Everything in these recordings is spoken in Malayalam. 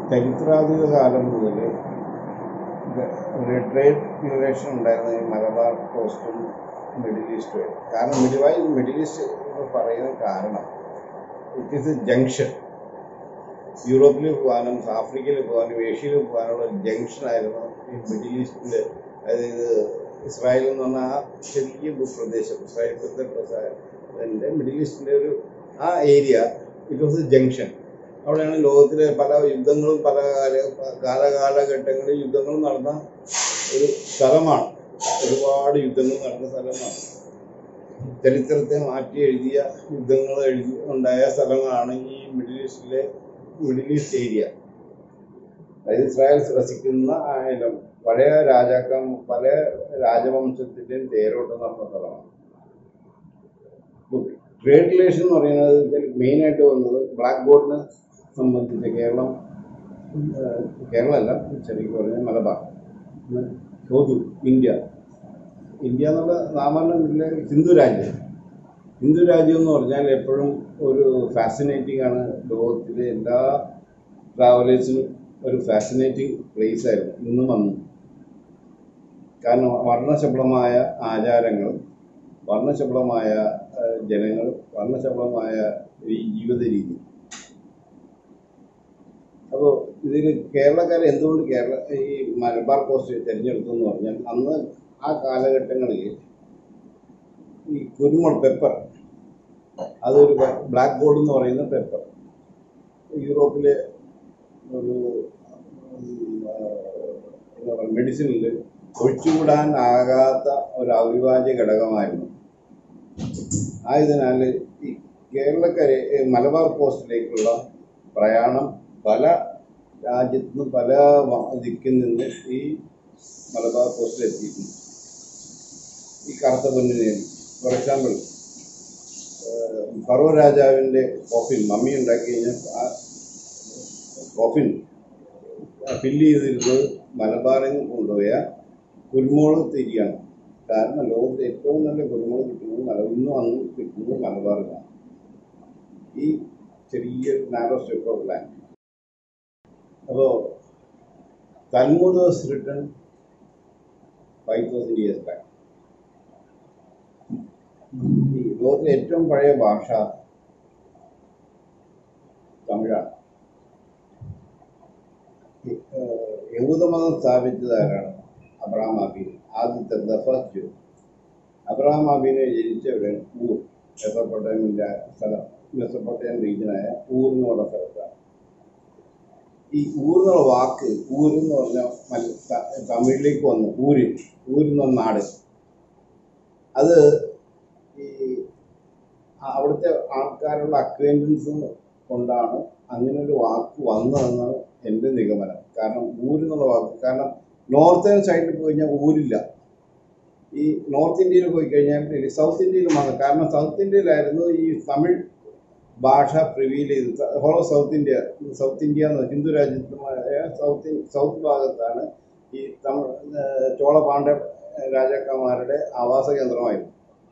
ചരിത്രാതീത കാലം മുതൽ ഒരു ട്രേഡ് റിലേഷൻ ഉണ്ടായിരുന്ന ഈ മലബാർ കോസ്റ്റും മിഡിൽ ഈസ്റ്റും കാരണം മിഡിവായി മിഡിൽ ഈസ്റ്റ് എന്ന് പറയുന്ന കാരണം ഇറ്റ് ഈസ് എ ജംഗ്ഷൻ യൂറോപ്പിൽ പോകാനും ആഫ്രിക്കയിൽ പോകാനും ഏഷ്യയിൽ പോകാനുള്ള ഒരു ജംഗ്ഷനായിരുന്നു ഈ മിഡിൽ ഈസ്റ്റിൽ അതായത് ഇസ്രായേൽ എന്ന് പറഞ്ഞ ആ ചെറിയ ഭൂപ്രദേശം ഇസ്രായേൽ മിഡിൽ ഈസ്റ്റിൻ്റെ ഒരു ആ area it was a junction അവിടെയാണ് ലോകത്തിലെ പല യുദ്ധങ്ങളും പല കാല കാലകാലഘട്ടങ്ങളിൽ യുദ്ധങ്ങളും നടന്ന ഒരു സ്ഥലമാണ് ഒരുപാട് യുദ്ധങ്ങൾ നടന്ന സ്ഥലമാണ് ചരിത്രത്തെ മാറ്റി എഴുതിയ യുദ്ധങ്ങൾ എഴുതി ഉണ്ടായ സ്ഥലങ്ങളാണ് ഈ മിഡിൽ ഈസ്റ്റിലെ മിഡിൽ ഈസ്റ്റ് ഏരിയ അതായത് ഇസ്രായേൽ വസിക്കുന്ന ആയാലും പഴയ രാജാക്കം പല രാജവംശത്തിൻ്റെയും തേരോട്ടം നടന്ന സ്ഥലമാണ് ട്രേഡ് റിലേഷൻ എന്ന് പറയുന്നത് മെയിനായിട്ട് വന്നത് ബ്ലാക്ക് ബോർഡിനെ സംബന്ധിച്ച് കേരളം ഏഹ്, കേരളമല്ല ശരിക്കും പറഞ്ഞാൽ മലബാർ പിന്നെ ചോദു ഇന്ത്യ ഇന്ത്യ എന്നുള്ള സാമാന്യം ഇല്ല ഹിന്ദു രാജ്യം ഹിന്ദു രാജ്യം എന്ന് പറഞ്ഞാൽ എപ്പോഴും ഒരു ഫാസിനേറ്റിംഗ് ആണ് ലോകത്തിലെ എല്ലാ ട്രാവലേഴ്സിനും ഒരു ഫാസിനേറ്റിംഗ് പ്ലേസ് ആയിരുന്നു ഇന്നും അന്നും കാരണം വർണ്ണശബളമായ ആചാരങ്ങൾ വർണ്ണശബളമായ ഏഹ്, ജനങ്ങൾ വർണ്ണശബളമായ ഈ ജീവിത രീതി അപ്പോൾ ഇതിൽ കേരളക്കാരെ എന്തുകൊണ്ട് കേരള ഈ മലബാർ കോസ്റ്റ് തിരഞ്ഞെടുത്തു എന്ന് പറഞ്ഞാൽ അന്ന് ആ കാലഘട്ടങ്ങളിൽ ഈ കുരുമുളക് പെപ്പർ അതൊരു ബ്ലാക്ക് ഗോൾഡ് എന്ന് പറയുന്ന പെപ്പർ യൂറോപ്പിലെ ഒരു ഉം, ആ, എന്താ പറയുക മെഡിസിനിൽ ഒഴിച്ചുകൂടാൻ ആകാത്ത ഒരു അവിഭാജ്യ ഘടകമായിരുന്നു ആയതിനാൽ ഈ കേരളക്കരെ ഈ മലബാർ കോസ്റ്റിലേക്കുള്ള പ്രയാണം പല രാജ്യത്തു നിന്ന് പല വ- ദിക്കിൽ നിന്ന് ഈ മലബാർ കോസ്റ്റിൽ എത്തിയിട്ടുണ്ട് ഈ കറുത്ത പൊന്നിനെ ഫോർ എക്സാമ്പിൾ ഫറോ രാജാവിൻ്റെ കോഫിൻ മമ്മി ഉണ്ടാക്കി കഴിഞ്ഞാൽ ആ കോഫിൻ ഫില്ല് ചെയ്തിരുന്നത് മലബാറിൽ നിന്ന് കൊണ്ടുപോയ കുരുമുളക് തിരിയാണ് കാരണം ലോകത്തിലെ ഏറ്റവും നല്ല കുരുമുളക് കിട്ടുന്നത് മല ഇന്നും അന്നും കിട്ടുന്നത് മലബാറിലാണ് ഈ ചെറിയ നാരോ സ്ട്രിപ്പ് ഓഫ് ലാൻഡ് അപ്പോൾ Talmud was written five thousand years back ഈ ലോകത്തിലെ ഏറ്റവും പഴയ ഭാഷ തമിഴാണ് ഈ, ഏഹ്, യഹൂദമതം സ്ഥാപിച്ചത് ആരാണ് അബ്രഹാം അബീൻ ആദ്യത്തെ ദ ഫസ്റ്റ് ജൂ അബ്രഹാം അബീനെ ജനിച്ചവര് ഊർ മെസ്സപ്പൊട്ടേമിൻ്റെ സ്ഥലം മെസ്സപ്പൊട്ടേം റീജിയനായ ഊർ എന്ന് പറഞ്ഞ സ്ഥലത്താണ് ഈ ഊർ എന്നുള്ള വാക്ക് ഊർ എന്ന് പറഞ്ഞ മല ത- തമിഴിലേക്ക് വന്നു ഊര് ഊര് എന്ന് പറഞ്ഞ നാട് അത് ഈ അവിടുത്തെ ആൾക്കാരുടെ അക്വൈൻറ്റൻസ് കൊണ്ടാണ് അങ്ങനെ ഒരു വാക്ക് വന്നതെന്നാണ് എൻ്റെ നിഗമനം കാരണം ഊര് എന്നുള്ള വാക്ക് കാരണം നോർത്തേൺ സൈഡിൽ പോയി കഴിഞ്ഞാൽ ഊരില്ല ഈ നോർത്ത് ഇന്ത്യയിൽ പോയി കഴിഞ്ഞാൽ ഈ സൗത്ത് ഇന്ത്യയിൽ മാത്രം കാരണം സൗത്ത് ഇന്ത്യയിലായിരുന്നു ഈ തമിഴ് ഭാഷ പ്രിവീൽ ചെയ്ത് whole South India South India എന്ന് ഹിന്ദു രാജ്യത്തുമായ സൗത്ത് ഇൻ- സൗത്ത് ഭാഗത്താണ് ഈ തമിഴ് ഏഹ് ചോള പാണ്ഡ്യ രാജാക്കന്മാരുടെ ആവാസ കേന്ദ്രമായിരുന്നു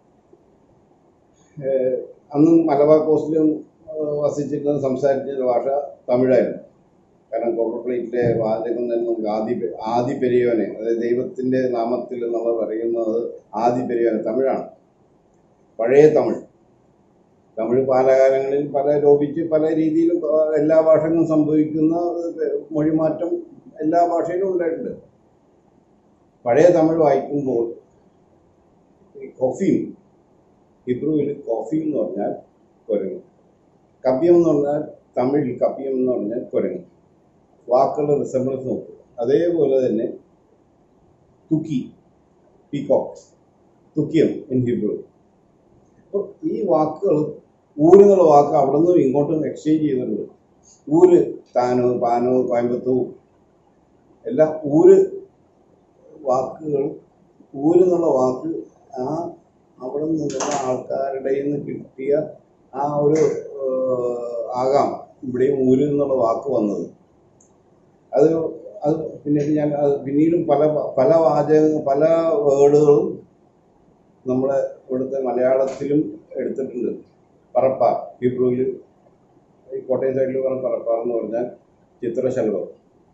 ഏഹ് അന്നും മലബാർ കോസ്റ്റിലും ഏഹ് വസിച്ചിരുന്ന സംസാരിച്ചിരുന്ന ഭാഷ തമിഴായിരുന്നു കാരണം കോപ്പർ പ്ലേറ്റിലെ വാചകം തന്നെ നമുക്ക് ആദി ആദി പെരിയോനെ അതായത് ദൈവത്തിൻ്റെ നാമത്തിൽ നമ്മൾ പറയുന്നത് ആദി പെരിയോനെ തമിഴാണ് പഴയ തമിഴ് തമിഴ് കാലകാലങ്ങളിൽ പല ലോപിച്ച് പല രീതിയിലും പ- എല്ലാ ഭാഷകളും സംഭവിക്കുന്ന ഏഹ് മൊഴിമാറ്റം എല്ലാ ഭാഷയിലും ഉണ്ടായിട്ടുണ്ട് പഴയ തമിഴ് വായിക്കുമ്പോൾ ഈ കൊഫീം ഹിബ്രുവിൽ കോഫി എന്ന് പറഞ്ഞാൽ കുരങ്ങ് കബ്യം എന്ന് പറഞ്ഞാൽ തമിഴിൽ കബ്യം എന്ന് പറഞ്ഞാൽ കുരങ്ങ് വാക്കുകളുടെ റിസംബ്ലൻസ് നോക്കുക അതേപോലെ തന്നെ തുക്കി പീകോക്ക് തുക്കിയം ഇൻ ഹിബ്രു അപ്പോൾ ഈ വാക്കുകൾ ഊര് എന്നുള്ള വാക്ക് അവിടെ നിന്നും ഇങ്ങോട്ടും എക്സ്ചേഞ്ച് ചെയ്തിട്ടുണ്ട് ഊര് താനോ പാനോ കോയമ്പത്തൂർ എല്ലാം ഊര് വാക്കുകൾ ഊര് എന്നുള്ള വാക്ക് ആ അവിടെ നിന്നുള്ള ആൾക്കാരുടെ നിന്ന് കിട്ടിയ ആ ഒരു ഏഹ്, ആകാം ഇവിടെയും ഊര് എന്നുള്ള വാക്ക് വന്നത് അത് അത് പിന്നീട് ഞാൻ അത് പിന്നീടും പല പല വാചക പല വേർഡുകളും നമ്മളെ ഇവിടുത്തെ മലയാളത്തിലും എടുത്തിട്ടുണ്ട് പറപ്പ ഹിബ്രുവിൽ ഈ കോട്ടയം സൈഡിൽ പറഞ്ഞ പറപ്പാർ എന്ന് പറഞ്ഞാൽ ചിത്രശലഭം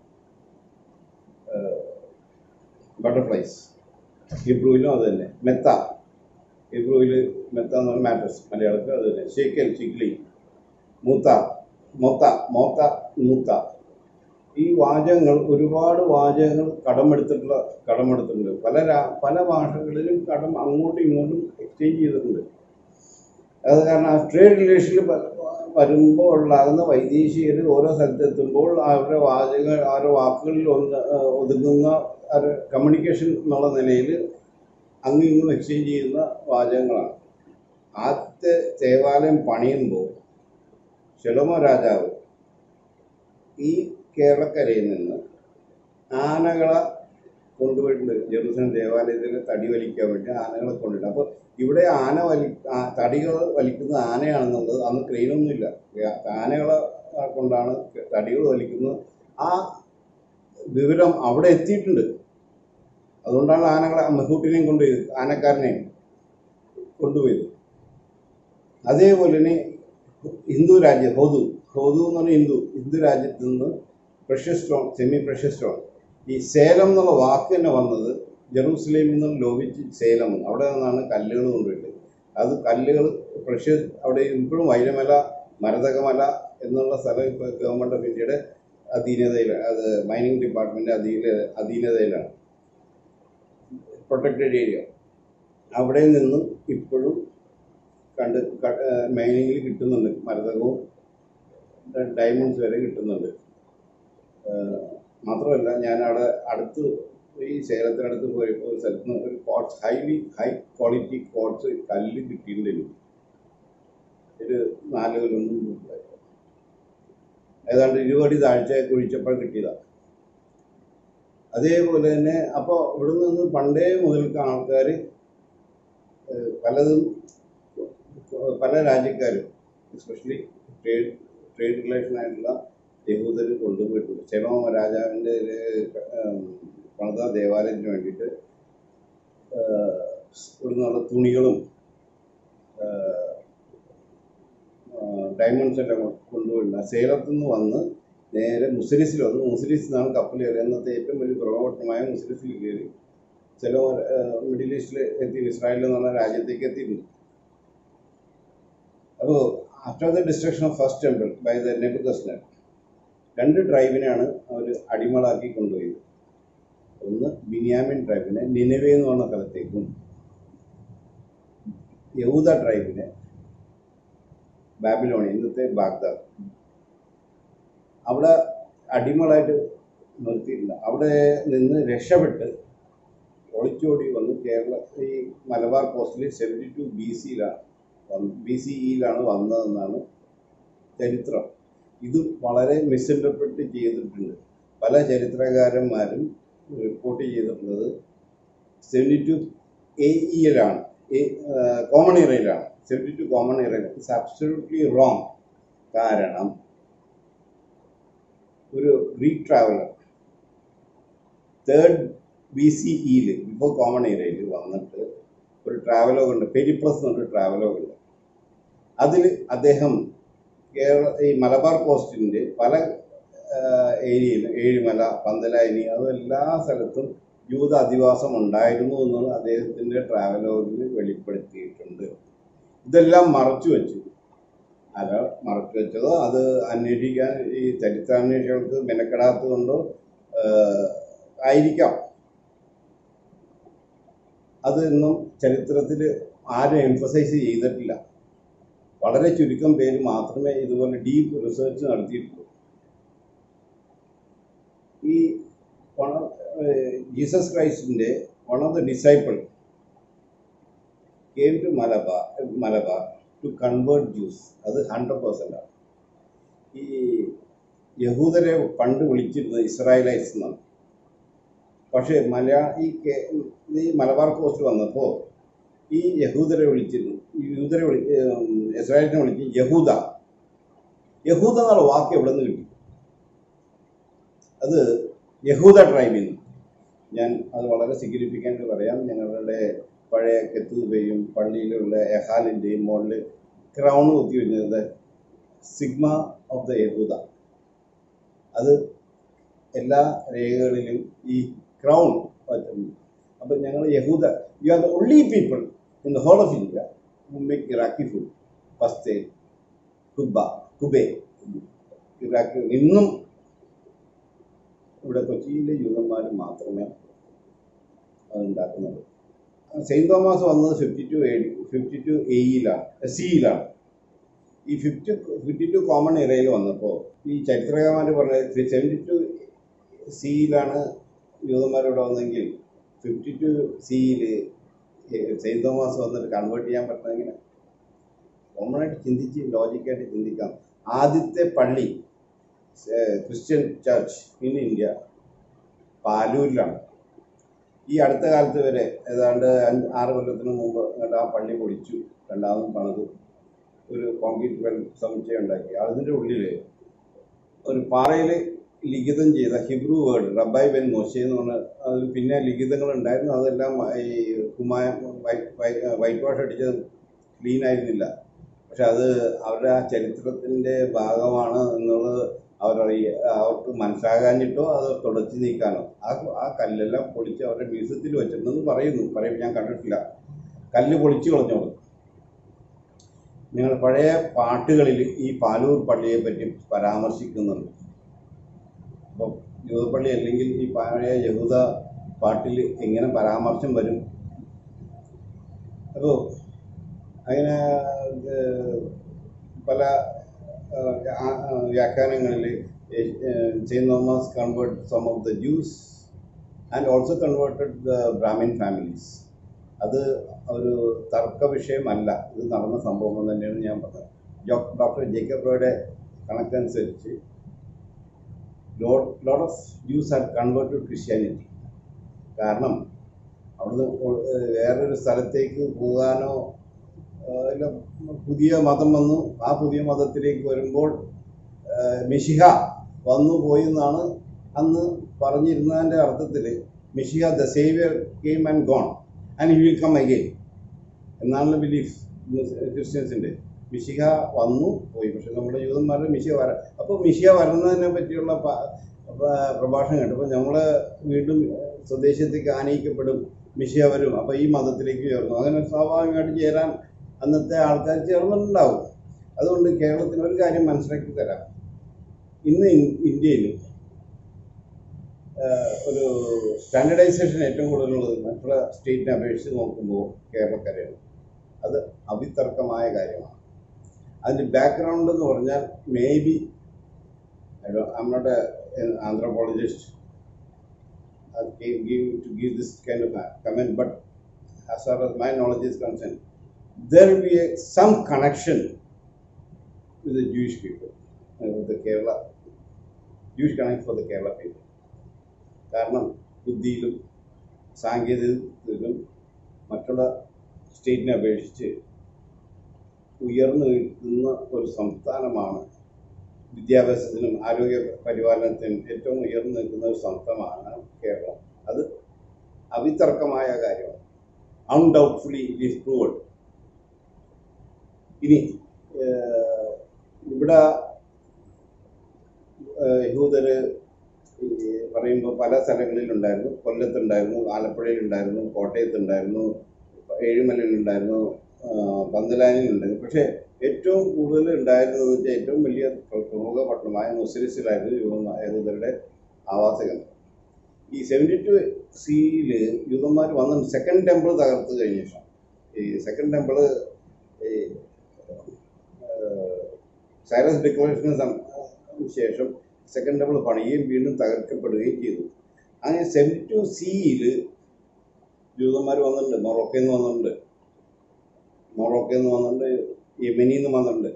ബട്ടർഫ്ലൈസ് ഹിബ്രുവിലും അത് തന്നെ മെത്ത ഹിബ്രുവിൽ മെത്ത എന്ന് പറഞ്ഞാൽ മാറ്റസ് മലയാളത്തിൽ അത് തന്നെ ഷേക്കൽ ചിക്ലി മൂത്ത മൊത്ത മോത്ത മൂത്ത ഈ വാചകങ്ങൾ ഒരുപാട് വാചകങ്ങൾ കടമെടുത്തിട്ടുള്ള കടമെടുത്തിട്ടുണ്ട് പല രാ- പല ഭാഷകളിലും കടം അങ്ങോട്ടും ഇങ്ങോട്ടും എക്സ്ചേഞ്ച് ചെയ്തിട്ടുണ്ട് അത് കാരണം ആ ട്രേഡ് റിലേഷനിൽ വരുമ്പോൾ ഉണ്ടാകുന്ന വൈദേശികർ ഓരോ സ്ഥലത്തെത്തുമ്പോൾ അവരുടെ വാചക അവരുടെ വാക്കുകളിൽ ഒന്ന് ആ, ഒതുങ്ങുന്ന ഒരു കമ്മ്യൂണിക്കേഷൻ എന്നുള്ള നിലയിൽ അങ്ങും ഇങ്ങും എക്സ്ചേഞ്ച് ചെയ്യുന്ന വാചകങ്ങളാണ് ആദ്യത്തെ ദേവാലയം പണിയുമ്പോൾ ശലോമോ രാജാവ് ഈ കേരളക്കരയിൽ നിന്ന് ആനകളെ കൊണ്ടുപോയിട്ടുണ്ട് ജെറുസലം ദേവാലയത്തിൽ തടി വലിക്കാൻ വേണ്ടി ആനകളെ കൊണ്ടുപോയിട്ട് അപ്പോൾ ഇവിടെ ആന വലി ആ- തടികൾ വലിക്കുന്നത് ആനയാണെന്നുള്ളത് അന്ന് ക്രെയിനൊന്നുമില്ല ആനകളെ കൊണ്ടാണ് തടികൾ വലിക്കുന്നത് ആ വിവരം അവിടെ എത്തിയിട്ടുണ്ട് അതുകൊണ്ടാണ് ആനകളെ മെഹൂട്ടിനെയും കൊണ്ടുപോയത് ആനക്കാരനെയും കൊണ്ടുപോയത് അതേപോലെ തന്നെ ഹിന്ദു രാജ്യം ഹോദു ഹോദു എന്ന് പറഞ്ഞാൽ ഹിന്ദു ഹിന്ദു രാജ്യത്ത് നിന്ന് precious stone semi precious stone ഈ സേലം എന്നുള്ള വാക്ക് തന്നെ വന്നത് ജെറൂസലേമിൽ നിന്ന് ലോപിച്ച് സേലം എന്ന്. അവിടെ നിന്നാണ് കല്ലുകൾ കൊണ്ടുപോയിട്ട് അത് കല്ലുകൾ പ്രഷ്യസ് അവിടെ ഇപ്പോഴും വൈരമല മരതകമല എന്നുള്ള സ്ഥലം ഇപ്പോൾ ഗവൺമെൻറ് ഓഫ് ഇന്ത്യയുടെ അധീനതയിലാണ് അത് മൈനിങ് ഡിപ്പാർട്ട്മെൻറ്റ് അധീന അധീനതയിലാണ് പ്രൊട്ടക്റ്റഡ് ഏരിയ അവിടെ നിന്നും ഇപ്പോഴും കണ്ട് മൈനിങ്ങിൽ കിട്ടുന്നുണ്ട് മരതകവും ഡയമണ്ട്സ് വരെ കിട്ടുന്നുണ്ട് ഏഹ് മാത്രമല്ല ഞാൻ അവിടെ അടുത്ത് ഈ സേലത്തിനടുത്ത് പോയപ്പോൾ ഒരു സ്ഥലത്ത് നിന്ന് ഒരു quartz highly high quality quartz കല്ല് കിട്ടിയിട്ടുണ്ട് എനിക്ക്. ഒരു നാല് കൊല്ലം മുമ്പ് ഏതാണ്ട് ഇരുപടി താഴ്ച കുഴിച്ചപ്പോൾ കിട്ടിയതാണ് അതേപോലെ തന്നെ അപ്പോൾ ഇവിടെ നിന്ന് പണ്ടേ മുതൽക്ക് ആൾക്കാർ പലതും പല രാജ്യക്കാരും എസ്പെഷ്യലി ട്രേഡ് ട്രേഡ് റിലേഷൻ ആയിട്ടുള്ള യഹൂദർ കൊണ്ടുപോയിട്ടുണ്ട് ചെലോ രാജാവിൻ്റെ പണിത ദേവാലയത്തിന് വേണ്ടിയിട്ട് ഏഹ്, ഇവിടുന്നുള്ള തുണികളും ഡയമണ്ട്സ് എല്ലാം കൊണ്ടുപോയിട്ടുണ്ട് സേലത്തു നിന്ന് വന്ന് നേരെ മുസ്ലിസിൽ വന്ന് മുസ്ലിസിൽ നിന്നാണ് കപ്പൽ കയറി അന്നത്തെ ഏറ്റവും വലിയ തുറമുഖമായ മുസ്ലിസിൽ കയറി ചില മിഡിൽ ഈസ്റ്റിൽ എത്തി ഇസ്രായേൽ എന്ന് പറഞ്ഞ രാജ്യത്തേക്ക് എത്തിയിട്ടുണ്ട് അപ്പോൾ after the destruction of first temple by the Nebuchadnezzar രണ്ട് ട്രൈബിനെയാണ് അവർ അടിമകളാക്കി കൊണ്ടുപോയത് ഒന്ന് ബിനിയാമിൻ ട്രൈബിനെ നിലവേ എന്ന് പറഞ്ഞ സ്ഥലത്തേക്കും യഹൂദ ട്രൈബിനെ ബാബിലോണി ഇന്നത്തെ ബാഗ്ദാദ് അവിടെ അടിമകളായിട്ട് നിർത്തിയിട്ടില്ല അവിടെ നിന്ന് രക്ഷപ്പെട്ട് ഒളിച്ചോടി വന്ന് കേരള ഈ മലബാർ കോസ്റ്റിൽ സെവൻറ്റി ടു ബി സിയിലാണ് ബി സി ഇയിലാണ് വന്നതെന്നാണ് ചരിത്രം ഇത് വളരെ മിസ്ഇൻ്റർപ്രറ്റ് ചെയ്തിട്ടുണ്ട് പല ചരിത്രകാരന്മാരും റിപ്പോർട്ട് ചെയ്തിട്ടുള്ളത് സെവൻറ്റി ടു എ ഇയിലാണ് കോമൺ ഇറയിലാണ് സെവൻറ്റി ടു കോമൺ ഇറയിൽ ഇറ്റ്സ് അബ്സല്യൂട്ട്ലി റോങ് കാരണം ഒരു Greek traveller third B C ഇയിൽ ബിഫോർ കോമൺ ഏരിയയിൽ വന്നിട്ട് ഒരു ട്രാവലോഗ് ഉണ്ട് പെരിപ്ലസ് എന്ന് പറഞ്ഞൊരു ട്രാവലോഗ് ഉണ്ട് അതിൽ അദ്ദേഹം കേരള ഈ മലബാർ കോസ്റ്റിൻ്റെ പല ഏരിയയിൽ ഏഴിമല പന്തലായനി അതും എല്ലാ സ്ഥലത്തും യൂത അധിവാസം ഉണ്ടായിരുന്നു എന്നത് അദ്ദേഹത്തിൻ്റെ ട്രാവലോഗിൽ വെളിപ്പെടുത്തിയിട്ടുണ്ട് ഇതെല്ലാം മറച്ചു വെച്ചു അല്ല മറച്ചു വെച്ചതോ അത് അന്വേഷിക്കാൻ ഈ ചരിത്രാന്വേഷികൾക്ക് മെനക്കെടാത്തത് കൊണ്ടോ ആഹ്, ആയിരിക്കാം അത് ഇന്നും ചരിത്രത്തിൽ ആരും എംഫസൈസ് ചെയ്തിട്ടില്ല വളരെ ചുരുക്കം പേര് മാത്രമേ ഇതുപോലെ ഡീപ്പ് റിസർച്ച് നടത്തിയിട്ടുള്ളൂ ഈ വൺ ജീസസ് ക്രൈസ്റ്റിൻ്റെ one of the disciple came to Malabar Malabar to convert Jews അത് ഹൺഡ്രഡ് പേഴ്സൻ്റ് ആണ് ഈ യഹൂദരെ പണ്ട് വിളിച്ചിരുന്നത് ഇസ്രായേലൈറ്റ്സ് എന്നാണ് പക്ഷേ മലയാ ഈ കേ- ഈ മലബാർ കോസ്റ്റ് വന്നപ്പോൾ ഈ യഹൂദരെ വിളിച്ചിരുന്നു ഈ യൂദരെ വിളി ഏം, ഇസ്രായേലിനെ വിളിച്ച് യഹൂദ യഹൂദ എന്നുള്ള വാക്ക് എവിടെ നിന്ന് കിട്ടി അത് യഹൂദ ട്രൈബിൽ നിന്ന് ഞാൻ അത് വളരെ സിഗ്നിഫിക്കൻ്റ് പറയാം ഞങ്ങളുടെ പഴയ കെത്തൂബയും പള്ളിയിലുള്ള എഹാലിൻ്റെയും മുകളിൽ ക്രൗൺ കുത്തി വെച്ചിരുന്നത് സിഗ്മ ഓഫ് ദ യഹൂദ അത് എല്ലാ രേഖകളിലും ഈ ക്രൗൺ വച്ചിട്ടുണ്ട് അപ്പം ഞങ്ങൾ യഹൂദ you are the only people in the whole of India who make Iraqi food പസ്തേ കുബ കുബേ ഇറാഖി ഇന്നും ഇവിടെ കൊച്ചിയിലെ യൂതന്മാർ മാത്രമേ അത് ഉണ്ടാക്കുന്നുള്ളൂ സെയിൻറ് തോമസ് വന്നത് fifty two A fifty two എയിലാണ് സിയിലാണ് ഈ ഫിഫ്റ്റി ഫിഫ്റ്റി ടു കോമൺ ഇറയിൽ വന്നപ്പോൾ ഈ ചരിത്രകാരന്മാർ പറഞ്ഞ സെവൻറ്റി ടു സിയിലാണ് യൂതന്മാരിവിടെ വന്നെങ്കിൽ ഫിഫ്റ്റി ടു സിയിൽ സെയിൻറ് തോമസ് വന്നിട്ട് കൺവേർട്ട് ചെയ്യാൻ പറ്റണമെങ്കിൽ കോമണായിട്ട് ചിന്തിച്ച് ലോജിക്കായിട്ട് ചിന്തിക്കാം ആദ്യത്തെ പള്ളി ഏഹ്, ക്രിസ്ത്യൻ ചർച്ച് ഇൻ ഇന്ത്യ പാലൂരിലാണ് ഈ അടുത്ത കാലത്ത് വരെ ഏതാണ്ട് അഞ്ച് ആറ് കൊല്ലത്തിന് മുമ്പ് അങ്ങോട്ട് ആ പള്ളി പൊളിച്ചു രണ്ടാമത് പണിത് ഒരു കോൺക്രീറ്റ് വെൽ സമുച്ചയം ഉണ്ടാക്കി അതിൻ്റെ ഉള്ളിൽ ഒരു പാറയിൽ ലിഖിതം ചെയ്ത ഹിബ്രു വേർഡ് റബ്ബായ് ബെൻ മോശെ എന്ന് പറഞ്ഞ അതിൽ പിന്നെ ലിഖിതങ്ങൾ ഉണ്ടായിരുന്നു അതെല്ലാം ഈ കുമായ വൈറ്റ് വാഷ് അടിച്ചത് ക്ലീൻ ആയിരുന്നില്ല പക്ഷെ അത് അവരുടെ ആ ചരിത്രത്തിൻ്റെ ഭാഗമാണ് എന്നുള്ളത് അവരറിയ അവർക്ക് മനസ്സിലാകാഞ്ഞിട്ടോ അത് തുടച്ചു നീക്കാനോ ആ ആ കല്ലെല്ലാം പൊളിച്ച് അവരുടെ മ്യൂസിയത്തിൽ വെച്ചിട്ടുണ്ടെന്ന് പറയുന്നു പറയും ഞാൻ കണ്ടിട്ടില്ല കല്ല് പൊളിച്ചു കളഞ്ഞോളൂ നിങ്ങൾ പഴയ പാട്ടുകളിൽ ഈ പാലൂർ പള്ളിയെ പറ്റി പരാമർശിക്കുന്നുണ്ട് അപ്പോൾ യഹൂദപ്പള്ളി അല്ലെങ്കിൽ ഈ പഴയ യഹൂദ പാട്ടിൽ എങ്ങനെ പരാമർശം വരും അപ്പോൾ അങ്ങനെ ഇത് പല വ്യാഖ്യാനങ്ങളിൽ Saint Thomas convert some of the Jews and also converted the Brahmin families അത് ഒരു തർക്ക വിഷയമല്ല ഇത് നടന്ന സംഭവം തന്നെയാണ് ഞാൻ പറഞ്ഞത് ജോ- ഡോക്ടർ ജേക്കബ് റോയുടെ കണക്കനുസരിച്ച് load load of Jews are convert to Christianity കാരണം അവിടുന്ന് ഒ- ഏഹ് വേറൊരു സ്ഥലത്തേക്ക് പോകാനോ ഏഹ് ഇല്ല പുതിയ മതം വന്നു ആ പുതിയ മതത്തിലേക്ക് വരുമ്പോൾ ഏഹ് മിശിഹ വന്നു പോയി എന്നാണ് അന്ന് പറഞ്ഞിരുന്നതിൻ്റെ അർത്ഥത്തിൽ മിശിഹ the saviour came and gone and he will come again എന്നാണല്ലോ ബിലീഫ് ക്രിസ്ത്യൻസിൻ്റെ മിശിഹ വന്നു പോയി പക്ഷെ നമ്മുടെ യൂതന്മാരുടെ മിശിഹ വര അപ്പോൾ മിശിഹ വരുന്നതിനെ പറ്റിയുള്ള പ- പ- പ്രഭാഷണം കേട്ടപ്പോൾ നമ്മൾ വീണ്ടും സ്വദേശത്തേക്ക് ആനയിക്കപ്പെടും മിശിഹ വരും അപ്പോൾ ഈ മതത്തിലേക്ക് ചേർന്നു അങ്ങനെ സ്വാഭാവികമായിട്ട് ചേരാൻ അന്നത്തെ ആൾക്കാർ ചേർന്നിട്ടുണ്ടാവും അതുകൊണ്ട് കേരളത്തിന് ഒരു കാര്യം മനസ്സിലാക്കി തരാം ഇന്ന് ഇൻ- ഇന്ത്യയിൽ ആഹ്, ഒരു സ്റ്റാൻഡർഡൈസേഷൻ ഏറ്റവും കൂടുതലുള്ളത് മറ്റുള്ള സ്റ്റേറ്റിനെ അപേക്ഷിച്ച് നോക്കുമ്പോൾ കേരളക്കരയാണ് അത് അവിതർക്കമായ കാര്യമാണ് അതിൻ്റെ ബാക്ക്ഗ്രൗണ്ട് എന്ന് പറഞ്ഞാൽ maybe I am not a anthropologist give, give, to give this kind of a comment, but as far as my knowledge is concerned, there will be a, some connection with the Jewish people, uh, with the Kerala, Jewish connection for the Kerala people. കാരണം ബുദ്ധിയിലും സാങ്കേതികത്തിലും മറ്റുള്ള സ്റ്റേറ്റിനെ അപേക്ഷിച്ച് ഉയർന്നു നിൽക്കുന്ന ഒരു സംസ്ഥാനമാണ് വിദ്യാഭ്യാസത്തിനും ആരോഗ്യ പരിപാലനത്തിനും ഏറ്റവും ഉയർന്നു നിൽക്കുന്ന ഒരു സംസ്ഥാനമാണ് കേരളം അത് അവിതർക്കമായ കാര്യമാണ് അൺഡൗട്ട്ഫുള്ളി ഇറ്റ് ഈസ് പ്രൂവഡ് ഇനി ഏഹ്, ഇവിടെ ഏഹ്, യഹൂദര് ഈ പറയുമ്പോൾ പല സ്ഥലങ്ങളിലുണ്ടായിരുന്നു കൊല്ലത്തുണ്ടായിരുന്നു ആലപ്പുഴയിലുണ്ടായിരുന്നു കോട്ടയത്തുണ്ടായിരുന്നു ഏഴുമലയിലുണ്ടായിരുന്നു ആഹ്, പന്തലാനിലുണ്ടായിരുന്നു പക്ഷേ ഏറ്റവും കൂടുതൽ ഉണ്ടായിരുന്നത് വെച്ചാൽ ഏറ്റവും വലിയ പ്ര- പ്രമുഖ പട്ടണമായ മുസ്ലിസിലായിരുന്നു യൂത യഹൂദരുടെ ആവാസ കേന്ദ്രം ഈ സെവൻറ്റി ടു സിയിൽ യൂതന്മാർ വന്ന സെക്കൻഡ് ടെമ്പിൾ തകർത്ത് കഴിഞ്ഞ ശേഷം ഈ സെക്കൻഡ് ടെമ്പിള് ഈ സൈലസ് ഡിക്ലറേഷന് സം- ശേഷം സെക്കൻഡ് ടെമ്പിൾ പണിയുകയും വീണ്ടും തകർക്കപ്പെടുകയും ചെയ്തു അങ്ങനെ സെവൻറ്റി ടു സിയിൽ ജൂതന്മാർ വന്നിട്ടുണ്ട് മൊറോക്കയിൽ നിന്ന് വന്നിട്ടുണ്ട് മൊറോക്കയിൽ നിന്ന് വന്നിട്ടുണ്ട് യമനിൽ നിന്ന് വന്നിട്ടുണ്ട്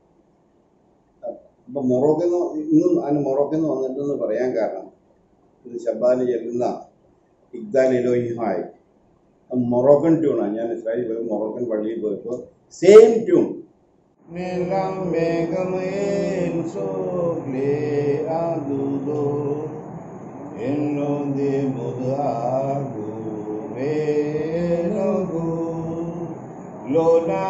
അപ്പം മൊറോക്കയിൽ നിന്ന് ഇന്നും അതിന് മൊറോക്കയിൽ നിന്ന് വന്നിട്ടുണ്ടെന്ന് പറയാൻ കാരണം ഇത് ഷബാന് ചെല്ലുന്ന ഇഗ്ദാൽ എലോഹിഹായ് മൊറോക്കൻ ട്യൂണാണ് ഞാൻ ഇസ്രായേലിൽ പോയി മൊറോക്കൻ പള്ളിയിൽ പോയപ്പോൾ same tune Nelam begam en sogle adudo Eno de mudagu velogu Lona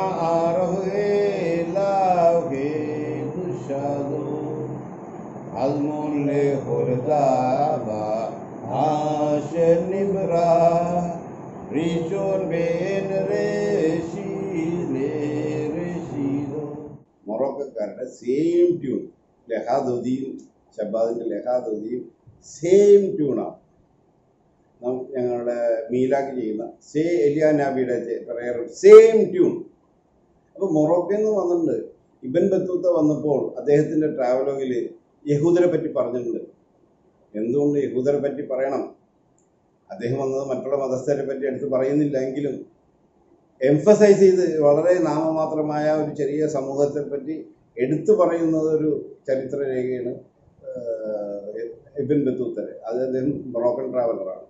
arhe lave dushado Almon להורדה אשר נברא ראשון בין ראשית לראשיתו മൊറോക്കക്കാരുടെ സെയിം ട്യൂൺ ലഹാദോദിയും ഷബാദിന്റെ ലഹാദോദിയും സെയിം ട്യൂണാണ് നം- ഞങ്ങളുടെ മീലാക്ക് ചെയ്യുന്ന സേ എലിയ നാബിയുടെ പ്രയർ സെയിം ട്യൂൺ അപ്പോൾ മൊറോക്കയിൽ നിന്ന് വന്നിട്ടുണ്ട് ഇബൻ ബത്തൂത്ത വന്നപ്പോൾ അദ്ദേഹത്തിന്റെ ട്രാവലോഗിൽ യഹൂദരെ പറ്റി പറഞ്ഞിട്ടുണ്ട് എന്തുകൊണ്ട് യഹൂദരെ പറ്റി പറയണം അദ്ദേഹം വന്നത് മറ്റുള്ള മതസ്ഥരെ പറ്റി എടുത്ത് പറയുന്നില്ല എങ്കിലും എംഫസൈസ് ചെയ്ത് വളരെ നാമമാത്രമായ ഒരു ചെറിയ സമൂഹത്തെ പറ്റി എടുത്തു പറയുന്നത് ഒരു ചരിത്ര രേഖയാണ് ആഹ്, ഇബിൻ ബത്തൂത്തര് അത് അദ്ദേഹം മൊറോക്കൻ ട്രാവലറാണ്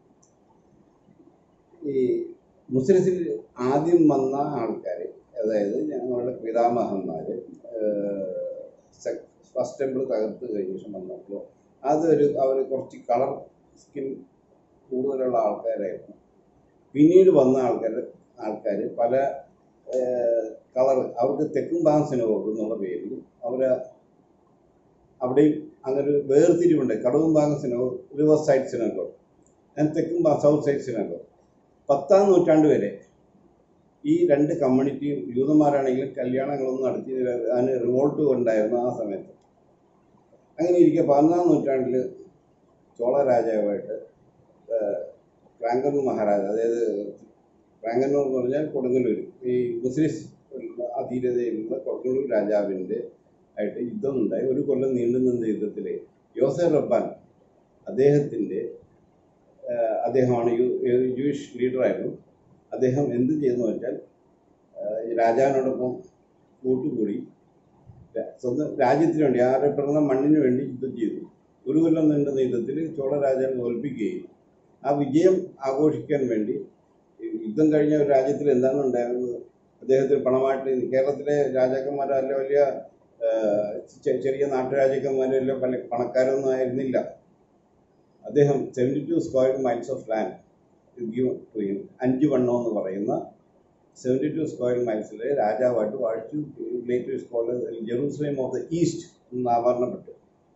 ഈ മുസ്ലിംസിൽ ആദ്യം വന്ന ആൾക്കാർ അതായത് ഞങ്ങളുടെ പിതാമഹന്മാർ ഫസ്റ്റ് ടെമ്പിൾ തകർത്ത് കഴിഞ്ഞ ശേഷം വന്നപ്പോൾ അതൊരു അവർ കുറച്ച് കളർ സ്കിൻ കൂടുതലുള്ള ആൾക്കാരായിരുന്നു പിന്നീട് വന്ന ആൾക്കാർ ആൾക്കാർ പല കളർ അവർക്ക് തെക്കും ബാങ്സിനോഗ് എന്നുള്ള പേരിൽ അവർ അവിടെയും അങ്ങനെ ഒരു വേർതിരിവുണ്ട് കടവും ബാങ്സിനോ റിവർ സൈഡ് സിനഗോ തെക്കും സൗത്ത് സൈഡ് സിനഗോ പത്താം നൂറ്റാണ്ട് വരെ ഈ രണ്ട് കമ്മ്യൂണിറ്റിയും യൂതന്മാരാണെങ്കിലും കല്യാണങ്ങളൊന്നും നടത്തി അതിന് റിവോൾട്ട് ഉണ്ടായിരുന്നു ആ സമയത്ത് അങ്ങനെ ഇരിക്കെ പതിനൊന്നാം നൂറ്റാണ്ടിൽ ചോള രാജാവായിട്ട് ഫ്രാങ്കന്നൂർ മഹാരാജ അതായത് ഫ്രാങ്കന്നൂർ എന്ന് പറഞ്ഞാൽ കൊടുങ്ങല്ലൂർ ഈ മുസ്ലിം അധീനതയിലുള്ള കൊടുങ്ങല്ലൂർ രാജാവിൻ്റെ ആയിട്ട് യുദ്ധം ഉണ്ടായി ഒരു കൊല്ലം നീണ്ടു നിന്ന യുദ്ധത്തിൽ യോസഫ് റബ്ബാൻ അദ്ദേഹത്തിൻ്റെ അദ്ദേഹമാണ് യു ജൂയിഷ് ലീഡറായിരുന്നു അദ്ദേഹം എന്ത് ചെയ്തെന്ന് വെച്ചാൽ ആ, ഈ രാജാവിനോടൊപ്പം കൂട്ടുകൂടി ര- സ്വന്തം രാജ്യത്തിന് വേണ്ടി അറിയപ്പെടുന്ന മണ്ണിന് വേണ്ടി യുദ്ധം ചെയ്തു ഒരു കൊല്ലം നീണ്ടുന്ന യുദ്ധത്തിൽ ചോള രാജാവിനെ തോൽപ്പിക്കുകയും ആ വിജയം ആഘോഷിക്കാൻ വേണ്ടി ഈ യുദ്ധം കഴിഞ്ഞ ഒരു രാജ്യത്തിൽ എന്താണ് ഉണ്ടായിരുന്നത് അദ്ദേഹത്തിന് പണമായിട്ട് കേരളത്തിലെ രാജാക്കന്മാരോ അല്ല വലിയ ആ, ചെ- ചെറിയ നാട്ടുരാജാക്കന്മാരോ അല്ല പല പണക്കാരൊന്നും ആയിരുന്നില്ല അദ്ദേഹം seventy two square miles of land അഞ്ച് വണ്ണം എന്ന് പറയുന്ന സെവൻറ്റി ടു സ്ക്വയർ മൈൽസിലെ രാജാവായിട്ട് വാഴിച്ചു latest college Jerusalem of the East എന്ന് ആവരണപ്പെട്ടു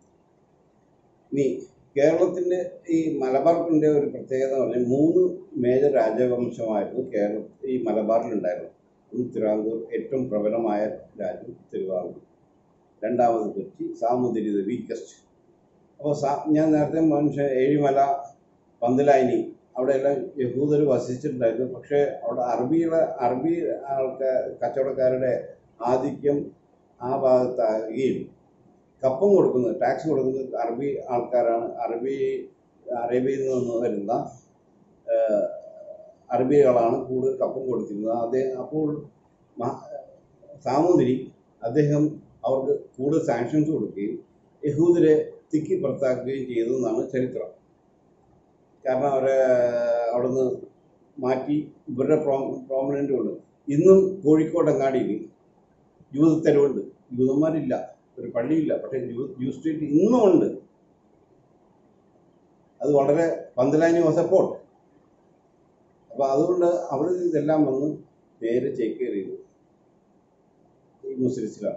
ഇനി കേരളത്തിൻ്റെ ഈ മലബാറിൻ്റെ ഒരു പ്രത്യേകത എന്ന് പറഞ്ഞാൽ മൂന്ന് മേജർ രാജവംശമായിരുന്നു കേരള ഈ മലബാറിലുണ്ടായിരുന്നു ഒന്ന് തിരുവാങ്കൂർ ഏറ്റവും പ്രബലമായ രാജ്യം തിരുവാങ്കൂർ രണ്ടാമത് കൊച്ചി സാമുദ്രി ദ വീക്കസ്റ്റ് അപ്പോൾ സാ ഞാൻ നേരത്തെ മനുഷ്യ ഏഴിമല പന്തലായിനി അവിടെയെല്ലാം യഹൂദർ വസിച്ചിട്ടുണ്ടായിരുന്നു പക്ഷേ അവിടെ അറബികളെ അറബി ആൾക്കാർ കച്ചവടക്കാരുടെ ആധിക്യം ആ ഭാഗത്താകുകയും കപ്പം കൊടുക്കുന്നത് ടാക്സ് കൊടുക്കുന്നത് അറബി ആൾക്കാരാണ് അറബി അറേബ്യയിൽ നിന്ന് വരുന്ന ആ, അറബികളാണ് കൂടുതൽ കപ്പം കൊടുത്തിരുന്നത് അദ്ദേഹം അപ്പോൾ മ- സാമൂതിരി അദ്ദേഹം അവർക്ക് കൂടുതൽ സാങ്ഷൻസ് കൊടുക്കുകയും യഹൂദരെ തിക്കി പുറത്താക്കുകയും ചെയ്തു എന്നാണ് ചരിത്രം കാരണം അവരെ അവിടുന്ന് മാറ്റി ഇവരുടെ പ്രോ പ്രോമിനൻ്റ് ഉണ്ട് ഇന്നും കോഴിക്കോട് അങ്ങാടിയിൽ യൂത്ത് തെരുവുണ്ട് യൂതന്മാരില്ല ഒരു പള്ളിയില്ല പക്ഷേ യൂ യൂ സ്ട്രീറ്റ് ഇന്നും ഉണ്ട് അത് വളരെ പന്തലാനി വാസ് എ പോർട്ട് അപ്പോൾ അതുകൊണ്ട് അവർ ഇതെല്ലാം വന്ന് നേരെ ചേക്കേറി ഈ മുസ്ലിംസിലാണ്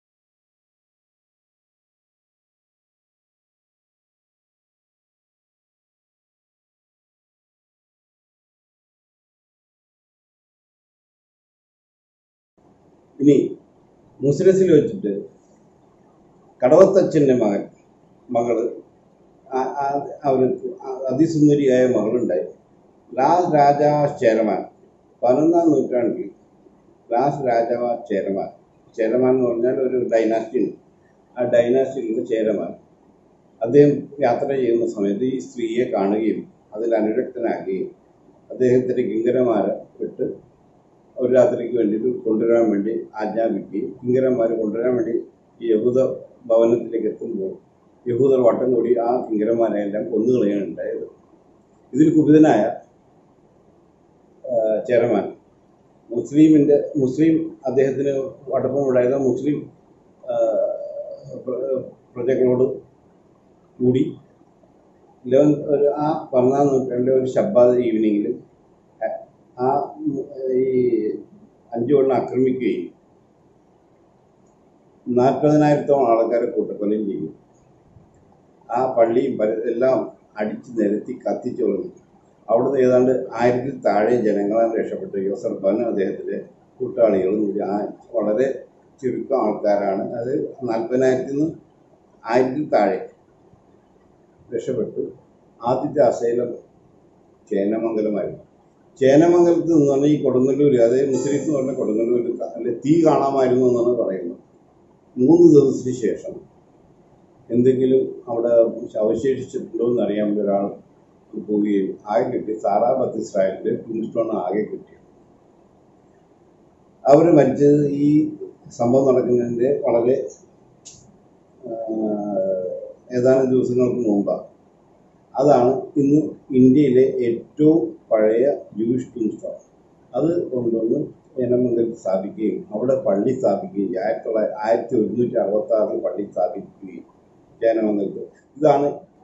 ഇനി മുസ്ലിംസിൽ വെച്ചിട്ട് കടവത്തച്ഛൻ്റെ മകൻ മകള് ആ- ആ- അവർക്ക് അതിസുന്ദരിയായ മകളുണ്ടായി ലാൽ രാജാ ചേരമാൻ പതിനൊന്നാം നൂറ്റാണ്ടിൽ ലാസ് രാജാവ ചേരമാൻ ചേരമാൻ എന്ന് പറഞ്ഞാൽ ഒരു ഡൈനാസ്റ്റി ഉണ്ട് ആ ഡൈനാസ്റ്റിയിലുള്ള ചേരമാൻ അദ്ദേഹം യാത്ര ചെയ്യുന്ന സമയത്ത് ഈ സ്ത്രീയെ കാണുകയും അതിൽ അനുരക്തനാക്കുകയും അദ്ദേഹത്തിൻ്റെ കിങ്കരമാരെ വിട്ട് ഒരു രാത്രിക്ക് വേണ്ടിയിട്ട് കൊണ്ടുവരാൻ വേണ്ടി ആജ്ഞാപിക്കുകയും കിങ്കരന്മാർ കൊണ്ടുവരാൻ വേണ്ടി ഈ യഹൂദ ഭവനത്തിലേക്ക് എത്തുമ്പോൾ യഹൂദർ വട്ടം കൂടി ആ കിങ്കരന്മാരെ എല്ലാം കൊന്നുകളയാണ് ഉണ്ടായത് ഇതിൽ കുപിതനായ ആ, ചെയർമാൻ മുസ്ലിമിൻ്റെ മുസ്ലിം അദ്ദേഹത്തിന് അടുപ്പമുണ്ടായിരുന്ന മുസ്ലിം ആ, പ്ര- പ്രജകളോട് കൂടി ലെവൻ ഒരു ആ പതിനാം നൂറ്റാണ്ടിലെ ഒരു ശബ്ബാദ് ഈവനിങ്ങിൽ ആ മു- ഈ അഞ്ചു കൊല്ലം ആക്രമിക്കുകയും നാൽപ്പതിനായിരത്തോളം ആൾക്കാരെ കൂട്ടക്കൊലയും ചെയ്യും ആ പള്ളിയും പരി- എല്ലാം അടിച്ച് നിരത്തി കത്തിച്ചു തുടങ്ങി അവിടുന്ന് ഏതാണ്ട് ആയിരത്തിൽ താഴെ ജനങ്ങളാണ് രക്ഷപ്പെട്ടു യോസർബാനും അദ്ദേഹത്തിൻ്റെ കൂട്ടാളികളും കൂടി ആ വളരെ ചുരുക്കം ആൾക്കാരാണ് അത് നാൽപ്പതിനായിരത്തിൽ നിന്ന് ആയിരത്തിൽ താഴെ രക്ഷപ്പെട്ടു ആദ്യത്തെ അസൈലം ചേനമംഗലമായിരുന്നു ചേനമംഗലത്ത് നിന്ന് പറഞ്ഞാൽ ഈ കൊടുങ്ങല്ലൂർ അതായത് മുസ്ലിംസ് എന്ന് പറഞ്ഞ കൊടുങ്ങല്ലൂർ അല്ലെ തീ കാണാമായിരുന്നു എന്നാണ് പറയുന്നത് മൂന്ന് ദിവസത്തിന് ശേഷം എന്തെങ്കിലും അവിടെ അവശേഷിച്ചിട്ടുണ്ടോ എന്ന് അറിയാൻ വേണ്ടി ഒരാൾ പോവുകയും ആകെ കിട്ടി സാറാ ബത്ത് ഇസ്രായേലിന്റെ ടൂൺസ്റ്റോൺ ആകെ കിട്ടി അവർ മരിച്ചത് ഈ സംഭവം നടക്കുന്നതിൻ്റെ വളരെ ആ, ഏതാനും ദിവസങ്ങൾക്ക് മുമ്പാണ് അതാണ് ഇന്ന് ഇന്ത്യയിലെ ഏറ്റവും പഴയ ജൂയിഷ് ടൂൺസ്റ്റോൺ അത് കൊണ്ടുവന്ന് ജനമംഗലത്ത് സ്ഥാപിക്കുകയും അവിടെ പള്ളി സ്ഥാപിക്കുകയും ചെയ്തു. ആയിരത്തി തൊള്ളായിരത്തി ആയിരത്തി ഒരുന്നൂറ്റി അറുപത്തി ആറിൽ പള്ളി സ്ഥാപിക്കുകയും ജനമംഗലത്ത് ഇതാണ്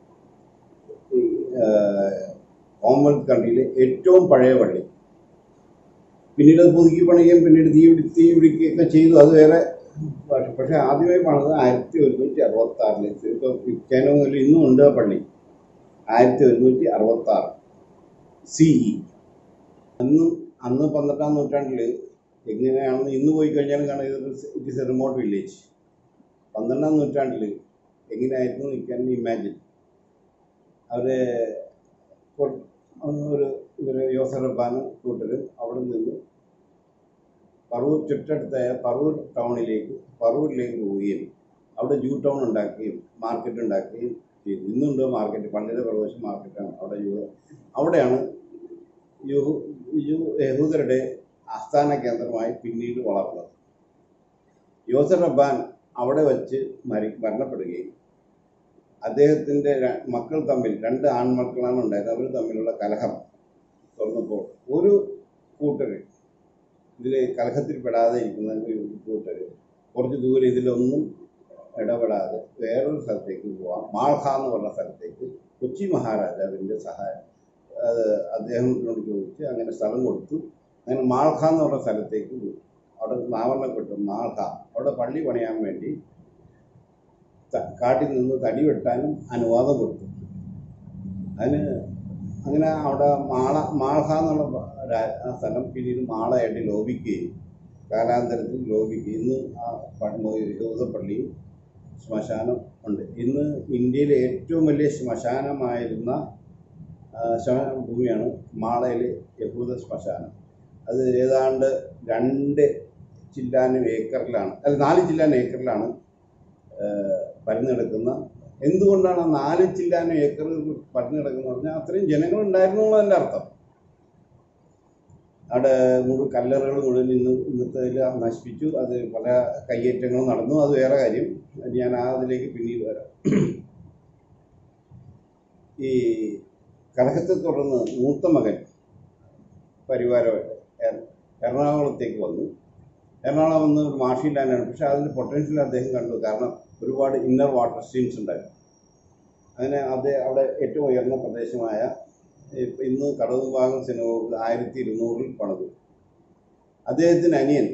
ഈ, ആ, കോമൺവെൽത്ത് കൺട്രിയിലെ ഏറ്റവും പഴയ പള്ളി പിന്നീട് അത് പുതുക്കി പണിയുകയും പിന്നീട് തീ പിടി തീ പിടിക്കുകയൊക്കെ ചെയ്തു അത് വേറെ പക്ഷെ പക്ഷേ ആദ്യമായി പണിത് ആയിരത്തി ഒരുന്നൂറ്റി അറുപത്തി ആറിൽ ഇപ്പോൾ ജനമംഗലം ഇന്നും ഉണ്ട് ആ പള്ളി ആയിരത്തി ഒരുന്നൂറ്റി അറുപത്തി ആറ് സി ഇ അന്നും അന്ന് പന്ത്രണ്ടാം നൂറ്റാണ്ടിൽ എങ്ങനെയാണെന്ന് ഇന്ന് പോയി കഴിഞ്ഞാലും കാണാം ഇതൊരു it is a remote village പന്ത്രണ്ടാം നൂറ്റാണ്ടിൽ എങ്ങനെയായിരുന്നു നിൽക്കാൻ ഇമാജിൻ അവരെ കൊ- ഒരു ഇവര് യോസറബാനും കൂട്ടരും അവിടെ നിന്ന് പറവൂർ ചുറ്റടുത്തായ പറവൂർ ടൗണിലേക്ക് പറവൂരിലേക്ക് പോവുകയും അവിടെ ജൂ ടൗൺ ഉണ്ടാക്കുകയും മാർക്കറ്റ് ഉണ്ടാക്കുകയും ചെയ്തു ഇന്നുണ്ട് മാർക്കറ്റ് പള്ളിയുടെ പ്രവേശം മാർക്കറ്റാണ് അവിടെ യു അവിടെയാണ് യഹൂ യു- യഹൂദരുടെ ആസ്ഥാന കേന്ദ്രമായി പിന്നീട് വളർന്നത് യോസർ റബ്ബാൻ അവിടെ വച്ച് മരി മരണപ്പെടുകയും അദ്ദേഹത്തിൻ്റെ ര- മക്കൾ തമ്മിൽ രണ്ട് ആൺമക്കളാണ് ഉണ്ടായത് അവർ തമ്മിലുള്ള കലഹം തുറന്നപ്പോൾ ഒരു കൂട്ടർ ഇതിൽ കലഹത്തിൽപ്പെടാതെ ഇരിക്കുന്ന ഒരു കൂട്ടർ കുറച്ച് ദൂരെ ഇതിലൊന്നും ഇടപെടാതെ വേറൊരു സ്ഥലത്തേക്ക് പോവാം മാൾഹ എന്ന് പറഞ്ഞ സ്ഥലത്തേക്ക് കൊച്ചി മഹാരാജാവിൻ്റെ സഹായം അത് അദ്ദേഹത്തിനോട് ചോദിച്ച് അങ്ങനെ സ്ഥലം കൊടുത്തു അങ്ങനെ മാൾഹ എന്ന് പറഞ്ഞ സ്ഥലത്തേക്ക് പോയി അവിടെ നാമരണപ്പെട്ടു മാൾഹ അവിടെ പള്ളി പണിയാൻ വേണ്ടി ത- കാട്ടിൽ നിന്ന് തടി വെട്ടാനും അനുവാദം കൊടുത്തു അതിന് അങ്ങനെ അവിടെ മാള മാൾഹ എന്നുള്ള പ- രാ- ആ സ്ഥലം പിന്നീട് മാളയായിട്ട് ലോപിക്കുകയും കാലാന്തരത്തിൽ ലോപിക്കുകയും ഇന്ന് ആ പ- യഹൂദപ്പള്ളിയും ശ്മശാനം ഉണ്ട് ഇന്ന് ഇന്ത്യയിലെ ഏറ്റവും വലിയ ശ്മശാനമായിരുന്ന ആ, ശ്മശാന ഭൂമിയാണ് മാളയിലെ യഹൂദ ശ്മശാനം അത് ഏതാണ്ട് രണ്ട് ചില്ലാനും ഏക്കറിലാണ് അല്ല നാല് ചില്ലാനും ഏക്കറിലാണ് പരന്നു കിടക്കുന്ന എന്തുകൊണ്ടാണ് ആ നാല് ചില്ലാനും ഏക്കർ പരന്നു കിടക്കുന്നത് പറഞ്ഞാൽ അത്രയും ജനങ്ങൾ ഉണ്ടായിരുന്നു എന്നുള്ളതിൻ്റെ അർത്ഥം അവിടെ മുഴുവൻ കല്ലറകൾ മുഴുവൻ ഇന്ന് ഇന്നത്തെ നശിപ്പിച്ചു അത് പല കയ്യേറ്റങ്ങളും നടന്നു അത് വേറെ കാര്യം ഞാൻ ആ അതിലേക്ക് പിന്നീട് വരാം ഈ കലഹത്തെ തുടർന്ന് മൂത്ത മകൻ പരിവാരമായിട്ട് എറ- എറണാകുളത്തേക്ക് വന്നു എറണാകുളം വന്ന് ഒരു മാഷില്ലാനാണ് പക്ഷെ അതിൻ്റെ പൊട്ടൻഷ്യൽ അദ്ദേഹം കണ്ടു കാരണം ഒരുപാട് ഇന്നർ വാട്ടർ സ്ട്രീംസ് ഉണ്ടായിരുന്നു അങ്ങനെ അത് അവിടെ ഏറ്റവും ഉയർന്ന പ്രദേശമായ ഇപ്പ- ഇന്ന് കടവ് ഭാഗം സിനഗോഗ് ആയിരത്തി ഇരുന്നൂറിൽ പണിതു അദ്ദേഹത്തിന് അനിയൻ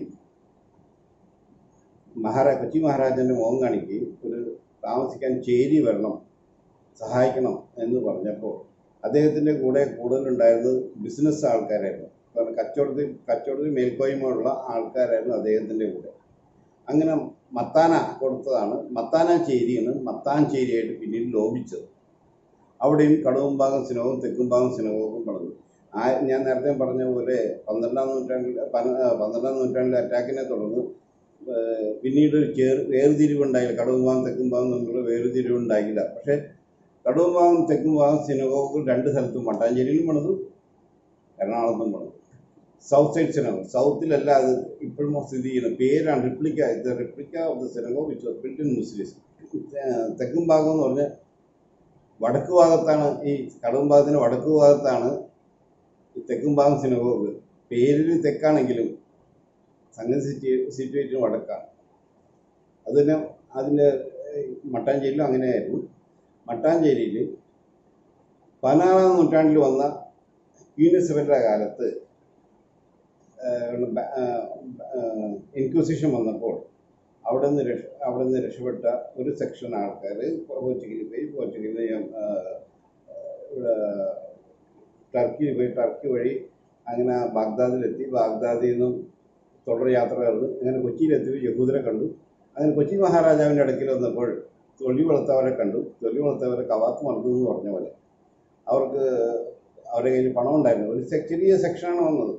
മഹാരാ കൊച്ചി മഹാരാജൻ്റെ മുഖം കാണിക്കുകയും ഒരു താമസിക്കാൻ ചേരി വരണം സഹായിക്കണം എന്ന് പറഞ്ഞപ്പോൾ അദ്ദേഹത്തിൻ്റെ കൂടെ കൂടുതലുണ്ടായിരുന്നത് ബിസിനസ് ആൾക്കാരായിരുന്നു കാരണം കച്ചവടത്തിൽ കച്ചവടത്തിൽ മേൽക്കോയ്മയുള്ള ആൾക്കാരായിരുന്നു അദ്ദേഹത്തിൻ്റെ കൂടെ അങ്ങനെ മത്താന കൊടുത്തതാണ് മത്താന ചേരിയാണ് മത്താൻ ചേരിയായിട്ട് പിന്നീട് ലോപിച്ചത് അവിടെയും കടവുംഭാഗം സിനവും തെക്കുംഭാഗം സിനവും പണിതു ആ ഞാൻ നേരത്തെ പറഞ്ഞ പോലെ പന്ത്രണ്ടാം നൂറ്റാണ്ടിൽ പന- ആ, പന്ത്രണ്ടാം നൂറ്റാണ്ടിലെ അറ്റാക്കിനെ തുടർന്ന് ഏഹ്, പിന്നീട് ഒരു ചേർ വേർതിരിവുണ്ടായില്ല കടവുംഭാഗം തെക്കുംഭാഗം തമ്മിലുള്ള വേർതിരിവുണ്ടായില്ല പക്ഷേ കടവുംഭാഗം തെക്കുംഭാഗം സിനഗോഗുകൾ രണ്ട് സ്ഥലത്തും മട്ടാഞ്ചേരിയിലും പണിതു എറണാകുളത്തും പണിതു സൗത്ത് സൈഡ് സിനഗോഗ് സൗത്തിലല്ല അത് ഇപ്പോഴും സ്ഥിതി ചെയ്യുന്നത് പേരാണ് റിപ്ലിക്ക ഇത് replica of the synagogue which was built in Muslims തെക്കും ഭാഗം എന്ന് പറഞ്ഞാൽ വടക്ക് ഭാഗത്താണ് ഈ കടവും ഭാഗത്തിന് വടക്ക് ഭാഗത്താണ് ഈ തെക്കും ഭാഗം സിനഗോഗ് പേരിൽ തെക്കാണെങ്കിലും സംഗതി സിറ്റി സിറ്റുവേഷൻ വടക്കാണ് അത് തന്നെ അതിൻ്റെ മട്ടാഞ്ചേരിയിലും അങ്ങനെയായിരുന്നു മട്ടാഞ്ചേരിയിൽ പതിനാറാം നൂറ്റാണ്ടിൽ വന്ന യൂനിസെഫിൻ്റെ കാലത്ത് ഇൻക്വിസിഷൻ വന്നപ്പോൾ അവിടെ നിന്ന് രക്ഷ അവിടെ നിന്ന് രക്ഷപ്പെട്ട ഒരു സെക്ഷൻ ആൾക്കാർ പോർച്ചുഗലിൽ പോയി പോർച്ചുഗലിൽ നിന്ന് ഞാൻ, ആ, ഇവിടെ ടർക്കിയിൽ പോയി ടർക്കി വഴി അങ്ങനെ ബാഗ്ദാദിലെത്തി ബാഗ്ദാദിൽ നിന്നും തുടർ യാത്ര കടന്നു അങ്ങനെ കൊച്ചിയിലെത്തി യഹൂദരെ കണ്ടു അങ്ങനെ കൊച്ചി മഹാരാജാവിൻ്റെ അടുക്കൽ വന്നപ്പോൾ തൊലി വെളുത്തവരെ കണ്ടു തൊലി വെളുത്തവരെ കവാത്ത് മറന്നു എന്ന് പറഞ്ഞ പോലെ അവർക്ക് അവരുടെ കയ്യിൽ പണം ഉണ്ടായിരുന്നു ഒരു സെ- ചെറിയ സെക്ഷനാണ് വന്നത്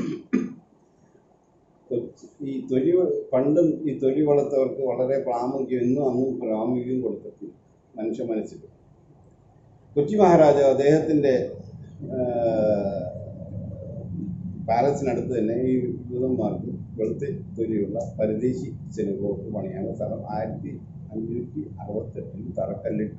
കൊച്ചി- ഈ തൊലി വെ- പണ്ടും ഈ തൊലി വെളുത്തവർക്ക് വളരെ പ്രാമുഖ്യം ഇന്നും അന്നും പ്രാമുഖ്യം കൊടുത്തിട്ടുണ്ട് മനുഷ്യ മനസ്സിൽ കൊച്ചി മഹാരാജാവ് അദ്ദേഹത്തിൻ്റെ പാലസിനടുത്ത് തന്നെ ഈ യൂതന്മാർക്ക് വെളുത്ത് തൊലിയുള്ള പരദേശി സിനിമകൾക്ക് പണിയാനുള്ള സ്ഥലം ആയിരത്തി അഞ്ഞൂറ്റി അറുപത്തെട്ടിൽ തറക്കല്ലിട്ട്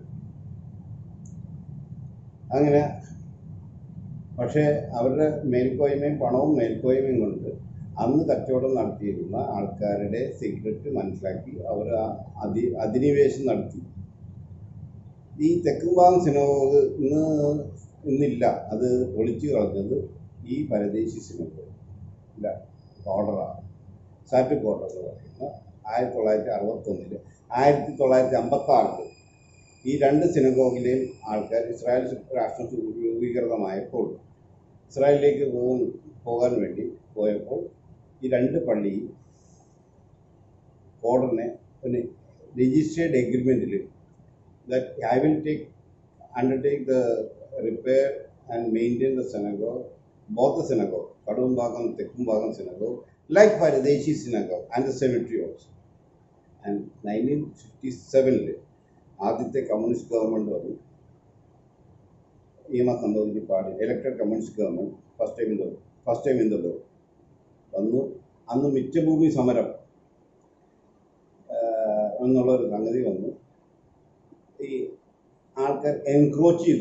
അങ്ങനെ പക്ഷേ അവരുടെ മേൽക്കോയ്മയും പണവും മേൽക്കോയ്മയും കൊണ്ട് അന്ന് കച്ചവടം നടത്തിയിരുന്ന ആൾക്കാരുടെ സീക്രട്ട് മനസ്സിലാക്കി അവർ ആ അധി അധിനിവേശം നടത്തി ഈ തെക്കുംഭാഗം സിനോഗ് ഇന്ന് ഇന്നില്ല അത് ഒളിച്ചു കളഞ്ഞത് ഈ പരദേശി സിനോഗ് ഇല്ല കോഡറാണ് സാറ്റ് കോഡർ എന്ന് പറയുന്ന ആയിരത്തി തൊള്ളായിരത്തി അറുപത്തൊന്നില് ആയിരത്തി തൊള്ളായിരത്തി അമ്പത്തി ആറില് ഈ രണ്ട് സിനഗോഗിലെയും ആൾക്കാർ ഇസ്രായേൽ രാഷ്ട്രം രൂപീകൃതമായപ്പോൾ ഇസ്രായേലിലേക്ക് പോകും പോകാൻ വേണ്ടി പോയപ്പോൾ ഈ രണ്ട് പള്ളി കോഡറിനെ ഒരു രജിസ്റ്റേർഡ് എഗ്രിമെൻറ്റിൽ that I will take undertake the repair and maintain the synagogue, both the synagogue, Kadumbagam, Tekumbagam synagogue, like Paradeshi synagogue and the cemetery also. And 1957 ആദ്യത്തെ കമ്മ്യൂണിസ്റ്റ് ഗവൺമെൻറ് വന്നു ഈ മാസം സംഭവിച്ച് പാടി elected communist government first time in the first time in the world വന്നു അന്ന് മിച്ചഭൂമി സമരം ആഹ്, എന്നുള്ളൊരു സംഗതി വന്നു ഈ ആൾക്കാർ എൻക്രോച്ച് ചെയ്തു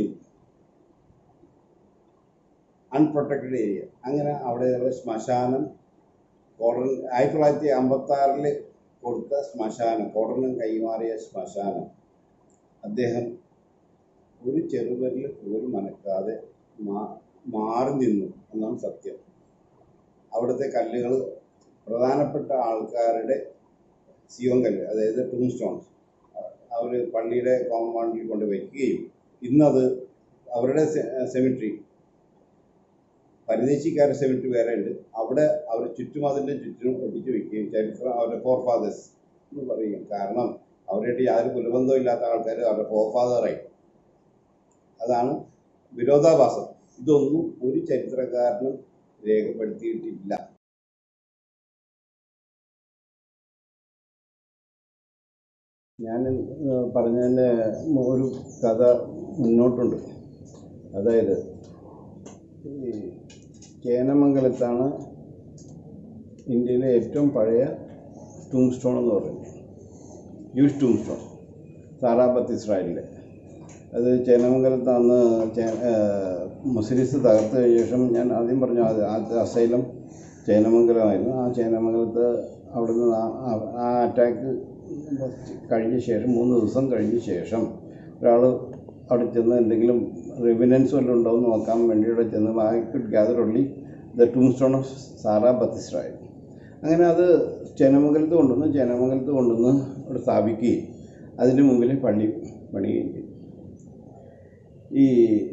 അൺപ്രൊട്ടക്റ്റഡ് ഏരിയ അങ്ങനെ അവിടെയുള്ള ശ്മശാനം കോടൻ ആയിരത്തി തൊള്ളായിരത്തി അമ്പത്തി ആറിൽ കൊടുത്ത ശ്മശാനം കോടനും കൈമാറിയ ശ്മശാനം അദ്ദേഹം ഒരു ചെറുപരിൽ പോലും അനക്കാതെ മാ- മാറി നിന്നു എന്നാണ് സത്യം അവിടുത്തെ കല്ലുകൾ പ്രധാനപ്പെട്ട ആൾക്കാരുടെ സിയോൻ കല്ല് അതായത് ടൂം സ്റ്റോൺസ് അവർ പള്ളിയുടെ കോമ്പൗണ്ടിൽ കൊണ്ട് വയ്ക്കുകയും ഇന്നത് അവരുടെ സെമിട്രി പരദേശിക്കാരുടെ സെമിട്രി വേറെ ഉണ്ട് അവിടെ അവർ ചുറ്റും അതിൻ്റെ ചുറ്റും ഒട്ടിച്ച് വയ്ക്കുകയും ചരിത്രം അവരുടെ ഫോർ ഫാദേഴ്സ് എന്ന് പറയും കാരണം അവരുടെ യാതൊരു കുലബന്ധവും ഇല്ലാത്ത ആൾക്കാർ അവരുടെ ഫോർ ഫാദറായി അതാണ് വിരോധാഭാസം ഇതൊന്നും ഒരു ചരിത്രകാരനും രേഖപ്പെടുത്തിയിട്ടില്ല ഞാൻ ഏഹ്, പറഞ്ഞതിൻ്റെ ഒരു കഥ മുന്നോട്ടുണ്ട് അതായത് ഈ ചേനമംഗലത്താണ് ഇന്ത്യയിലെ ഏറ്റവും പഴയ ടൂം സ്റ്റോൺ എന്ന് പറയുന്നത് യൂസ് ടൂം സ്റ്റോൺ സാറാബത്ത് ഇസ്രായേലിലെ അത് ചേനമംഗലത്ത് അന്ന് ചേ- ഏഹ്, മുസ്ലിസ് തകർത്ത ശേഷം ഞാൻ ആദ്യം പറഞ്ഞു അത് ആദ്യത്തെ അസൈലം ചേനമംഗലമായിരുന്നു ആ ചേനമംഗലത്ത് അവിടുന്ന് ആ- ആ- ആ അറ്റാക്ക് കഴിഞ്ഞ ശേഷം മൂന്ന് ദിവസം കഴിഞ്ഞ ശേഷം ഒരാൾ അവിടെ ചെന്ന് എന്തെങ്കിലും റെവിനൻസ് വല്ലതും ഉണ്ടോ എന്ന് നോക്കാൻ വേണ്ടി അവിടെ ചെന്ന് I could gather only the tomb stone of Sarah ബത്തിസ്രായൽ അങ്ങനെ അത് ചേനമംഗലത്ത് കൊണ്ടുവന്ന് ചേനമംഗലത്ത് കൊണ്ടുവന്ന് അവിടെ സ്ഥാപിക്കുകയും അതിന് മുമ്പിൽ പള്ളി പണിയുകയും ചെയ്തു ഈ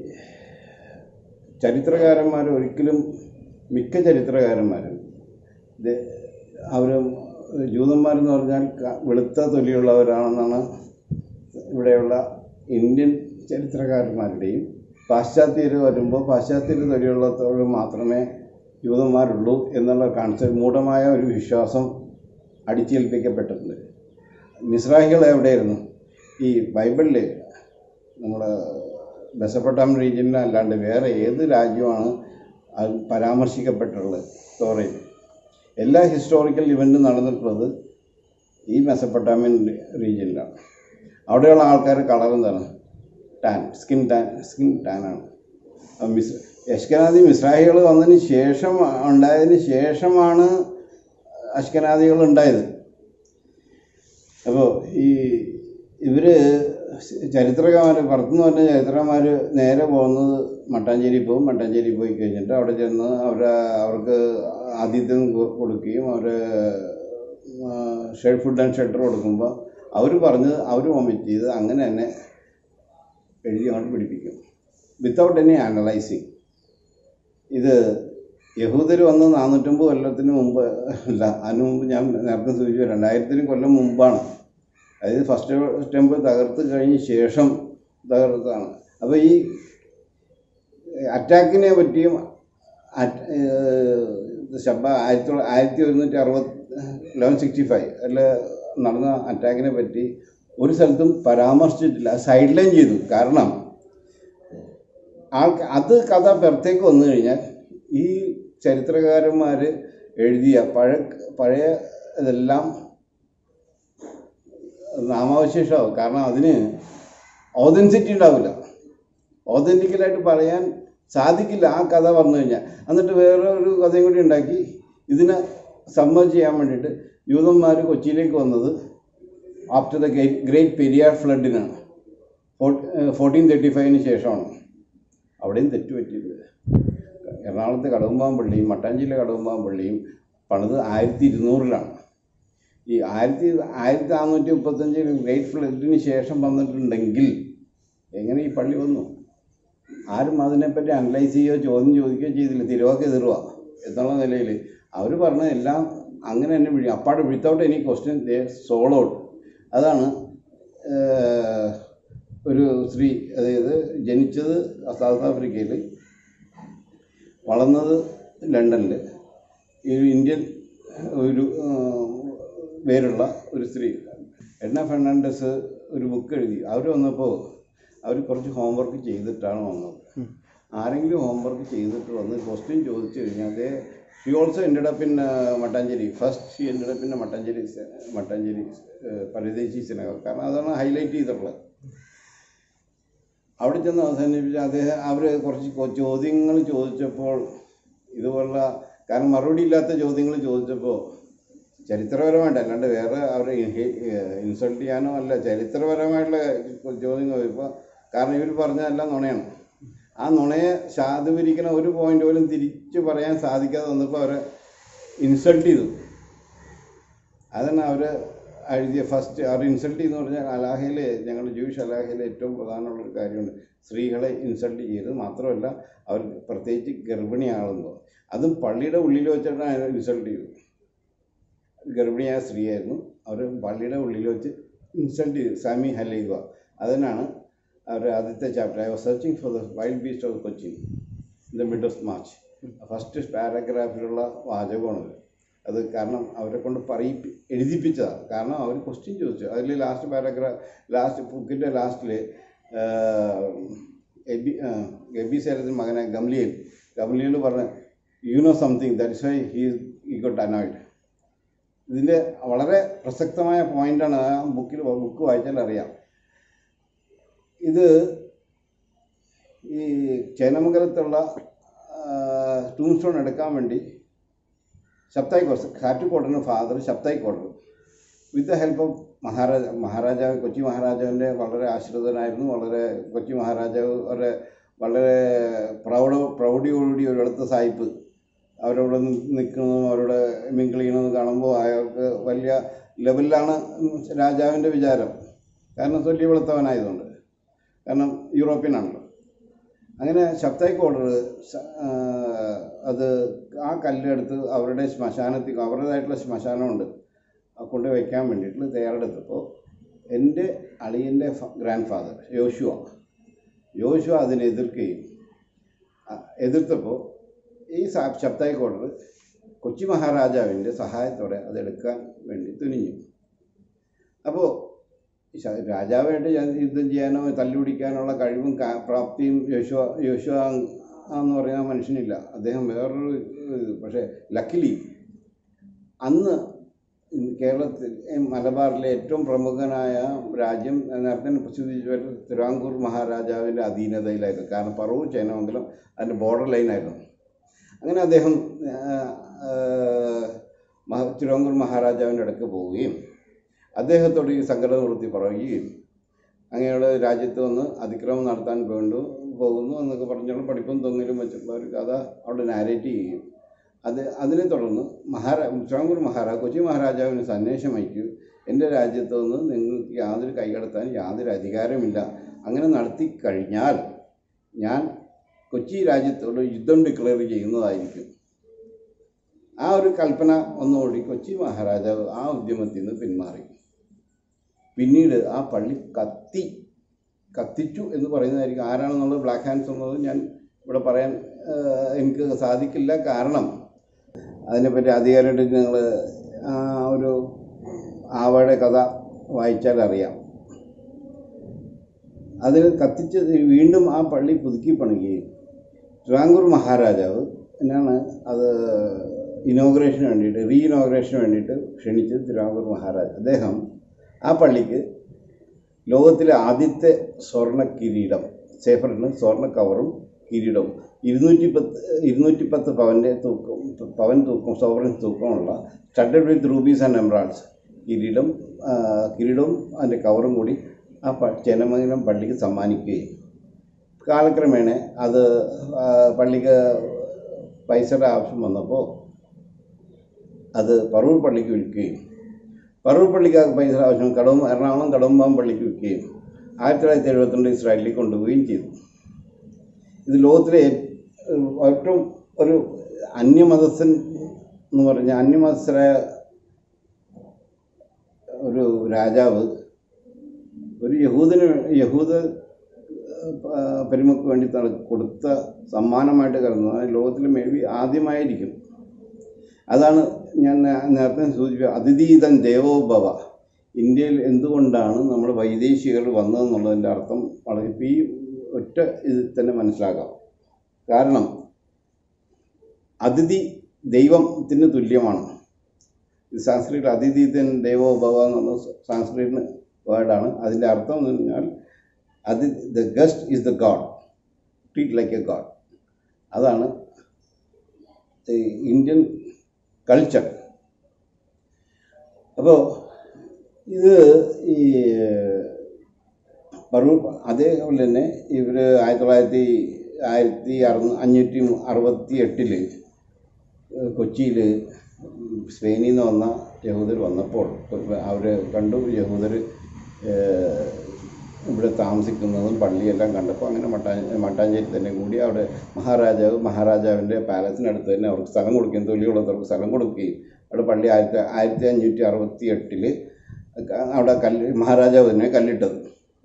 ചരിത്രകാരന്മാർ ഒരിക്കലും മിക്ക ചരിത്രകാരന്മാരും ഇത് അവർ ജൂതന്മാരെന്ന് പറഞ്ഞാൽ ക- വെളുത്ത തൊലിയുള്ളവരാണെന്നാണ് ഇവിടെയുള്ള ഇന്ത്യൻ ചരിത്രകാരന്മാരുടെയും പാശ്ചാത്യർ വരുമ്പോൾ പാശ്ചാത്യർ തൊലിയുള്ളവർ മാത്രമേ ജൂതന്മാരുള്ളൂ എന്നുള്ള കാൺസെപ്റ്റ് മൂഢമായ ഒരു വിശ്വാസം അടിച്ചേൽപ്പിക്കപ്പെട്ടിട്ടുണ്ട് മിസ്രാഹികൾ എവിടെയായിരുന്നു ഈ ബൈബിളിൽ നമ്മുടെ ബെസപ്പട്ടാം റീജിയനിൽ അല്ലാണ്ട് വേറെ ഏത് രാജ്യമാണ് അത് പരാമർശിക്കപ്പെട്ടിട്ടുള്ളത് തോറയിൽ എല്ലാ ഹിസ്റ്റോറിക്കൽ ഇവൻറ്റും നടന്നിട്ടുള്ളത് ഈ മെസപ്പൊട്ടാമിയൻ റീജിയനിലാണ് അവിടെയുള്ള ആൾക്കാരുടെ കളർ എന്താണ് ടാൻ സ്കിൻ ടാൻ സ്കിൻ ടാനാണ് അപ്പം മിസ് അഷ്കനാദി മിസ്രാഹികൾ വന്നതിന് ശേഷം ഉണ്ടായതിന് ശേഷമാണ് അഷ്കനാദികൾ ഉണ്ടായത് അപ്പോൾ ഈ ഇവർ ചരിത്രകാർ പുറത്തുനിന്ന് പറഞ്ഞ ചരിത്രകാരന്മാർ നേരെ പോകുന്നത് മട്ടാഞ്ചേരി പോകും മട്ടാഞ്ചേരി പോയി കഴിഞ്ഞിട്ട് അവിടെ ചെന്ന് അവരെ അവർക്ക് ആതിഥ്യം കൊ- കൊടുക്കുകയും അവരെ ഷെഡ് ഫുഡ് ആൻഡ് ഷെൽട്ടർ കൊടുക്കുമ്പോൾ അവർ പറഞ്ഞത് അവർ വോമിറ്റ് ചെയ്ത് അങ്ങനെ തന്നെ എഴുതി അങ്ങോട്ട് പിടിപ്പിക്കും വിത്തൗട്ട് എനി അനലൈസിങ് ഇത് യഹൂദർ വന്ന് നാനൂറ്റമ്പത് കൊല്ലത്തിന് മുമ്പ് അല്ല അതിന് മുമ്പ് ഞാൻ നേരത്തെ സൂചിച്ചു രണ്ടായിരത്തിന് കൊല്ലം മുമ്പാണ് അതായത് ഫസ്റ്റ് ടെമ്പിൾ തകർത്ത് കഴിഞ്ഞ ശേഷം തകർത്തതാണ് അപ്പോൾ ഈ അറ്റാക്കിനെ പറ്റിയും അറ്റ്- ഏഹ് ശബ്ദ ആയിരത്തി തൊള്ള- ആയിരത്തി ഒരുന്നൂറ്റി അറുപത് ലെവൻ സിക്സ്റ്റി ഫൈവ് അതിൽ നടന്ന അറ്റാക്കിനെ പറ്റി ഒരു സ്ഥലത്തും പരാമർശിച്ചിട്ടില്ല സൈഡ് ലൈൻ ചെയ്തു കാരണം ആൾക്ക് അത് കഥ പുറത്തേക്ക് വന്നു കഴിഞ്ഞാൽ ഈ ചരിത്രകാരന്മാർ എഴുതിയ പഴയ പഴയ ഇതെല്ലാം നാമാവശേഷമാവും കാരണം അതിന് ഓതൻസിറ്റി ഉണ്ടാവില്ല ഓതൻറ്റിക്കലായിട്ട് പറയാൻ സാധിക്കില്ല ആ കഥ പറഞ്ഞു കഴിഞ്ഞാൽ എന്നിട്ട് വേറെ ഒരു കഥയും കൂടി ഉണ്ടാക്കി ഇതിനെ സമ്മർ ചെയ്യാൻ വേണ്ടിയിട്ട് യൂതന്മാർ കൊച്ചിയിലേക്ക് വന്നത് ആഫ്റ്റർ ദ ഗ്രേറ്റ് പെരിയാർ ഫ്ലഡിനാണ് ഫോർട്ടീൻ തേർട്ടി ഫൈവിന് ശേഷമാണ് അവിടെയും തെറ്റുപറ്റിയത് എറണാകുളത്തെ കടകുമ്പാൻ പള്ളിയും മട്ടാഞ്ചേരിയിലെ കടകുമ്പാൻ പള്ളിയും പണിത് ആയിരത്തി ഇരുന്നൂറിലാണ് ഈ ആയിരത്തി ആയിരത്തി നാനൂറ്റി മുപ്പത്തഞ്ചിൽ ഗ്രേറ്റ് ഫ്ലഡിന് ശേഷം വന്നിട്ടുണ്ടെങ്കിൽ എങ്ങനെ ഈ പള്ളി വന്നു ആരും അതിനെപ്പറ്റി അനലൈസ് ചെയ്യുകയോ ചോദ്യം ചോദിക്കുകയോ ചെയ്തില്ല തിരുവാക്ക് എതിർവാ എന്നുള്ള നിലയിൽ അവർ പറഞ്ഞ എല്ലാം അങ്ങനെ തന്നെ വിഴി അപ്പാട് വിത്തൗട്ട് എനി ക്വസ്റ്റ്യൻ ദേ സോളോഡ് അതാണ് ഏഹ്, ഒരു സ്ത്രീ അതായത് ജനിച്ചത് സൗത്ത് ആഫ്രിക്കയിൽ വളർന്നത് ലണ്ടനിൽ ഈ ഇന്ത്യൻ ഒരു ഏഹ്, പേരുള്ള ഒരു സ്ത്രീ എഡ്ന ഫെർണാണ്ടസ് ഒരു ബുക്ക് എഴുതി അവർ വന്നപ്പോൾ അവർ കുറച്ച് ഹോംവർക്ക് ചെയ്തിട്ടാണ് വന്നത് ആരെങ്കിലും ഹോംവർക്ക് ചെയ്തിട്ട് വന്ന് ക്വസ്റ്റ്യൻ ചോദിച്ചു കഴിഞ്ഞാൽ അതേ she also end up in Mattancherry first she end up in Mattancherry സെ- മട്ടാഞ്ചേരി ഏഹ്, പരദേശി സിനഗ കാരണം അതാണ് ഹൈലൈറ്റ് ചെയ്തിട്ടുള്ളത് അവിടെ ചെന്ന് അവസാനിപ്പിച്ച് അദ്ദേഹം അവർ കുറച്ച് കൊ- ചോദ്യങ്ങൾ ചോദിച്ചപ്പോൾ ഇതുപോലുള്ള കാരണം മറുപടി ഇല്ലാത്ത ചോദ്യങ്ങൾ ചോദിച്ചപ്പോൾ ചരിത്രപരമായിട്ട് അല്ലാണ്ട് വേറെ അവരെ ഇൻസൾട്ട് ചെയ്യാനോ അല്ല ചരിത്രപരമായിട്ടുള്ള ചോദ്യങ്ങൾ ഇപ്പോൾ കാരണം ഇവർ പറഞ്ഞതെല്ലാം നുണയാണ് ആ നുണയെ സാധൂകരിക്കുന്ന ഒരു പോയിന്റ് പോലും തിരിച്ചു പറയാൻ സാധിക്കാതെ വന്നപ്പോൾ അവരെ ഇൻസൾട്ട് ചെയ്തു അതാണ് അവർ എഴുതിയ ഫസ്റ്റ് അവർ ഇൻസൾട്ട് ചെയ്യുന്ന പറഞ്ഞാൽ അലാഹയിൽ ഞങ്ങളുടെ ജൂയിഷ് അലാഹയിൽ ഏറ്റവും പ്രധാനമുള്ള ഒരു കാര്യമുണ്ട് സ്ത്രീകളെ ഇൻസൾട്ട് ചെയ്ത് മാത്രമല്ല അവർ പ്രത്യേകിച്ച് ഗർഭിണിയാകുമ്പോൾ അതും പള്ളിയുടെ ഉള്ളിൽ വെച്ചിട്ടാണ് അവർ ഇൻസൾട്ട് ചെയ്തത് ഗർഭിണിയായ സ്ത്രീയായിരുന്നു അവർ പള്ളിയുടെ ഉള്ളിൽ വെച്ച് ഇൻസൾട്ട് ചെയ്തു സാമി ഹലീഗ അതിനാണ് അവർ ആദ്യത്തെ chapter I was searching for the wild beast of Cochin in the mid of March first പാരഗ്രാഫിലുള്ള വാചകമാണത് അത് കാരണം അവരെ കൊണ്ട് പറയിപ്പി എഴുതിപ്പിച്ചതാണ് കാരണം അവർ ക്വസ്റ്റ്യൻ ചോദിച്ചു അതിൽ ലാസ്റ്റ് പാരഗ്രാഫ് ലാസ്റ്റ് ബുക്കിൻ്റെ ലാസ്റ്റിൽ എബി എബി സേലത്തിൻ്റെ മകനെ ഗംലിയൽ ഗംലിയൽ പറഞ്ഞ you know something that's why he ഈ ഗോട്ട് അനോയിഡ് ഇതിൻ്റെ വളരെ പ്രസക്തമായ പോയിന്റാണ് ആ ബുക്കിൽ ബുക്ക് വായിച്ചാൽ അറിയാം ഇത് ഈ ചേനമംഗലത്തുള്ള ടൂം സ്റ്റോൺ എടുക്കാൻ വേണ്ടി ശബ്ദായി കോർസ് കാറ്റുകോട്ടന് ഫാദർ ശബ്ദായി കോട്ടർ with the help of maharaja മഹാരാജാവ് കൊച്ചി മഹാരാജാവിൻ്റെ വളരെ ആശ്രിതനായിരുന്നു വളരെ കൊച്ചി മഹാരാജാവ് വളരെ വളരെ പ്രൗഢ പ്രൗഢിയോടുകൂടി ഒരിടത്ത് സായിപ്പ് അവരവിടെ നിൽക്കുന്നതും അവരുടെ മിങ്കിൾ ചെയ്യണമെന്ന് കാണുമ്പോൾ അയാൾക്ക് വലിയ ലെവലിലാണ് രാജാവിൻ്റെ വിചാരം കാരണം തൊല്ലി വെളുത്തവനായതുകൊണ്ട് കാരണം യൂറോപ്യനാണല്ലോ അങ്ങനെ ശബ്ദായിക്ക് ഓർഡർ അത് ആ കല്ലെടുത്ത് അവരുടെ ശ്മശാനത്തിൽ അവരുടേതായിട്ടുള്ള ശ്മശാനമുണ്ട് അത് കൊണ്ട് വയ്ക്കാൻ വേണ്ടിയിട്ട് തയ്യാറെടുത്തപ്പോൾ എൻ്റെ അളിയൻ്റെ ഗ്രാൻഡ് ഫാദർ യോശുവ യോശുവ അതിനെ എതിർക്കുകയും ആ, എതിർത്തപ്പോൾ ഈ സാ- ശബ്ദായിക്ക് ഓർഡർ കൊച്ചി മഹാരാജാവിൻ്റെ സഹായത്തോടെ അതെടുക്കാൻ വേണ്ടി തുനിഞ്ഞു അപ്പോൾ ഈ ശ- രാജാവായിട്ട് ഞാൻ- യുദ്ധം ചെയ്യാനോ തല്ലുപിടിക്കാനുള്ള കഴിവും കാ- പ്രാപ്തിയും യോശുവ യോശുവ എന്ന് പറയുന്ന മനുഷ്യനില്ല അദ്ദേഹം വേറൊരു ഇത് പക്ഷേ ലക്കിലി അന്ന് കേരളത്തിൽ ഏ, മലബാറിലെ ഏറ്റവും പ്രമുഖനായ രാജ്യം നേരത്തെ സൂചിപ്പിച്ച തിരുവാങ്കൂർ മഹാരാജാവിൻ്റെ അധീനതയിലായിരുന്നു കാരണം പറവൂർ ചേനമംഗലം അതിൻ്റെ ബോർഡർ ലൈനായിരുന്നു അങ്ങനെ അദ്ദേഹം ആ, ആ, മഹ- തിരുവാങ്കൂർ മഹാരാജാവിൻ്റെ അടുക്ക് പോവുകയും അദ്ദേഹത്തോട് ഈ സങ്കട നിവൃത്തി പറയുകയും അങ്ങയുടെ രാജ്യത്ത് വന്ന് അതിക്രമം നടത്താൻ വേണ്ടു പോകുന്നു എന്നൊക്കെ പറഞ്ഞുള്ള പഠിപ്പും തൊങ്ങിലും വെച്ചിട്ടുള്ള ഒരു കഥ അവിടെ നാരേറ്റ് ചെയ്യുകയും അത് അതിനെ തുടർന്ന് മഹാരാ തിരുവിതാംകൂർ മഹാരാജ കൊച്ചി മഹാരാജാവിന് സന്ദേശം അയക്കൂ എൻ്റെ രാജ്യത്ത് നിന്ന് നിങ്ങൾക്ക് യാതൊരു കൈകടത്താൻ യാതൊരു അധികാരമില്ല അങ്ങനെ നടത്തി കഴിഞ്ഞാൽ ഞാൻ കൊച്ചി രാജ്യത്തോട് യുദ്ധം ഡിക്ലെയർ ചെയ്യുന്നതായിരിക്കും ആ ഒരു കൽപ്പന ഒന്നുകൂടി കൊച്ചി മഹാരാജാവ് ആ ഉദ്യമത്തിൽ നിന്ന് പിന്മാറി പിന്നീട് ആ പള്ളി കത്തി കത്തിച്ചു എന്ന് പറയുന്നതായിരിക്കും ആരാണെന്നുള്ളത് ബ്ലാക്ക് ഹാൻഡ്സ് എന്നുള്ളത് ഞാൻ ഇവിടെ പറയാൻ ഏഹ്, എനിക്ക് സാധിക്കില്ല കാരണം അതിനെപ്പറ്റി അധികാരമായിട്ട് നിങ്ങൾ ആ ഒരു ആവയുടെ കഥ വായിച്ചാൽ അറിയാം അതിൽ കത്തിച്ച് വീണ്ടും ആ പള്ളി പുതുക്കി പണിയുകയും ട്രാങ്കൂർ മഹാരാജാവ് എന്നാണ് അത് ഇനോഗ്രേഷന് വേണ്ടിയിട്ട് റീ ഇനോഗ്രേഷന് വേണ്ടിയിട്ട് ക്ഷണിച്ചത് തിരുവാങ്കൂർ മഹാരാജ് അദ്ദേഹം ആ പള്ളിക്ക് ലോകത്തിലെ ആദ്യത്തെ സ്വർണ്ണ കിരീടം സേഫറിന് സ്വർണ്ണ കവറും കിരീടവും ഇരുന്നൂറ്റി പത്ത് ഇരുന്നൂറ്റി പത്ത് പവൻ്റെ തൂക്കം പവൻ തൂക്കം സോവറിൻ തൂക്കമുള്ള studded with rubies and emeralds കിരീടം ആ, കിരീടവും അതിൻ്റെ കവറും കൂടി ആ പ- ചെനമംഗലം പള്ളിക്ക് സമ്മാനിക്കുകയും കാലക്രമേണ അത് ആ, പള്ളിക്ക് പൈസയുടെ ആവശ്യം വന്നപ്പോൾ അത് പറവൂർ പള്ളിക്ക് വിൽക്കുകയും പറവൂർ പള്ളിക്ക് ആ പൈസ ആവശ്യം കടവും എറണാകുളം കടവുമ്പാം പള്ളിക്ക് വിൽക്കുകയും ആയിരത്തി തൊള്ളായിരത്തി എഴുപത്തിരണ്ട് ഇസ്രായേലിലേക്ക് കൊണ്ടുപോവുകയും ചെയ്തു ഇത് ലോകത്തിലെ ഏ- ഏറ്റവും ഒരു അന്യമതസ്ഥൻ എന്ന് പറഞ്ഞ അന്യമതസ്ഥരായ ഒരു രാജാവ് ഒരു യഹൂദന് യഹൂദ ആ, പെരുമക്ക് വേണ്ടി ത- കൊടുത്ത സമ്മാനമായിട്ട് കരുതുന്നത് അത് ലോകത്തിൽ മേ ബി ആദ്യമായിരിക്കും അതാണ് ഞാൻ നേ- നേരത്തെ സൂചിപ്പിച്ച അതിഥീതൻ ദേവോഭവ ഇന്ത്യയിൽ എന്തുകൊണ്ടാണ് നമ്മൾ വൈദേശികർ വന്നതെന്നുള്ളതിൻ്റെ അർത്ഥം വളരെ ഇപ്പം ഈ ഒറ്റ ഇതിൽ തന്നെ മനസ്സിലാക്കാം കാരണം അതിഥി ദൈവത്തിന് തുല്യമാണ് ഇത് സാൻസ്ക്രിറ്റ് അതിഥീതൻ ദേവോഭവ എന്നുള്ള സാൻസ്ക്രിറ്റിന് വേർഡാണ് അതിൻ്റെ അർത്ഥം എന്ന് പറഞ്ഞാൽ അത് the guest is the god treat like a god അതാണ് ഈ ഇന്ത്യൻ കൾച്ചർ അപ്പോൾ ഇത് ഈ പറവൂർ അതേപോലെ തന്നെ ഇവർ ആയിരത്തി തൊള്ളായിരത്തി ആയിരത്തി അറു അഞ്ഞൂറ്റി അറുപത്തി എട്ടിൽ കൊച്ചിയിൽ സ്പെയിനിൽ നിന്ന് വന്ന യഹൂദർ വന്നപ്പോൾ അവർ കണ്ടു യഹൂദർ ഇവിടെ താമസിക്കുന്നതും പള്ളിയെല്ലാം കണ്ടപ്പോൾ അങ്ങനെ മട്ടാ മട്ടാഞ്ചേരി തന്നെ കൂടി അവിടെ മഹാരാജാവ് മഹാരാജാവിൻ്റെ പാലസിനടുത്ത് തന്നെ അവർക്ക് സ്ഥലം കൊടുക്കുകയും തൊഴിലുള്ളവർക്ക് സ്ഥലം കൊടുക്കുകയും അവിടെ പള്ളി ആയിരത്തി ആയിരത്തി അഞ്ഞൂറ്റി അറുപത്തി എട്ടിൽ അവിടെ കല്ല് മഹാരാജാവ് തന്നെ കല്ലിട്ടത്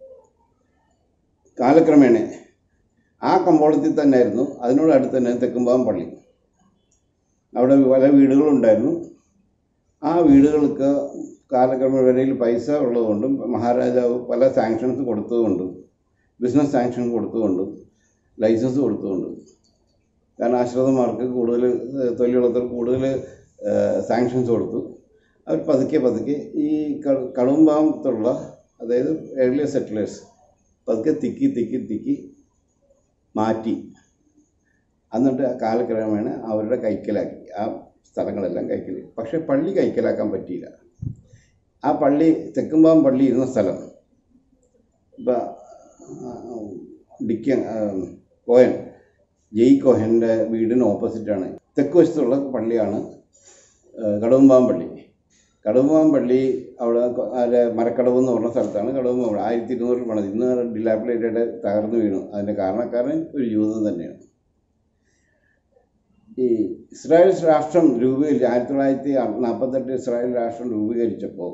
കാലക്രമേണ ആ കമ്പോളത്തിൽ തന്നെയായിരുന്നു അതിനോട് അടുത്ത് തന്നെ തെക്കുംപാവം പള്ളി അവിടെ പല വീടുകളുണ്ടായിരുന്നു ആ വീടുകൾക്ക് കാലക്രമേണ വിലയിൽ പൈസ ഉള്ളതുകൊണ്ടും മഹാരാജാവ് പല സാങ്ഷൻസ് കൊടുത്തതുകൊണ്ടും ബിസിനസ് സാങ്ഷൻ കൊടുത്തുകൊണ്ടും ലൈസൻസ് കൊടുത്തുകൊണ്ടും കാരണം ആശ്രിതന്മാർക്ക് കൂടുതൽ ഏഹ്, തൊഴിലുള്ളവർക്ക് കൂടുതൽ സാങ്ഷൻസ് കൊടുത്തു അവർ പതുക്കെ പതുക്കെ ഈ ക- കടുംബാമത്തുള്ള അതായത് ഏർലി സെറ്റിലേഴ്സ് പതുക്കെ തിക്കി തിക്കി തിക്കി മാറ്റി എന്നിട്ട് കാലക്രമേണ അവരുടെ കൈക്കലാക്കി ആ സ്ഥലങ്ങളെല്ലാം കൈക്കൽ പക്ഷേ പള്ളി കൈക്കലാക്കാൻ പറ്റിയില്ല ആ പള്ളി തെക്കുംപാം പള്ളി ഇരുന്ന സ്ഥലം ഇപ്പം ഡിക്ക കോയൻ ജെയ് കോഹൻ്റെ വീടിന് ഓപ്പോസിറ്റാണ് തെക്ക് വശത്തുള്ള പള്ളിയാണ് കടവുമ്പാം പള്ളി കടവുമ്പാം പള്ളി അവിടെ കൊ- അതിലെ മരക്കടവ് എന്ന് പറഞ്ഞ സ്ഥലത്താണ് കടവുമ്പാം പള്ളി ആയിരത്തി ഇരുന്നൂറിൽ പണിത് ഇന്ന് ഡിലാപ്പിലേറ്റഡ് തകർന്നു വീണു അതിൻ്റെ കാരണക്കാരൻ ഒരു യൂതൻ തന്നെയാണ് ഈ ഇസ്രായേൽ രാഷ്ട്രം രൂപീകരിച്ച് ആയിരത്തി തൊള്ളായിരത്തി നാൽപ്പത്തെട്ട് ഇസ്രായേൽ രാഷ്ട്രം രൂപീകരിച്ചപ്പോൾ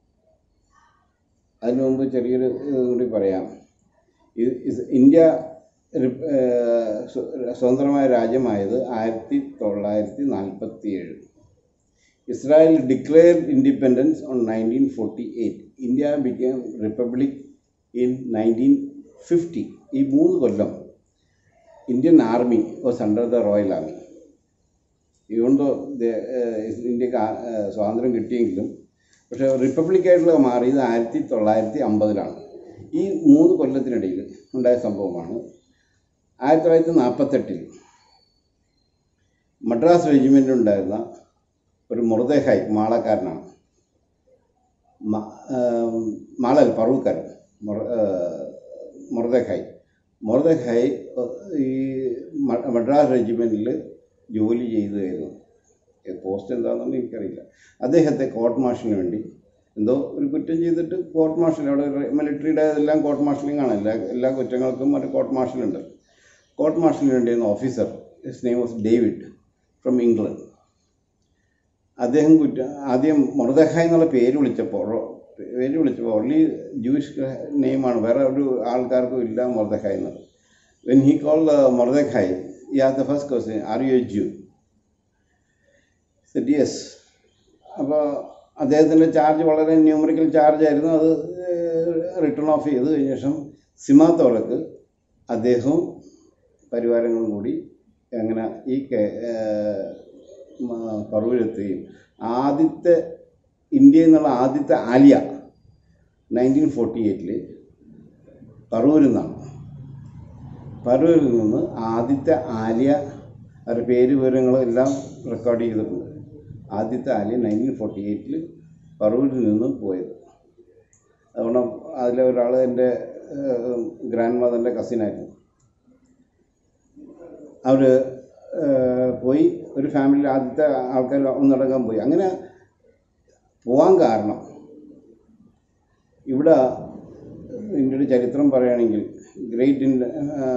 അതിനു മുമ്പ് ചെറിയൊരു ഇത് കൂടി പറയാം ഇ- ഇസ്- ഇന്ത്യ റി- ഏഹ് സ്വ- സ്വതന്ത്രമായ രാജ്യമായത് ആയിരത്തി തൊള്ളായിരത്തി നാൽപ്പത്തി ഏഴ് Israel declare independence on nineteen forty eight India became republic in nineteen fifty ഈ മൂന്ന് കൊല്ലം Indian army was under the royal army ഇതുകൊണ്ടോ ഇന്ത്യക്ക് ആ- ഏഹ് സ്വാതന്ത്ര്യം കിട്ടിയെങ്കിലും പക്ഷേ റിപ്പബ്ലിക്കായിട്ടുള്ള മാറിയത് ആയിരത്തി തൊള്ളായിരത്തി അമ്പതിലാണ് ഈ മൂന്ന് കൊല്ലത്തിനിടയിൽ ഉണ്ടായ സംഭവമാണ് ആയിരത്തി തൊള്ളായിരത്തി നാൽപ്പത്തെട്ടിൽ മദ്രാസ് റെജിമെൻ്റ് ഉണ്ടായിരുന്ന ഒരു മുറുദേഹായ് മാളക്കാരനാണ് മ- ഏം, മാളൽ പറവൂക്കാരൻ മുറ- ഏഹ്, മുറുദേഹായ് മുറുദേഹായ് ഏഹ്, ഈ മ- മദ്രാസ് റെജിമെൻറ്റിൽ ജോലി ചെയ്തുമായിരുന്നു പോസ്റ്റ് എന്താണെന്ന് എനിക്കറിയില്ല അദ്ദേഹത്തെ കോർട്ട് മാർഷലിന് വേണ്ടി എന്തോ ഒരു കുറ്റം ചെയ്തിട്ട് കോർട്ട് മാർഷൽ അവിടെ മിലിറ്ററിയുടെ എല്ലാം കോർട്ട് മാർഷലിംഗ് ആണ് എല്ലാ എല്ലാ കുറ്റങ്ങൾക്കും ഒരു കോർട്ട് മാർഷലുണ്ട് കോർട്ട് മാർഷലിന് വേണ്ടിയിരുന്ന officer his name was David from England അദ്ദേഹം കുറ്റ ആദ്യം മൊറദഹായ് എന്നുള്ള പേര് വിളിച്ചപ്പോൾ പേര് വിളിച്ചപ്പോൾ ഓൺലി ജൂയിഷ് നെയിമാണ് വേറെ ഒരു ആൾക്കാർക്കും ഇല്ല മൊറദഹായ് എന്നുള്ളത് വെൻ ഹി കോൾ മൊറദഹായ് ഈ are the first question are you a Jew said yes അപ്പോൾ അദ്ദേഹത്തിൻ്റെ ചാർജ് വളരെ ന്യൂമറിക്കൽ ചാർജ് ആയിരുന്നു അത് റിട്ടേൺ ഓഫ് ചെയ്ത് കഴിഞ്ഞ ശേഷം സിമാത്തോറക്ക് അദ്ദേഹവും പരിവാരങ്ങളും കൂടി അങ്ങനെ ഈ പറവൂരെത്തുകയും ആദ്യത്തെ ഇന്ത്യയിൽ നിന്നുള്ള ആദ്യത്തെ ആലിയ നയൻറ്റീൻ ഫോർട്ടി എയ്റ്റിൽ പറവൂരിൽ നിന്നാണ് പറവൂരിൽ നിന്ന് ആദ്യത്തെ ആലിയ അവരുടെ പേര് വിവരങ്ങളും എല്ലാം റെക്കോർഡ് ചെയ്തിട്ടുണ്ട് ആദ്യത്തെ ആലിയ നയൻറ്റീൻ ഫോർട്ടി എയ്റ്റിൽ പറവൂരിൽ നിന്ന് പോയത് അതുകൊണ്ട് അതിലെ ഒരാൾ എൻ്റെ ഗ്രാൻഡ് മദറിൻ്റെ കസിനായിരുന്നു അവർ പോയി ഒരു ഫാമിലിയിൽ ആദ്യത്തെ ആൾക്കാർ ഒന്നടങ്കം പോയി അങ്ങനെ പോകാൻ കാരണം ഇവിടെ ഇന്ത്യയുടെ ചരിത്രം പറയുകയാണെങ്കിൽ ഗ്രേറ്റ് ഇന്ത്യ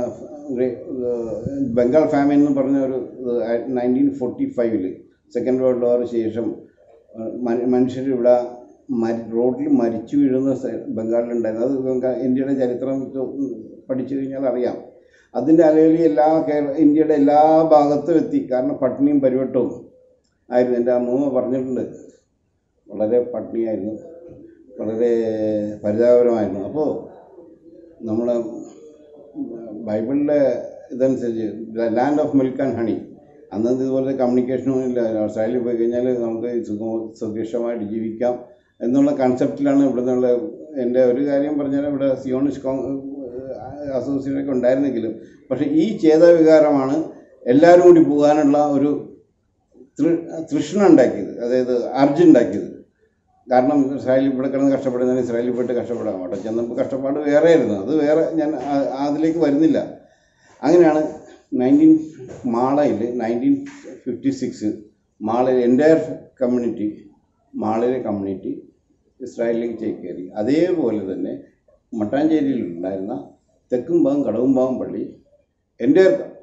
ബംഗാൾ ഫാമിലി എന്ന് പറഞ്ഞ ഒരു നയൻറ്റീൻ ഫോർട്ടി ഫൈവില് സെക്കൻഡ് വേൾഡ് വാറിന് ശേഷം മനുഷ്യർ ഇവിടെ മരി റോഡിൽ മരിച്ചു വീഴുന്ന ബംഗാളിലുണ്ടായിരുന്നു അത് ബംഗാൾ ഇന്ത്യയുടെ ചരിത്രം പഠിച്ചു കഴിഞ്ഞാൽ അറിയാം അതിൻ്റെ അലയിൽ എല്ലാ കേരള ഇന്ത്യയുടെ എല്ലാ ഭാഗത്തും എത്തി കാരണം പട്ടിണിയും പരിവട്ടവും ആയിരുന്നു എൻ്റെ അമ്മൂമ്മ പറഞ്ഞിട്ടുണ്ട് വളരെ പട്ടിണിയായിരുന്നു വളരെ പരിതാപകരമായിരുന്നു അപ്പോൾ നമ്മുടെ ബൈബിളിലെ ഇതനുസരിച്ച് land of milk and honey അന്നത്തെ ഇതുപോലെ കമ്മ്യൂണിക്കേഷനും ഇല്ല ഓസ്ട്രേലിയയിൽ പോയി കഴിഞ്ഞാൽ നമുക്ക് സുഖ സുഖിഷ്ടമായിട്ട് ജീവിക്കാം എന്നുള്ള കൺസെപ്റ്റിലാണ് ഇവിടെ നിന്നുള്ള എൻ്റെ ഒരു കാര്യം പറഞ്ഞാൽ ഇവിടെ സിയോണിഷ് അസോസിയേഷനൊക്കെ ഉണ്ടായിരുന്നെങ്കിലും പക്ഷേ ഈ ചേതവികാരമാണ് എല്ലാവരും കൂടി പോകാനുള്ള ഒരു തൃഷ്ണ ഉണ്ടാക്കിയത് അതായത് അർജ് ഉണ്ടാക്കിയത് കാരണം ഇസ്രായേലിൽ ഇവിടെ കിടന്ന് കഷ്ടപ്പെടുന്നതിന് ഇസ്രായേലിൽ പോയിട്ട് കഷ്ടപ്പെടാം അവിടെ ചെന്നപ്പോൾ കഷ്ടപ്പാട് വേറെ ആയിരുന്നു അത് വേറെ ഞാൻ അതിലേക്ക് വരുന്നില്ല അങ്ങനെയാണ് നയൻറ്റീൻ മാളയിൽ നയൻറ്റീൻ ഫിഫ്റ്റി സിക്സ് മാളയിൽ എൻ്റയർ കമ്മ്യൂണിറ്റി മാളയിലെ കമ്മ്യൂണിറ്റി ഇസ്രായേലിലേക്ക് ചേക്കേറി അതേപോലെ തന്നെ മട്ടാഞ്ചേരിയിൽ ഉണ്ടായിരുന്ന തെക്കുംഭാഗം കടവുംഭാഗം പള്ളി എൻ്റെ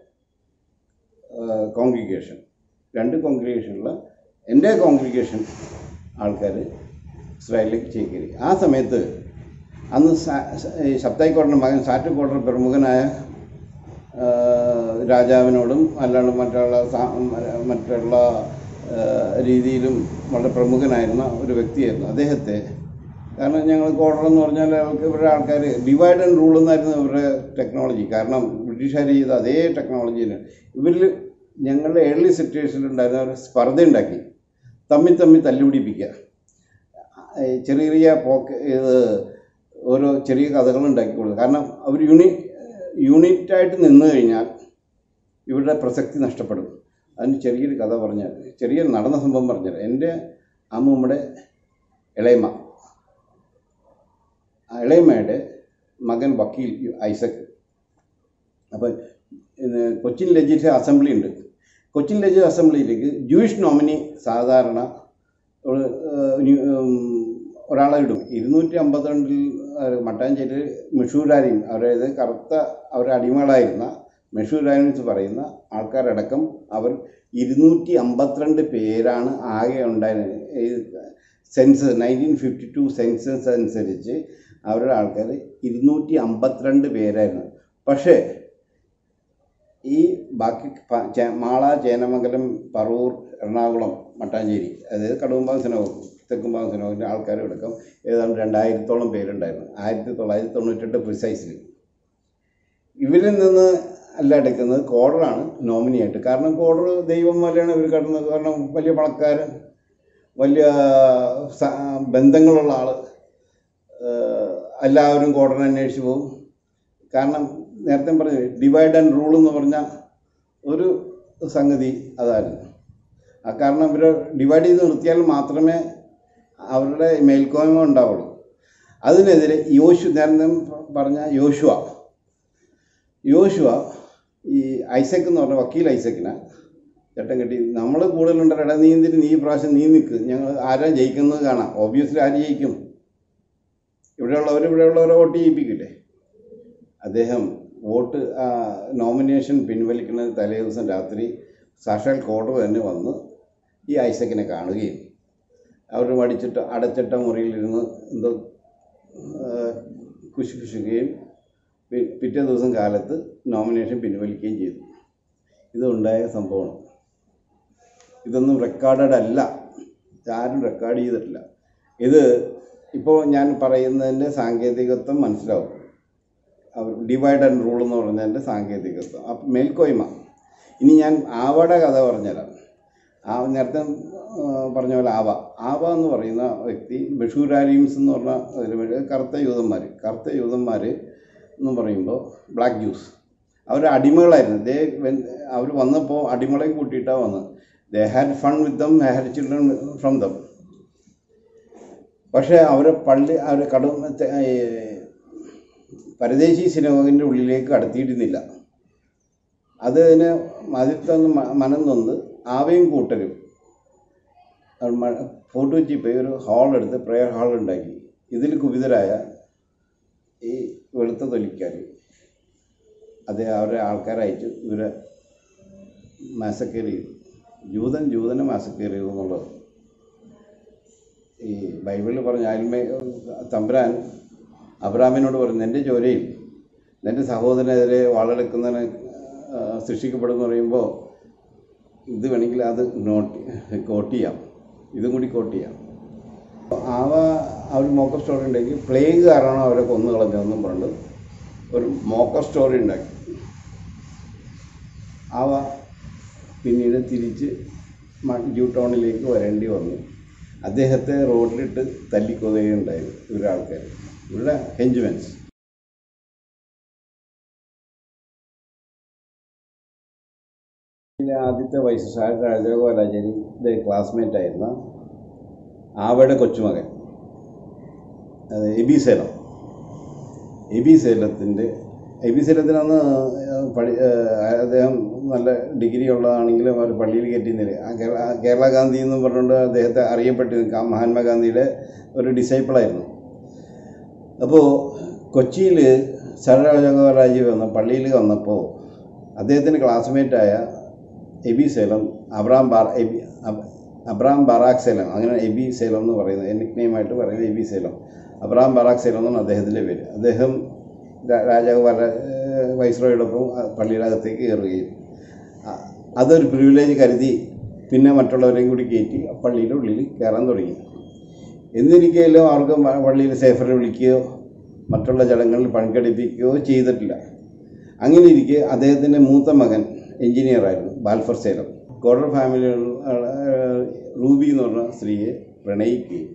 കോൺഗ്രിഗേഷൻ രണ്ട് കോൺഗ്രിഗേഷനുള്ള എൻ്റെ കോൺഗ്രിഗേഷൻ ആൾക്കാർ ഇസ്രായേലിലേക്ക് ചേക്കേറി ആ സമയത്ത് അന്ന് ശബ്ദായിക്കോടൻ്റെ മകൻ സാറ്റുകോടർ പ്രമുഖനായ രാജാവിനോടും അല്ലാണ്ട് മറ്റുള്ള മറ്റുള്ള രീതിയിലും വളരെ പ്രമുഖനായിരുന്ന ഒരു വ്യക്തിയായിരുന്നു അദ്ദേഹത്തെ കാരണം ഞങ്ങൾ കോഡർ എന്ന് പറഞ്ഞാൽ ഇവരുടെ ആൾക്കാർ ഡിവൈഡ് ആൻഡ് റൂൾ എന്നായിരുന്നു ഇവരുടെ ടെക്നോളജി കാരണം ബ്രിട്ടീഷുകാർ ചെയ്ത അതേ ടെക്നോളജിയിൽ ഇവരിൽ ഞങ്ങളുടെ ഏർലി സിറ്റുവേഷനിൽ ഉണ്ടായിരുന്ന ഒരു സ്പർദ്ധ ഉണ്ടാക്കി തമ്മിൽ തമ്മിൽ തല്ലുപിടിപ്പിക്കുക ചെറിയ ചെറിയ പോക്ക് ഇത് ഓരോ ചെറിയ കഥകൾ ഉണ്ടാക്കി കൊടുക്കുക കാരണം അവർ യൂണി യൂണിറ്റായിട്ട് നിന്ന് കഴിഞ്ഞാൽ ഇവരുടെ പ്രസക്തി നഷ്ടപ്പെടും അതിന് ചെറിയൊരു കഥ പറഞ്ഞാൽ ചെറിയ നടന്ന സംഭവം പറഞ്ഞാൽ എൻ്റെ അമ്മൂമ്മയുടെ ഇളയമ്മ ഇളയമ്മയുടെ മകൻ വക്കീൽ ഐസക് അപ്പം കൊച്ചിൻ ലെജിസ്ലേറ്റീവ് അസംബ്ലി ഉണ്ട് കൊച്ചിൻ ലെജിസ്ലേറ്റീവ് അസംബ്ലിയിലേക്ക് ജൂയിഷ് നോമിനി സാധാരണ ഒരാളെ ഇടും ഇരുന്നൂറ്റി അമ്പത്തിരണ്ടിൽ മട്ടാഞ്ചേരി മിഷൂരാരിയും അതായത് കറുത്ത അവരുടെ അടിമകളായിരുന്ന മെഷൂരാനിസ് പറയുന്ന ആൾക്കാരടക്കം അവർ ഇരുന്നൂറ്റി അമ്പത്തിരണ്ട് പേരാണ് ആകെ ഉണ്ടായിരുന്നത് ഈ census nineteen fifty two census അനുസരിച്ച് അവരുടെ ആൾക്കാർ ഇരുന്നൂറ്റി അമ്പത്തിരണ്ട് പേരായിരുന്നു പക്ഷേ ഈ ബാക്കി മാള ചേനമംഗലം പറവൂർ എറണാകുളം മട്ടാഞ്ചേരി അതായത് കടുവമ്പാം സിനോഗ് തെക്കുംപാം സിനോഗിൻ്റെ ആൾക്കാരടക്കം ഏതാണ്ട് രണ്ടായിരത്തോളം പേരുണ്ടായിരുന്നു ആയിരത്തി തൊള്ളായിരത്തി തൊണ്ണൂറ്റെട്ട് പ്രിസൈസ്ലി ഇവരിൽ നിന്ന് അല്ല എടുക്കുന്നത് കോഡറാണ് നോമിനിയായിട്ട് കാരണം കോഡർ ദൈവം പോലെയാണ് ഇവർ കടന്നത് കാരണം വലിയ പണക്കാരൻ വലിയ ബന്ധങ്ങളുള്ള ആൾ എല്ലാവരും കോഡറിനെ അന്വേഷിച്ച് പോകും കാരണം നേരത്തെ പറഞ്ഞു ഡിവൈഡ് ആൻഡ് റൂൾ എന്ന് പറഞ്ഞ ഒരു സംഗതി അതായിരുന്നു ആ കാരണം ഇവർ ഡിവൈഡ് ചെയ്ത് നിർത്തിയാൽ മാത്രമേ അവരുടെ മേൽക്കോയ്മ ഉണ്ടാവുള്ളൂ അതിനെതിരെ യോശു നേരത്തെ പറഞ്ഞ യോശുവ യോശുവ ഈ ഐസക് എന്ന് പറഞ്ഞ വക്കീൽ ഐസക്കിനെ ചട്ടം കെട്ടി നമ്മൾ കൂടുതലുണ്ടോ എടാ നീ എന്തിന് നീ ഈ പ്രാവശ്യം നീ നിൽക്ക് ഞങ്ങൾ ആരാ ജയിക്കുന്നത് കാണാം ഓബിയസ്ലി ആര് ജയിക്കും ഇവിടെയുള്ളവർ ഇവിടെയുള്ളവരെ വോട്ട് ചെയ്യിപ്പിക്കില്ലേ അദ്ദേഹം വോട്ട് നോമിനേഷൻ പിൻവലിക്കുന്ന തലേ ദിവസം രാത്രി സാക്ഷാൽ കോടതി തന്നെ വന്ന് ഈ ഐസക്കിനെ കാണുകയും അവർ മടിച്ചിട്ട് അടച്ചിട്ട മുറിയിലിരുന്ന് എന്തോ കുശുകുശുകയും പി- പിറ്റേ ദിവസം കാലത്ത് നോമിനേഷൻ പിൻവലിക്കുകയും ചെയ്തു ഇതുണ്ടായ സംഭവമാണ് ഇതൊന്നും റെക്കോർഡഡ് അല്ല ആരും റെക്കോർഡ് ചെയ്തിട്ടില്ല ഇത് ഇപ്പോൾ ഞാൻ പറയുന്നതിൻ്റെ സാങ്കേതികത്വം മനസ്സിലാവും അവർ ഡിവൈഡ് ആൻഡ് റൂൾ എന്ന് പറഞ്ഞതിൻ്റെ സാങ്കേതികത്വം അപ്പം മേൽക്കോയ്മ ഇനി ഞാൻ ആവയുടെ കഥ പറഞ്ഞുതരാം ആ നേരത്തെ ആ, പറഞ്ഞ പോലെ ആവ ആവ എന്ന് പറയുന്ന വ്യക്തി ബഷൂരാരീംസ് എന്ന് പറഞ്ഞ അതിൽ വഴി കറുത്ത യൂതന്മാർ കറുത്ത യൂതന്മാർ എന്ന് പറയുമ്പോൾ ബ്ലാക്ക് ജ്യൂസ് അവർ അടിമകളായിരുന്നു ദേ അവർ വന്നപ്പോൾ അടിമകളെയും കൂട്ടിയിട്ടാണ് വന്നത് they had fun with them had children from them പക്ഷേ അവരെ പള്ളി അവർ കടു ഈ പരദേശി സിനഗോഗിൻ്റെ ഉള്ളിലേക്ക് കടത്തിയിരുന്നില്ല അതിന് മതിത്തൊന്ന് മനം നൊന്ന് ആവയും കൂട്ടരും അവർ മ- ഫോർട്ട് കൊച്ചി പോയി ഒരു ഹാൾ എടുത്ത് പ്രെയർ ഹാൾ ഉണ്ടാക്കി ഇതിൽ കുപിതരായ ഈ വെളുത്ത തൊലിക്കാർ അത് അവരുടെ ആൾക്കാരെ അയച്ചു ഇവരെ മാസക്കേറി ചെയ്തു ജൂതൻ ജൂതനെ മാസക്കേറി ചെയ്തു എന്നുള്ളത് ഈ ബൈബിളിൽ പറഞ്ഞ ആൽമേ തമ്പുരാൻ അബ്രാമിനോട് പറഞ്ഞു എൻ്റെ ജോലിയിൽ എൻ്റെ സഹോദരനെതിരെ വാളെടുക്കുന്നതിന് ആ, ശിക്ഷിക്കപ്പെടുമെന്ന് പറയുമ്പോൾ ഇത് വേണമെങ്കിൽ അത് നോട്ട് കോട്ട് ചെയ്യാം ഇതും കൂടി കോട്ട് ചെയ്യാം ആവ ആ ഒരു മോക്ക സ്റ്റോറി ഉണ്ടാക്കി പ്ലേഗ് കാരണമാണ് അവരെ കൊന്നു കളഞ്ഞതെന്നും പറഞ്ഞിട്ട് ഒരു മോക്ക സ്റ്റോറി ഉണ്ടാക്കി ആവ പിന്നീട് തിരിച്ച് ജ്യൂ ടൗണിലേക്ക് വരേണ്ടി വന്നു അദ്ദേഹത്തെ റോഡിലിട്ട് തല്ലിക്കൊതുകയുണ്ടായത് ഇവരുടെ ആൾക്കാർ ഇവരുടെ ഹെഞ്ച്മെൻസ് ഇതിലെ ആദ്യത്തെ വയസ്സ് ഷാ രാജഗോപാലാചാര്യൻ്റെ ക്ലാസ്മേറ്റ് ആയിരുന്ന ആവയുടെ കൊച്ചുമകൻ അത് എബി സേലം എബി സേലത്തിൻ്റെ എബി സേലത്തിന് അന്ന് പഠി അദ്ദേഹം നല്ല ഡിഗ്രി ഉള്ളതാണെങ്കിലും അവർ പള്ളിയിൽ കയറ്റിയിരുന്നില്ല ആ കേരള ആ കേരള ഗാന്ധി എന്നും പറഞ്ഞുകൊണ്ട് അദ്ദേഹത്തെ അറിയപ്പെട്ടിരുന്ന മഹാത്മാഗാന്ധിയുടെ ഒരു ഡിസൈപ്പിളായിരുന്നു അപ്പോൾ കൊച്ചിയിൽ ശരണരാജഗോപാലാജി വന്ന പള്ളിയിൽ വന്നപ്പോൾ അദ്ദേഹത്തിൻ്റെ ക്ലാസ്മേറ്റായ A B Salem Abram Bar A B അബ്- അബ്രാം ബറാഖ് സേലം അങ്ങനെ എബി സേലം എന്ന് പറയുന്നത് നിക് നെയിമായിട്ട് പറയുന്നത് A B Salem Abram Barak Salem എന്നാണ് അദ്ദേഹത്തിൻ്റെ പേര് അദ്ദേഹം രാ- രാജഗോപാല ഏഹ്, വൈസ്രോയോടൊപ്പം ആ പള്ളിയുടെ അകത്തേക്ക് കയറുകയും ആ- അതൊരു പ്രിവിലേജ് കരുതി പിന്നെ മറ്റുള്ളവരെയും കൂടി കയറ്റി ആ പള്ളിയുടെ ഉള്ളിൽ കയറാൻ തുടങ്ങി എന്നിരിക്കലും അവർക്ക് മ- പള്ളിയിൽ സേഫറെ വിളിക്കുകയോ മറ്റുള്ള ചടങ്ങുകളിൽ പങ്കെടുപ്പിക്കുകയോ ചെയ്തിട്ടില്ല അങ്ങനെ ഇരിക്കെ അദ്ദേഹത്തിൻ്റെ മൂത്ത മകൻ എഞ്ചിനീയറായിരുന്നു Balfour Salem Koder family Ruby എന്ന് പറഞ്ഞ സ്ത്രീയെ പ്രണയിക്കുകയും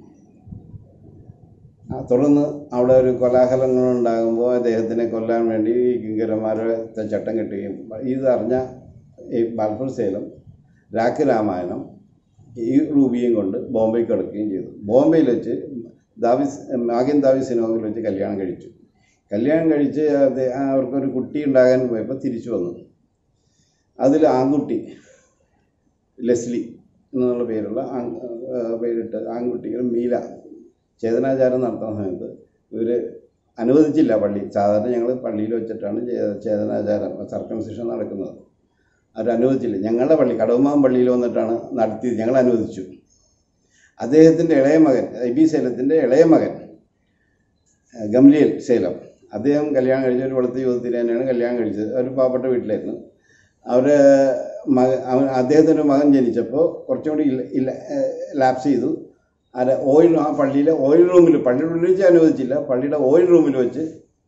ആ, തുടർന്ന് അവിടെ ഒരു കോലാഹലങ്ങൾ ഉണ്ടാകുമ്പോൾ അദ്ദേഹത്തിനെ കൊല്ലാൻ വേണ്ടി ഈ കിങ്കരന്മാരെ ചട്ടം കെട്ടുകയും ഇതറിഞ്ഞ ഈ ബാൽഫർ സേലം രാഖി രാമായണം ഈ റൂബിയും കൊണ്ട് ബോംബെക്ക് കടക്കുകയും ചെയ്തു ബോംബെയിൽ വെച്ച് ദാവിസ് ആദ്യം ദാവിസ് സിനോഗിൽ വെച്ച് കല്യാണം കഴിച്ചു കല്യാണം കഴിച്ച് അത് അവർക്കൊരു കുട്ടി ഉണ്ടാകാൻ പോയപ്പോൾ തിരിച്ചു വന്നു അതിൽ ആൺകുട്ടി ലെസ്ലി എന്നുള്ള പേരുള്ള ആൺ- ആ, പേരിട്ട് ആൺകുട്ടികൾ മീല ചേതനാചാരം നടത്തുന്ന സമയത്ത് ഇവർ അനുവദിച്ചില്ല പള്ളി സാധാരണ ഞങ്ങൾ പള്ളിയിൽ വെച്ചിട്ടാണ് ചേ- ചേതനാചാരം സർക്കംസിഷൻ നടക്കുന്നത് അവർ അനുവദിച്ചില്ല ഞങ്ങളുടെ പള്ളി കടവുമാൻ പള്ളിയിൽ വന്നിട്ടാണ് നടത്തിയത് ഞങ്ങൾ അനുവദിച്ചു അദ്ദേഹത്തിൻ്റെ ഇളയ മകൻ എബി സേലത്തിൻ്റെ ഇളയ മകൻ ഏഹ് ഗംലിയൽ സേലം അദ്ദേഹം കല്യാണം കഴിച്ച ഒരു വെളുത്ത യുവതിനെ തന്നെയാണ് കല്യാണം കഴിച്ചത് ഒരു പാവപ്പെട്ട വീട്ടിലായിരുന്നു അവർ മക അവൻ അദ്ദേഹത്തിൻ്റെ മകൻ ജനിച്ചപ്പോൾ കുറച്ചും കൂടി ഇല്ല ഇല്ല ലാപ്സ് ചെയ്തു അത് ഓയിൽ ആ പള്ളിയിലെ ഓയിൽ റൂമിൽ പള്ളിയുടെ ഉള്ളിൽ വെച്ച് അനുവദിച്ചില്ല പള്ളിയുടെ ഓയിൽ റൂമിൽ വെച്ച്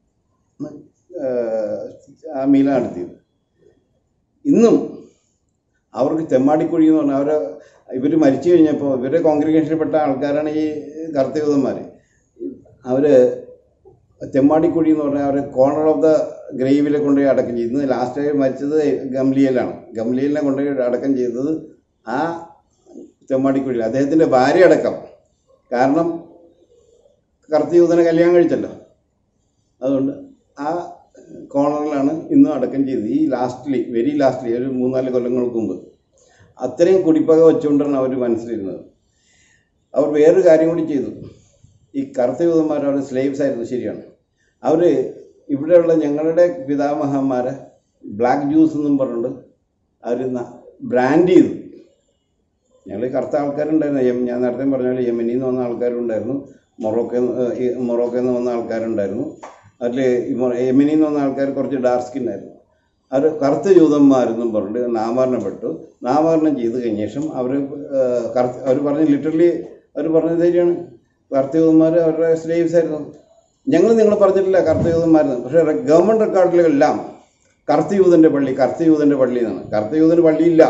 ഏഹ്, ആ മീല നടത്തിയത് ഇന്നും അവർക്ക് തെമ്മാടിക്കുഴി എന്ന് പറഞ്ഞാൽ അവരെ ഇവർ മരിച്ചു കഴിഞ്ഞപ്പോൾ ഇവരുടെ കോൺഗ്രിഗേഷനിൽപ്പെട്ട ആൾക്കാരാണ് ഈ കർത്തയൂതന്മാർ അവർ തെമ്മാടിക്കുഴി എന്ന് പറഞ്ഞാൽ അവർ കോർണർ ഓഫ് ദ ഗ്രേവിലെ കൊണ്ടുപോയി അടക്കം ചെയ്തു ഇന്ന് ലാസ്റ്റ് മരിച്ചത് ഗംലിയയിലാണ് ഗംലിയലിനെ കൊണ്ടുപോയി അടക്കം ചെയ്തത് ആ തെമ്മാടിക്കുഴിയിൽ അദ്ദേഹത്തിൻ്റെ ഭാര്യ അടക്കം കാരണം കർത്തയൂതനെ കല്യാണം കഴിച്ചല്ലോ അതുകൊണ്ട് ആ കോർണറിലാണ് ഇന്നും അടക്കം ചെയ്തത് ഈ ലാസ്റ്റ്ലി വെരി ലാസ്റ്റ്ലി ഒരു മൂന്നാല് കൊല്ലങ്ങൾക്ക് മുമ്പ് അത്രയും കുടിപ്പക വെച്ചുകൊണ്ടാണ് അവർ മനസ്സിലിരുന്നത് അവർ വേറൊരു കാര്യം കൂടി ചെയ്തു ഈ കറുത്ത യൂതന്മാർ അവർ സ്ലേവ്സ് ആയിരുന്നു ശരിയാണ് അവർ ഇവിടെയുള്ള ഞങ്ങളുടെ പിതാമഹന്മാരെ ബ്ലാക്ക് ജ്യൂസ് എന്നും പറഞ്ഞുകൊണ്ട് അവർ ബ്രാൻഡ് ചെയ്തു ഞങ്ങൾ കറുത്ത ആൾക്കാരുണ്ടായിരുന്നു യം- ഞാൻ നേരത്തെ പറഞ്ഞ പോലെ യമനിൽ നിന്ന് വന്ന ആൾക്കാരുണ്ടായിരുന്നു മൊറോക്കോ മൊറോക്കോയിൽ നിന്ന് വന്ന ആൾക്കാരുണ്ടായിരുന്നു അതിൽ യമനിൽ നിന്ന് വന്ന ആൾക്കാർ കുറച്ച് ഡാർക്ക് സ്കിൻ ആയിരുന്നു അവർ കറുത്ത ജൂതന്മാരെന്നും പറഞ്ഞിട്ട് നാമകരണപ്പെട്ടു നാമകരണം ചെയ്ത് കഴിഞ്ഞ ശേഷം അവർ കറുത്ത അവർ പറഞ്ഞ ലിറ്ററലി അവർ പറഞ്ഞത് ശരിയാണ് കറുത്ത ജൂതന്മാർ അവരുടെ സ്ലേവ്സ് ആയിരുന്നു ഞങ്ങൾ നിങ്ങൾ പറഞ്ഞിട്ടില്ല കറുത്ത യൂതന്മാരെന്ന് പക്ഷേ ഗവൺമെൻറ് റെക്കോർഡിലെല്ലാം കറുത്ത യൂതൻ്റെ പള്ളി കറുത്ത യൂതൻ്റെ പള്ളി എന്നാണ് കറുത്ത യൂതൻ്റെ പള്ളിയില്ല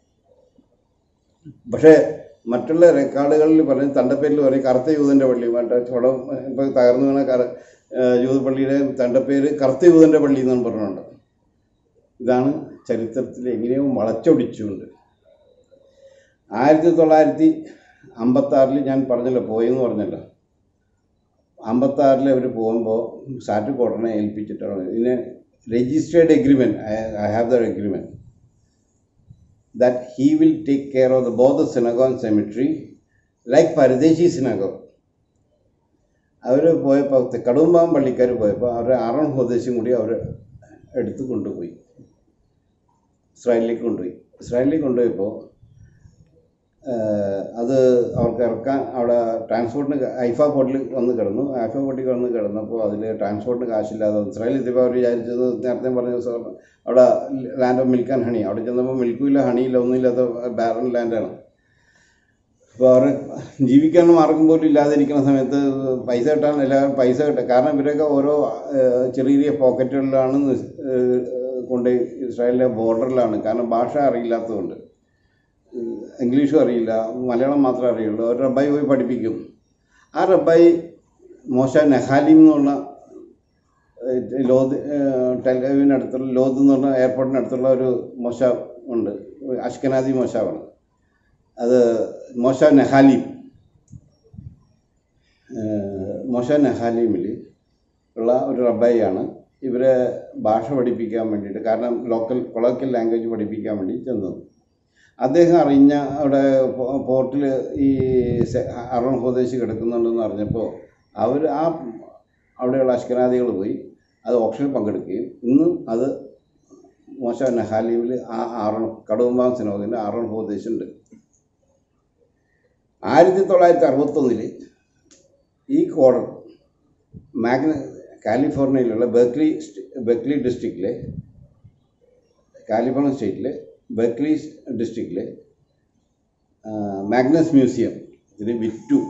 പക്ഷേ മറ്റുള്ള റെക്കോർഡുകളിൽ പറയും തണ്ടപ്പേരിൽ പറയും കറുത്ത യൂതൻ്റെ പള്ളി മറ്റേ ചുടം ഇപ്പോൾ തകർന്നു വീണ കറ യൂത പള്ളിയുടെ തണ്ടപ്പേര് കറുത്ത യൂതൻ്റെ പള്ളി എന്നും പറഞ്ഞുകൊണ്ട് ഇതാണ് ചരിത്രത്തിൽ എങ്ങനെയോ വളച്ചൊടിച്ചുകൊണ്ട് ആയിരത്തി തൊള്ളായിരത്തി അമ്പത്താറിൽ ഞാൻ പറഞ്ഞല്ലോ പോയെന്ന് പറഞ്ഞല്ലോ അമ്പത്താറിൽ അവർ പോകുമ്പോൾ സാറ്റ് കോട്ടനെ ഏൽപ്പിച്ചിട്ടാണ് ഇതിന് registered agreement I have the agreement that he will take care of the, both the synagogue and cemetery like Paradesi synagogue. അവർ പോയപ്പോൾ കടുമ്പാം പള്ളിക്കാർ പോയപ്പോൾ അവർ ആറോൺ ഹോദേശം കൂടി അവർ എടുത്ത് കൊണ്ടുപോയി ഇസ്രായേലിലേക്ക് കൊണ്ടുപോയി ഇസ്രായേലിലേക്ക് കൊണ്ടുപോയപ്പോൾ ആഹ്, അത് അവർക്ക് ഇറക്കാൻ അവിടെ ട്രാൻസ്പോർട്ടിന് ഐഫ പോർട്ടിൽ വന്ന് കിടന്നു ഐഫ പോർട്ടിൽ വന്ന് കിടന്നപ്പോൾ അതിൽ ട്രാൻസ്പോർട്ടിന് കാശില്ലാതെ ഇസ്രായേൽ എത്തിയപ്പോൾ അവർ വിചാരിച്ചത് നേരത്തെ പറഞ്ഞ സാർ അവിടെ land of milk and honey അവിടെ ചെന്നപ്പോൾ മിൽക്കും ഇല്ല ഹണിയില്ല ഒന്നുമില്ലാത്ത ബാരൻ ലാൻഡാണ് അപ്പോൾ അവർ ജീവിക്കാൻ മാർഗം പോലും ഇല്ലാതിരിക്കുന്ന സമയത്ത് പൈസ കിട്ടാൻ എല്ലാവരും പൈസ കിട്ടുക കാരണം ഇവരൊക്കെ ഓരോ ഏഹ്, ചെറിയ ചെറിയ പോക്കറ്റുകളിലാണ് നിസ്- ഏഹ്, കൊണ്ട് ഇസ്രായേലിലെ ബോർഡറിലാണ് കാരണം ഭാഷ അറിയില്ലാത്തതുകൊണ്ട് ഏഹ്, ഇംഗ്ലീഷും അറിയില്ല മലയാളം മാത്രമേ അറിയുള്ളൂ ഒരു റബ്ബായി പോയി പഠിപ്പിക്കും ആ റബ്ബായി മോശ നെഹാലിം എന്നുള്ള ഏഹ്, ലോത് ഏഹ്, ടെൽഗാവിനടുത്തുള്ള ലോത് എന്ന് പറഞ്ഞ എയർപോർട്ടിനടുത്തുള്ള ഒരു മോശ ഉണ്ട് അഷ്കനാദി മോശാവാണ് അത് മോശ നെഹാലിം ഏഹ്, മോശ നെഹാലിമിൽ ഉള്ള ഒരു റബ്ബായിയാണ് ഇവരെ ഭാഷ പഠിപ്പിക്കാൻ വേണ്ടിയിട്ട് കാരണം ലോക്കൽ കൊളോക്കൽ ലാംഗ്വേജ് പഠിപ്പിക്കാൻ വേണ്ടി ചെന്നത് അദ്ദേഹം അറിഞ്ഞ അവിടെ പോർട്ടിൽ ഈ സെ- അറുൺ സ്വദേശി കിടക്കുന്നുണ്ടെന്ന് അറിഞ്ഞപ്പോൾ അവർ ആ അവിടെയുള്ള അഷ്കനാദികൾ പോയി അത് ഓപ്ഷനിൽ പങ്കെടുക്കുകയും ഇന്നും അത് മോശ നഹാലിമിൽ ആ ആറോൺ കടുവമ്പാം സിനോഗിൻ്റെ ആറോൺ സ്വദേശി ഉണ്ട് ആയിരത്തി തൊള്ളായിരത്തി അറുപത്തൊന്നിൽ ഈ കോഡർ മാഗ്ന കാലിഫോർണിയയിലുള്ള ബെർക്ലി ബെർക്ലി ഡിസ്ട്രിക്റ്റിലെ കാലിഫോർണിയ സ്റ്റേറ്റിലെ ബെർക്ലി ഡിസ്ട്രിക്റ്റിലെ മാഗ്നസ് മ്യൂസിയം ഇതിന് വിറ്റു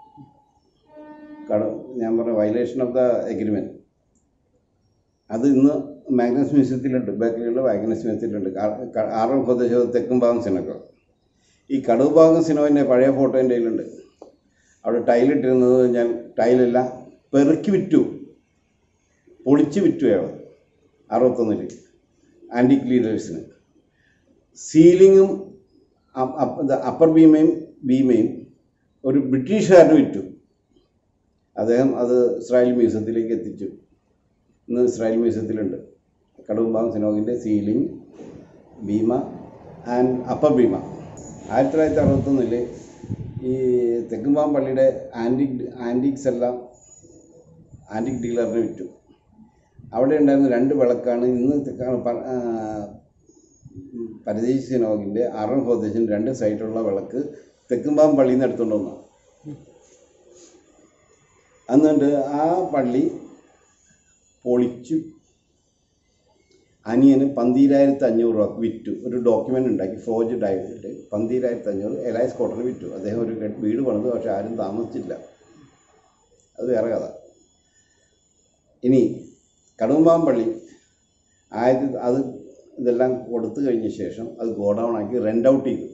കട ഞാൻ പറഞ്ഞ വയലേഷൻ ഓഫ് ദ എഗ്രിമെൻറ്റ് അത് ഇന്ന് മാഗ്നസ് മ്യൂസിയത്തിലുണ്ട് ബേക്കറിയുള്ള മാഗ്നസ് മ്യൂസിയത്തിലുണ്ട് കാ- ക- ആറാം പ്രദേശത്ത് തെക്കും ഭാഗം സിനൊക്കെ ഈ കടുവ് ഭാഗം സിനോവിൻ്റെ പഴയ ഫോട്ടോ എൻ്റെ കയ്യിലുണ്ട് അവിടെ ടൈലിട്ടിരുന്നത് ഞാൻ ടൈലല്ല പെറുക്കി വിറ്റു പൊളിച്ച് വിറ്റു അയാൾ അറുപത്തൊന്നിൽ ആൻറ്റിക് ലീഡേഴ്സിന് സീലിങ്ങും അപ്പർ ബീമയും ബീമയും ഒരു ബ്രിട്ടീഷുകാരന് വിറ്റു അദ്ദേഹം അത് ഇസ്രായേൽ മ്യൂസിയത്തിലേക്ക് എത്തിച്ചു ഇന്ന് ഇസ്രായേൽ മ്യൂസിയത്തിലുണ്ട് കടുംബാം സിനോഗിൻ്റെ ceiling bimah and upper bimah ആയിരത്തി തൊള്ളായിരത്തി അറുപത്തൊന്നിൽ ഈ തെക്കുംപാം പള്ളിയുടെ ആൻറ്റിക് ആൻറ്റിക്സ് എല്ലാം ആൻറ്റിക് ഡീലറിന് വിറ്റു അവിടെ ഉണ്ടായിരുന്ന രണ്ട് വിളക്കാണ് ഇന്ന് തെക്കാ- പ- ആ, ഉം, പരദേശി സിനോഗിൻ്റെ അറൺ ഹോദേശിന് രണ്ട് സൈഡിലുള്ള വിളക്ക് തെക്കുംപാം പള്ളിയിൽ നിന്ന് എടുത്തുകൊണ്ട് വന്നു എന്നിട്ട് ആ പള്ളി പൊളിച്ചു അനിയന് പന്തീരായിരത്തി അഞ്ഞൂറ് രൂപ വിറ്റു ഒരു ഡോക്യുമെൻ്റ് ഉണ്ടാക്കി ഫോർജഡ് ആയിട്ട് പന്തീരായിരത്തി അഞ്ഞൂറ് എലൈസ് കോട്ടന് വിറ്റു അദ്ദേഹം ഒരു കെ- വീട് പണിത് പക്ഷെ ആരും താമസിച്ചില്ല അത് വേറെ കഥ ഇനി കടുമ്പാമ്പള്ളി ആയിരത്തി അത് ഇതെല്ലാം കൊടുത്തു കഴിഞ്ഞ ശേഷം അത് ഗോഡൗൺ ആക്കി റെൻ്റ് ഔട്ട് ചെയ്തു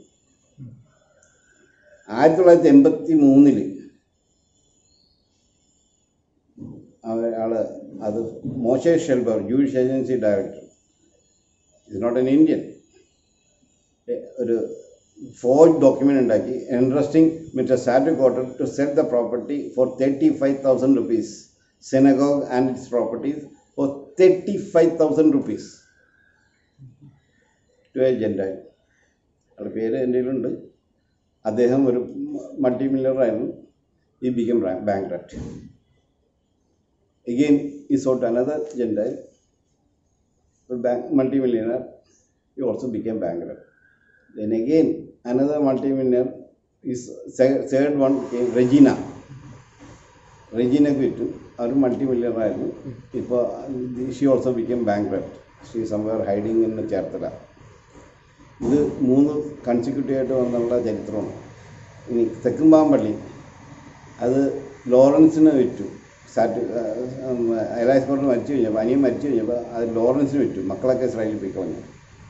ആയിരത്തി തൊള്ളായിരത്തി എൺപത്തി മൂന്നിൽ ആള് അത് Moshe Shelber Jewish agency director is not an Indian ഒരു ഫോർജ് ഡോക്യുമെൻ്റ് ഉണ്ടാക്കി interesting Mister Satt Koder to sell the property for thirty five thousand rupees synagogue and its properties for thirty five thousand rupees to a ജെൻഡായി അയാളുടെ പേര് എൻ്റെ കയ്യിലുണ്ട് അദ്ദേഹം ഒരു മൾട്ടി മില്യണറായിരുന്നു ഈ become bankrupt again he sought another Gentile, the bank, multi-millionaire, he also became bankrupt. Then again, another multi-millionaire, his se- third one came Regina. റെജീനൊക്കെ വിറ്റു അവർ മൾട്ടി മില്യണർ ആയിരുന്നു ഇപ്പോൾ she also become bank she somewhere hiding എന്ന് ചേർത്തല ഇത് മൂന്ന് കൺസിക്യൂട്ടീവ് ആയിട്ട് വന്നുള്ള ചരിത്രമാണ് ഇനി തെക്കുംപാമ്പള്ളി അത് ലോറൻസിന് വിറ്റു സാറ്റ് അയലാസ്പോർട്ട് മരിച്ചു കഴിഞ്ഞപ്പോൾ അനിയൻ മരിച്ചു കഴിഞ്ഞപ്പോൾ അത് ലോറൻസിന് വിറ്റു മക്കളൊക്കെ ഇസ്രായേലിൽ പോയി കളഞ്ഞു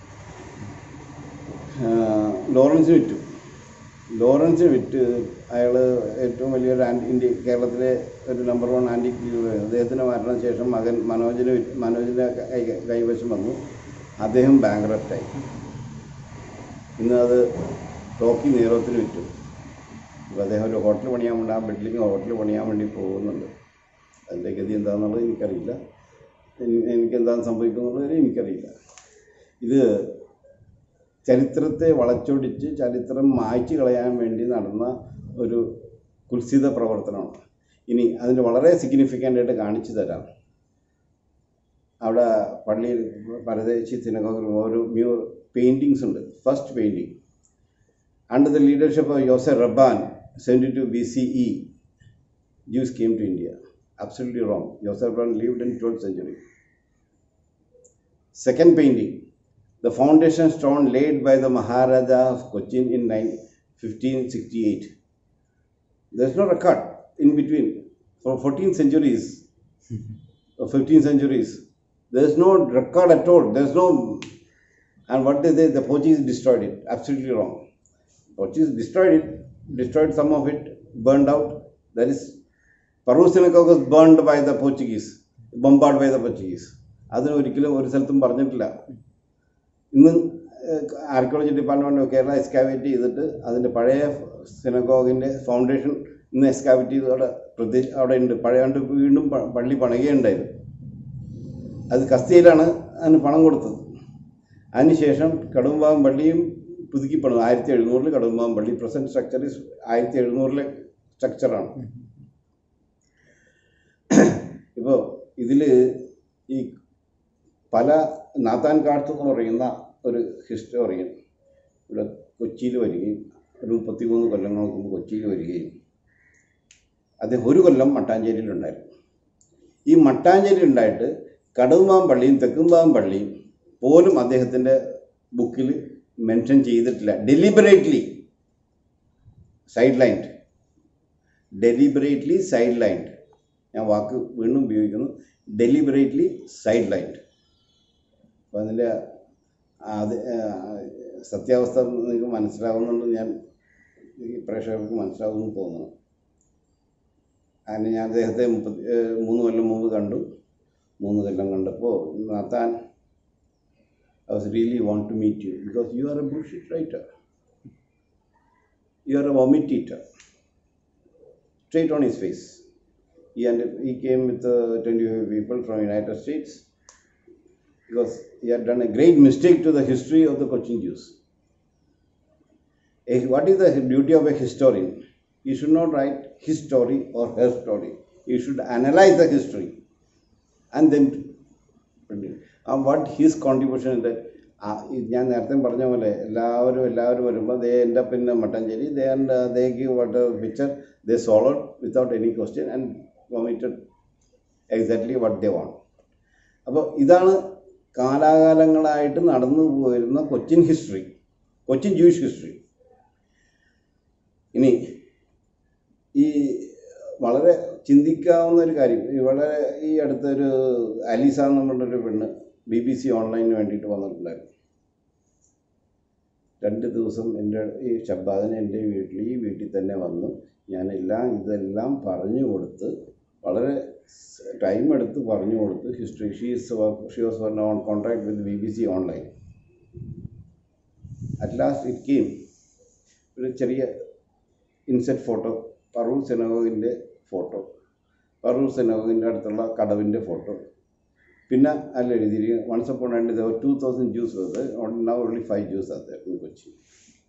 ആ, ലോറൻസിന് വിറ്റു ലോറൻസിന് വിറ്റ് അയാൾ ഏറ്റവും വലിയൊരു ആൻറ്റി ഇന്ത്യ കേരളത്തിലെ ഒരു നമ്പർ വൺ ആൻറ്റി അദ്ദേഹത്തിൻ്റെ മരണശേഷം മകൻ മനോജിന് വിറ്റ് മനോജിൻ്റെ കൈ കൈവശം വന്നു അദ്ദേഹം ബാങ്ക്രപ്റ്റായി ഇന്ന് അത് ടോക്കി നേരത്തിന് വിറ്റു അപ്പോൾ അദ്ദേഹം ഒരു ഹോട്ടൽ പണിയാൻ വേണ്ടി ആ ബിൽഡിംഗ് ഹോട്ടൽ പണിയാൻ വേണ്ടി പോകുന്നുണ്ട് അതിൻ്റെ ഗതി എന്താണെന്നുള്ളത് എനിക്കറിയില്ല എനി- എനിക്ക് എന്താണ് സംഭവിക്കുന്നുള്ളത് എനിക്കറിയില്ല ഇത് ചരിത്രത്തെ വളച്ചൊടിച്ച് ചരിത്രം മായ്ച്ചു കളയാൻ വേണ്ടി നടന്ന ഒരു കുൽസിത പ്രവർത്തനമാണ് ഇനി അതിന് വളരെ സിഗ്നിഫിക്കൻ്റ് ആയിട്ട് കാണിച്ചു തരാം അവിടെ പള്ളിയിൽ പരദേശി സിനഗോഗിൽ ഒരു മ്യൂ പെയിൻറ്റിങ്സ് ഉണ്ട് first painting under the leadership of Yose Rabban seventy two B C E Jews came to India. Absolutely wrong. Joseph Brown lived in 12th century. Second painting, the foundation stone laid by the Maharaja of Cochin in 9 1568. There's no record in between. For 14 centuries, or 15 centuries, there's no record at all. There's no, and what did they, the Portuguese destroyed it. Absolutely wrong. Portuguese destroyed it, destroyed some of it, burned out. That is Peru synagogue was burned by the Portuguese, bombarded by the Portuguese. അതിന് ഒരിക്കലും ഒരു സ്ഥലത്തും പറഞ്ഞിട്ടില്ല ഇന്ന് ആർക്കിയോളജി ഡിപ്പാർട്ട്മെൻറ്റ് കേരള എക്സ്കാവേറ്റ് ചെയ്തിട്ട് അതിൻ്റെ പഴയ സിനഗോഗിൻ്റെ ഫൗണ്ടേഷൻ ഇന്ന് എക്സ്കാവേറ്റ് ചെയ്ത് അവിടെ പ്രതി അവിടെ ഉണ്ട് പഴയ കണ്ട് വീണ്ടും പ- പള്ളി പണിയുകയുണ്ടായത് അത് കസ്തിയിലാണ് അതിന് പണം കൊടുത്തത് അതിനുശേഷം കടുംബാം പള്ളിയും പുതുക്കി പണിതു ആയിരത്തി എഴുന്നൂറിൽ കടുംബാം പള്ളി പ്രസൻറ്റ് സ്ട്രക്ചർ ആയിരത്തി എഴുന്നൂറിലെ സ്ട്രക്ചറാണ് ഇപ്പോൾ ഇതിൽ ഈ പല നാത്താൻ കാർത്ത് എന്ന് പറയുന്ന ഒരു ഹിസ്റ്റോറിയൻ ഇവിടെ കൊച്ചിയിൽ വരികയും ഒരു മുപ്പത്തിമൂന്ന് കൊല്ലങ്ങൾക്ക് മുമ്പ് കൊച്ചിയിൽ വരികയും അദ്ദേഹം ഒരു കൊല്ലം മട്ടാഞ്ചേരിയിലുണ്ടായിരുന്നു ഈ മട്ടാഞ്ചേരി ഉണ്ടായിട്ട് കടുമാം പള്ളിയും തെക്കുംപാം പള്ളിയും പോലും അദ്ദേഹത്തിൻ്റെ ബുക്കിൽ മെൻഷൻ ചെയ്തിട്ടില്ല deliberately sidelined deliberately sidelined ഞാൻ വാക്ക് വീണ്ടും ഉപയോഗിക്കുന്നു ഡെലിബറേറ്റ്ലി സൈഡ് ലൈൻഡ് അപ്പോൾ അതിൻ്റെ അത് സത്യാവസ്ഥ നിങ്ങൾക്ക് മനസ്സിലാവുന്നുണ്ട് ഞാൻ ഈ പ്രേക്ഷകർക്ക് മനസ്സിലാവുമെന്ന് തോന്നുന്നു അതിന് ഞാൻ അദ്ദേഹത്തെ മുപ്പത്തി ഏഹ് മൂന്ന് കൊല്ലം മുമ്പ് കണ്ടു മൂന്ന് കൊല്ലം കണ്ടപ്പോൾ Nathan I was really want to meet you because you are a bullshit writer you are a vomit eater straight on his face. He, and he came with uh, 25 people from United States because he had done a great mistake to the history of the Cochin Jews. A, what is the duty of a historian? He should not write his story or her story. He should analyze the history and then uh, what his contribution is that ആ, ഈ ഞാൻ നേരത്തെ പറഞ്ഞ പോലെ എല്ലാവരും എല്ലാവരും വരുമ്പോൾ ദേ എൻ്റെ പിന്നെ Mattancherry they and they give what picture they swallowed without any question and vomited exactly what they want അപ്പോൾ ഇതാണ് കാലാകാലങ്ങളായിട്ട് നടന്നു പോരുന്ന Cochin history Cochin Jewish history ഇനി ഈ വളരെ ചിന്തിക്കാവുന്ന ഒരു കാര്യം ഈ വളരെ ഈ അടുത്തൊരു അലീസ എന്ന് പറഞ്ഞൊരു പെണ്ണ് ബി ബി സി ഓൺലൈനിന് വേണ്ടിയിട്ട് വന്നിട്ടുണ്ടായിരുന്നു രണ്ട് ദിവസം എൻ്റെ ഈ ഷബ്ബാദിന് എൻ്റെ വീട്ടിൽ ഈ വീട്ടിൽ തന്നെ വന്നു ഞാനെല്ലാം ഇതെല്ലാം പറഞ്ഞു കൊടുത്ത് വളരെ ടൈം എടുത്ത് പറഞ്ഞു കൊടുത്ത് history she's she was on contract with B B C online at last it came ഒരു ചെറിയ ഇൻസെറ്റ് ഫോട്ടോ പറൂർ സിനഗോഗിൻ്റെ ഫോട്ടോ പറൂർ സിനഗോഗിൻ്റെ അടുത്തുള്ള കടവിൻ്റെ ഫോട്ടോ പിന്നെ അതിൽ എഴുതിയിരിക്കും once upon and there two thousand Jews now only five Jews അത് ഇൻ കൊച്ചി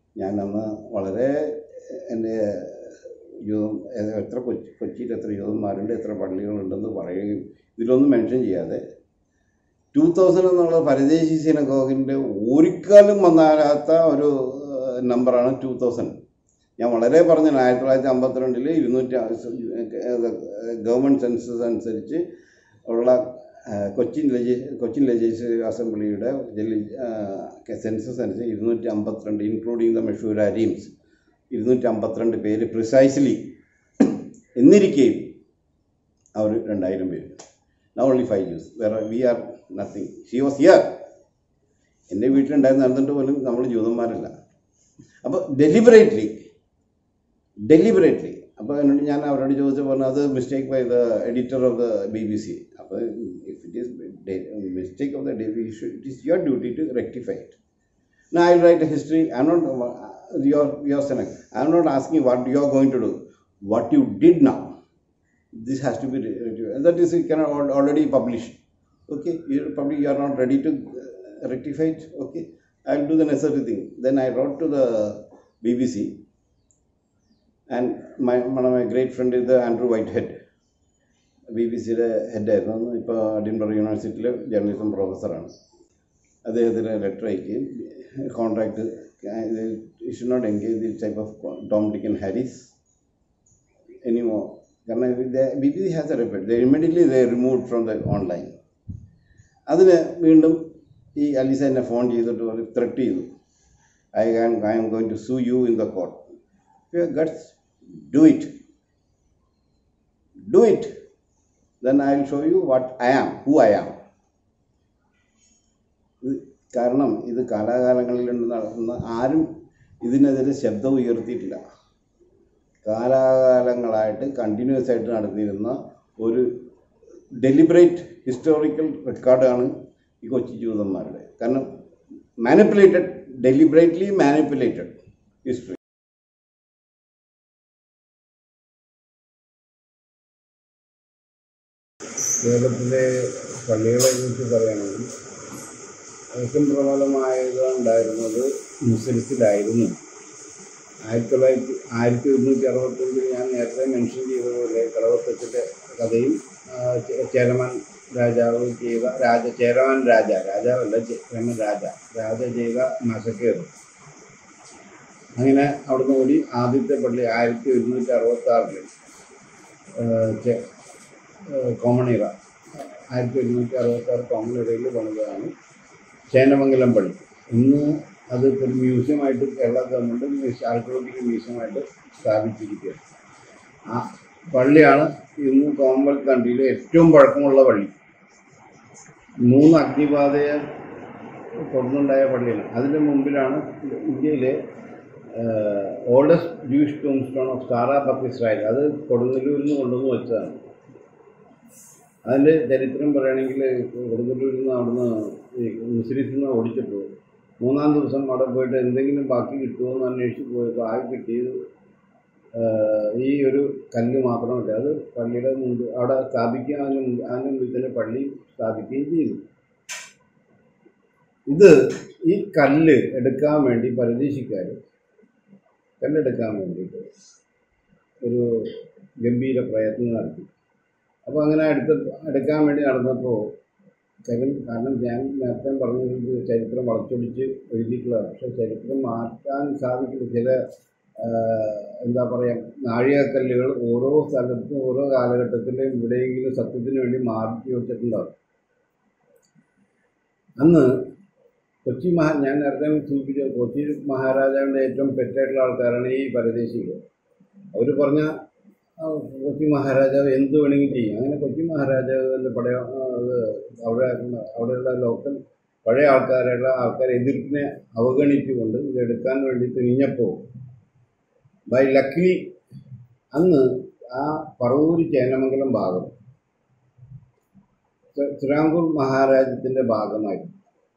ഞാൻ അന്ന് വളരെ എൻ്റെ യൂതം എത്ര കൊച്ചി കൊച്ചിയിൽ എത്ര യൂതന്മാരുണ്ട് എത്ര പള്ളികളുണ്ടെന്ന് പറയുകയും ഇതിലൊന്നും മെൻഷൻ ചെയ്യാതെ ടൂ തൗസൻഡ് എന്നുള്ള പരദേശി സിനഗോഗിൻ്റെ ഒരിക്കലും വന്നാലാത്ത ഒരു നമ്പറാണ് ടൂ തൗസൻഡ് ഞാൻ വളരെ പറഞ്ഞു ആയിരത്തി തൊള്ളായിരത്തി അമ്പത്തിരണ്ടിൽ ഇരുന്നൂറ്റി ഗവൺമെൻറ് സെൻസസ് അനുസരിച്ച് ഉള്ള ആ, കൊച്ചിൻ ലെജി കൊച്ചിൻ ലെജിസ്ലേറ്റീവ് അസംബ്ലിയുടെ സെൻസസ് അനുസരിച്ച് ഇരുന്നൂറ്റി അമ്പത്തിരണ്ട് ഇൻക്ലൂഡിങ് ദ മെഷൂര ടീംസ് ഇരുന്നൂറ്റി അമ്പത്തിരണ്ട് പേര് പ്രിസൈസ്ലി എന്നിരിക്കുകയും അവർ രണ്ടായിരം പേര് നോ ഓൺലി ഫൈവ് യൂസ് വേറെ we are nothing she was here എൻ്റെ വീട്ടിലുണ്ടായിരുന്ന നടന്നിട്ട് പോലും നമ്മൾ ജൂതന്മാരല്ല അപ്പോൾ ഡെലിബറേറ്റ്ലി ഡെലിബറേറ്റ്ലി അപ്പോൾ എന്നോട് ഞാൻ അവരോട് ചോദിച്ചു പറഞ്ഞു അത് mistake by the editor of the B B C അപ്പോൾ if it is mistake of the it is your duty to rectify it Now I will write a history. I'm not uh, your your Senate. I'm not asking what you are going to do. What you did now. This has to be and that is you cannot al- already publish. Okay, you probably you are not ready to uh, rectify it. Okay, I will do the necessary thing. Then I wrote to the BBC, and my one of my great friend is the Andrew Whitehead. B B സിയുടെ ഹെഡായിരുന്നു ഇപ്പോൾ എഡിൻബർഗ് യൂണിവേഴ്സിറ്റിയിലെ ജേർണലിസം പ്രൊഫസറാണ് അദ്ദേഹത്തിന് ലെറ്റർ അയക്കുകയും contract should not engage the type of Tom Dick and Harris anymore കാരണം B B C has a repeat the immediately the remove from the online അതിന് വീണ്ടും ഈ അലീസ എന്നെ ഫോൺ ചെയ്തിട്ട് ഒരു ത്രെട്ട് ചെയ്തു I am I am going to sue you in the court you guts do it do it then I will show you what I am who I am ഇത് കാരണം ഇത് കാലാകാലങ്ങളിൽ നടന്ന ആരും ഇതിനെതിരെ ശബ്ദം ഉയർത്തിയിട്ടില്ല കാലാകാലങ്ങളായിട്ട് കണ്ടിന്യൂസ് ആയിട്ട് നടത്തിയിരുന്ന ഒരു ഡെലിബറേറ്റ് ഹിസ്റ്റോറിക്കൽ റെക്കോർഡാണ് ഈ കൊച്ചി ജൂതന്മാരുടെ കാരണം മാനിപ്പുലേറ്റഡ് ഡെലിബറേറ്റ്ലി മാനിപ്പുലേറ്റഡ് ഹിസ്റ്ററി കേരളത്തിലെ പള്ളികളെ കുറിച്ച് പറയുകയാണെങ്കിൽ ഏറ്റവും പ്രബലമായത് ഉണ്ടായിരുന്നത് മുസ്ലിത്തിലായിരുന്നു ആയിരത്തി തൊള്ളായിരത്തി ആയിരത്തി ഒരുന്നൂറ്റി അറുപത്തഞ്ചിൽ ഞാൻ നേരത്തെ മെൻഷൻ ചെയ്തതുപോലെ കളവത്തച്ഛൻ്റെ കഥയും ആ, ചേ- ചേരമാൻ രാജാവ് ചെയ്ത രാജ ചേരമാൻ രാജ രാജാവല്ല ചേരമാൻ രാജ രാജ ചെയ്ത മസക്കേറും അങ്ങനെ അവിടുന്ന് കൂടി ആദ്യത്തെ പള്ളി ആയിരത്തി ഒരുന്നൂറ്റി അറുപത്തി ആറിൽ കോമണിറ ആയിരത്തി ഒരുന്നൂറ്റി അറുപത്തി ആറ് കോമണിറയിൽ പണിതതാണ് ചേനമംഗലം പള്ളി ഇന്ന് അത് ഇപ്പോൾ ഒരു മ്യൂസിയമായിട്ട് കേരള ഗവൺമെൻറ് ആർക്കിയോളജിക്കൽ മ്യൂസിയമായിട്ട് സ്ഥാപിച്ചിരിക്കുകയാണ് ആ പള്ളിയാണ് ഇന്ന് കോമൺവെൽത്ത് കൺട്രിയിലെ ഏറ്റവും പഴക്കമുള്ള പള്ളി മൂന്ന് അഗ്നിബാധയെ തുടർന്നുണ്ടായ പള്ളിയാണ് അതിൻ്റെ മുമ്പിലാണ് ഇന്ത്യയിലെ oldest Jewish ടൂം stone of Sarah bat Israel അത് കൊടുങ്ങല്ലൂരിൽ നിന്ന് കൊണ്ടുവന്ന് വെച്ചതാണ് അതിൻ്റെ ചരിത്രം പറയുകയാണെങ്കിൽ കൊടുങ്ങല്ലൂരിൽ നിന്ന് അവിടുന്ന് ഈ മുസ്ലിത്തിൽ നിന്ന് ഓടിച്ചിട്ടു മൂന്നാം ദിവസം അവിടെ പോയിട്ട് എന്തെങ്കിലും ബാക്കി കിട്ടുമോ എന്ന് അന്വേഷിച്ച് പോയപ്പോൾ ആകെ കിട്ടിയത് ആ, ഈ ഒരു കല്ല് മാത്രമല്ല അത് പള്ളിയുടെ മുമ്പ് അവിടെ സ്ഥാപിക്കുക അതിന് മുമ്പ് അതിന് മുമ്പിൽ തന്നെ പള്ളി സ്ഥാപിക്കുകയും ചെയ്തു ഇത് ഈ കല്ല് എടുക്കാൻ വേണ്ടി പരദേശിക്കാർ കല്ലെടുക്കാൻ വേണ്ടിയിട്ട് ഒരു ഗംഭീര പ്രയത്നം നടത്തി അപ്പോൾ അങ്ങനെ എടുത്ത് എടുക്കാൻ വേണ്ടി നടന്നപ്പോൾ കാര്യം കാരണം ഞാൻ നേരത്തെ പറഞ്ഞത് ചരിത്രം വളച്ചൊടിച്ച് എഴുതിയിട്ടുള്ളതാണ് പക്ഷേ ചരിത്രം മാറ്റാൻ സാധിക്കില്ല ചില ആ, എന്താ പറയുക നാഴികക്കല്ലുകൾ ഓരോ സ്ഥലത്തും ഓരോ കാലഘട്ടത്തിലും എവിടെയെങ്കിലും സത്യത്തിന് വേണ്ടി മാറ്റി വെച്ചിട്ടുണ്ടാവും അന്ന് കൊച്ചി മഹാ ഞാൻ നേരത്തെ സൂചിപ്പിച്ച കൊച്ചി മഹാരാജാവിൻ്റെ ഏറ്റവും പെറ്റായിട്ടുള്ള ആൾക്കാരാണ് ഈ പരദേശികൾ അവർ പറഞ്ഞ ആ, കൊച്ചി മഹാരാജാവ് എന്ത് വേണമെങ്കിലും ചെയ്യും അങ്ങനെ കൊച്ചി മഹാരാജാവിൻ്റെ പടയ ആ, അത് അവിടെ അവിടെയുള്ള ലോക്കൽ പഴയ ആൾക്കാരുള്ള ആൾക്കാരെ എതിർപ്പിനെ അവഗണിച്ചുകൊണ്ട് ഇതെടുക്കാൻ വേണ്ടി തിരിഞ്ഞപ്പോൾ ബൈ ലക്കിലി അന്ന് ആ പറവൂർ ചേന്നമംഗലം ഭാഗം തി- തിരുവിതാംകൂർ മഹാരാജ്യത്തിൻ്റെ ഭാഗമായിരുന്നു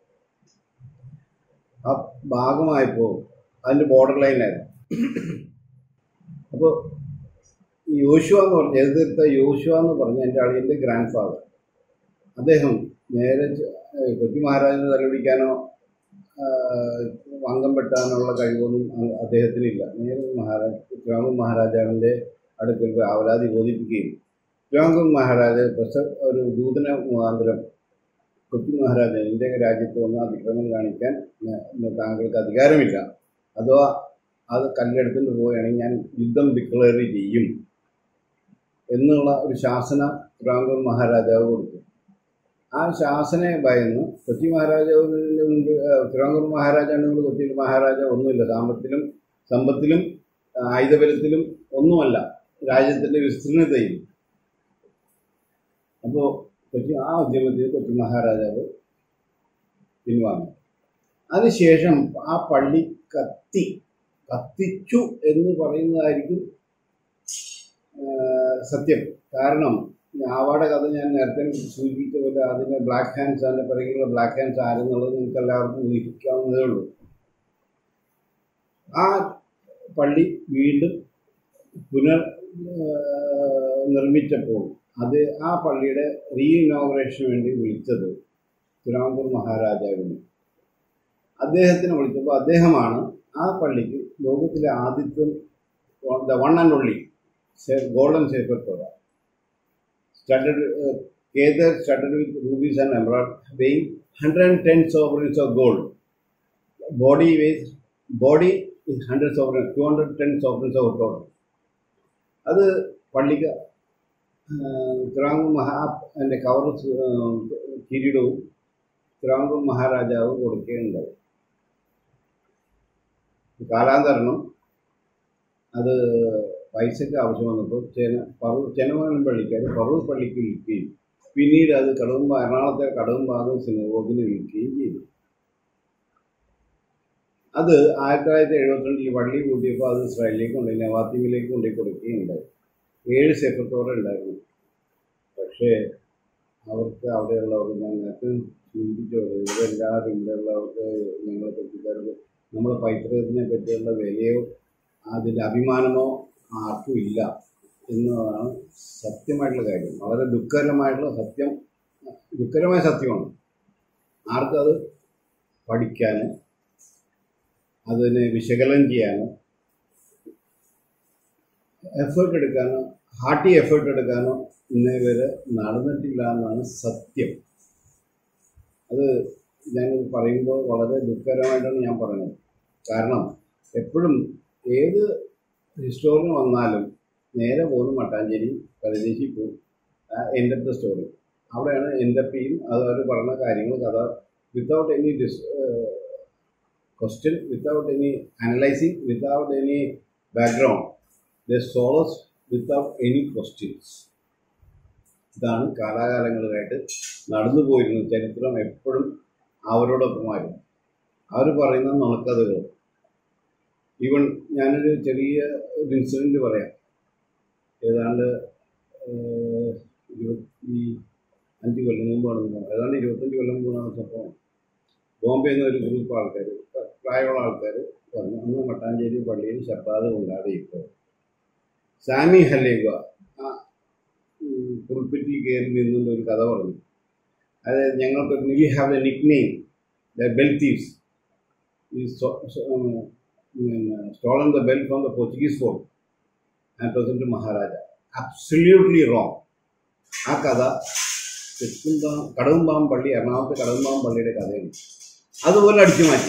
ആ ഭാഗമായപ്പോൾ അതിൻ്റെ ബോർഡർ ലൈനായിരുന്നു അപ്പോൾ ഈ യോശുവ എന്ന് പറഞ്ഞ എതിർത്ത യോശുവ എന്ന് പറഞ്ഞ എൻ്റെ അളിയൻ്റെ ഗ്രാൻഡ് ഫാദർ അദ്ദേഹം നേരെ ച- ഏഹ് കൊച്ചി മഹാരാജനെ തലപിടിക്കാനോ ആ, അംഗം വെട്ടാനുള്ള കഴിവൊന്നും അ- അദ്ദേഹത്തിനില്ല നേരെ മഹാരാജ് തിരുവാങ്കൂർ മഹാരാജാവിൻ്റെ അടുക്കൽ പോയി അവലാതി ബോധിപ്പിക്കുകയും തിരുവാങ്കൂർ മഹാരാജ് പ്രസ ഒരു ദൂതന മുഖാന്തരം കൊച്ചി മഹാരാജ എൻ്റെ രാജ്യത്ത് വന്ന് അതിക്രമം കാണിക്കാൻ ന- ന- താങ്കൾക്ക് അധികാരമില്ല അഥവാ അത് കല്ലെടുത്തുകൊണ്ട് പോവുകയാണെങ്കിൽ ഞാൻ യുദ്ധം ഡിക്ലെയർ ചെയ്യും എന്നുള്ള ഒരു ശാസന തിരുവാങ്കൂർ മഹാരാജാവ് കൊടുത്തു ആ ശാസനെ ഭയന്ന് കൊച്ചി മഹാരാജാവിൻ്റെ മുമ്പ് ആ, തിരുവാങ്കൂർ മഹാരാജാവിൻ്റെ മുമ്പ് കൊച്ചി മഹാരാജാവ് ഒന്നുമില്ല സാമ്പത്തിലും സമ്പത്തിലും ആ, ആയുധബലത്തിലും ഒന്നുമല്ല രാജ്യത്തിൻ്റെ വിസ്തീർണതയിൽ അപ്പോൾ കൊച്ചി ആ ഉദ്യമത്തിൽ കൊച്ചി മഹാരാജാവ് പിൻവാങ്ങി അതിനുശേഷം ആ പള്ളി കത്തി കത്തിച്ചു എന്ന് പറയുന്നതായിരിക്കും ആ, സത്യം കാരണം ആവാടെ കഥ ഞാൻ നേരത്തെ സൂചിപ്പിച്ച പോലെ അതിൻ്റെ ബ്ലാക്ക് ഹാൻഡ്സ് അതിൻ്റെ പിറകിലുള്ള ബ്ലാക്ക് ഹാൻഡ്സ് ആരെന്നുള്ളത് നിങ്ങൾക്ക് എല്ലാവർക്കും ഊഹിക്കാവുന്നതേ ഉള്ളൂ ആ പള്ളി വീണ്ടും പുനർ ആ, നിർമ്മിച്ചപ്പോൾ അത് ആ പള്ളിയുടെ റീ ഇനോഗ്രേഷന് വേണ്ടി വിളിച്ചത് തിരുവാങ്കൂർ മഹാരാജാവിനെ അദ്ദേഹത്തിനെ വിളിച്ചപ്പോൾ അദ്ദേഹമാണ് ആ പള്ളിക്ക് ലോകത്തിലെ ആദ്യത്തെ the one and only golden Sefer Torah studded uh, Kether studded with rubies and emerald, weighing 110 sovereigns of gold. Body weighs body is 100 sovereigns, 210 sovereigns of gold. അത് പള്ളിക്ക് തിരുവാങ്കൂർ മഹാ എൻ്റെ കവർ കിരീടവും തിരുവാങ്കൂർ മഹാരാജാവ് കൊടുക്കുകയുണ്ടായി കാലാന്തരണം അത് പൈസയ്ക്ക് ആവശ്യം വന്നപ്പോൾ ചെന പറവൂർ ചെനമംഗലം പള്ളിക്കാർ പറവൂർ പള്ളിക്ക് വിൽക്കുകയും പിന്നീട് അത് കടവുമ്പ എറണാകുളത്തെ കടവുംഭാഗം സിനഗോഗിന് വിൽക്കുകയും ചെയ്തു അത് ആയിരത്തി തൊള്ളായിരത്തി എഴുപത്തിരണ്ടിൽ പള്ളി കൂട്ടിയപ്പോൾ അത് ഇസ്രായേലിലേക്ക് കൊണ്ടുപോയി നവാത്തിമിലേക്ക് കൊണ്ടുപോയി കൊടുക്കുകയും ഉണ്ടായി ഏഴ് സെക്രട്ടറി ഉണ്ടായിരുന്നു പക്ഷേ അവർക്ക് അവിടെയുള്ളവർ ഞാൻ നേരത്തെ സൂചിപ്പിച്ച പോലെ ഇവിടെ എല്ലാവരും ഇവിടെയുള്ളവർക്ക് ഞങ്ങളെ പറ്റിക്കാർക്ക് നമ്മുടെ പൈതൃകത്തിനെ പറ്റിയുള്ള വിലയോ അതിൻ്റെ അഭിമാനമോ ആർക്കും ഇല്ല എന്നതാണ് സത്യമായിട്ടുള്ള കാര്യം വളരെ ദുഃഖകരമായിട്ടുള്ള സത്യം ദുഃഖകരമായ സത്യമാണ് ആർക്കും അത് പഠിക്കാനോ അതിനെ വിശകലനം ചെയ്യാനോ എഫേർട്ട് എടുക്കാനോ ഹാർട്ടി എഫേർട്ട് എടുക്കാനോ ഇന്നേ വരെ നടന്നിട്ടില്ല എന്നാണ് സത്യം അത് ഞാൻ പറയുമ്പോൾ വളരെ ദുഃഖകരമായിട്ടാണ് ഞാൻ പറയുന്നത് കാരണം എപ്പോഴും ഏത് ഹിസ്റ്റോറിയൻ വന്നാലും നേരെ പോകുന്ന മട്ടാഞ്ചേരി പരദേശി പോകും എൻ്റെ ഓഫ് ദ സ്റ്റോറി അവിടെയാണ് എൻ്റെ അപ്പ് ചെയ്യും അത് അവർ പറയുന്ന കാര്യങ്ങൾ കഥ without any dis question without any analysing without any background the swallows without any questions ഇതാണ് കാലാകാലങ്ങളായിട്ട് നടന്നു പോയിരുന്നത് ചരിത്രം എപ്പോഴും അവരോടൊപ്പമായിരുന്നു അവർ പറയുന്ന നുണക്കഥകൾ ഈവൻ ഞാനൊരു ചെറിയ ഒരു ഇൻസിഡൻറ്റ് പറയാം ഏതാണ്ട് ഏഹ്, ഇരുപത്തി അഞ്ച് കൊല്ലം മുമ്പാണ് തോന്നുന്നത്. ഏതാണ്ട് ഇരുപത്തഞ്ച് കൊല്ലം മുമ്പാണ് സംഭവം ബോംബെയിൽ നിന്ന് ഒരു ഗ്രൂപ്പ് ആൾക്കാർ പ്രായമുള്ള ആൾക്കാർ വന്നു അന്ന് മട്ടാഞ്ചേരി പള്ളിയിൽ ശബ്ദാത് കൊണ്ടാടിയപ്പോൾ സാമി ഹലേഗ ആ പുൽപ്പറ്റിൽ കയറി നിന്നുള്ള ഒരു കഥ പറഞ്ഞു അതായത് ഞങ്ങൾക്ക് we have a nickname the bell thieves ഈ stolen the bell from the Portuguese fort and president maharaja absolutely wrong ആ കഥ തെക്കുംപാം കടവുംപാം പള്ളി എറണാകുളത്തെ കടവുംപാം പള്ളിയുടെ കഥയാണ് അതുപോലെ അടിച്ചു മാറ്റി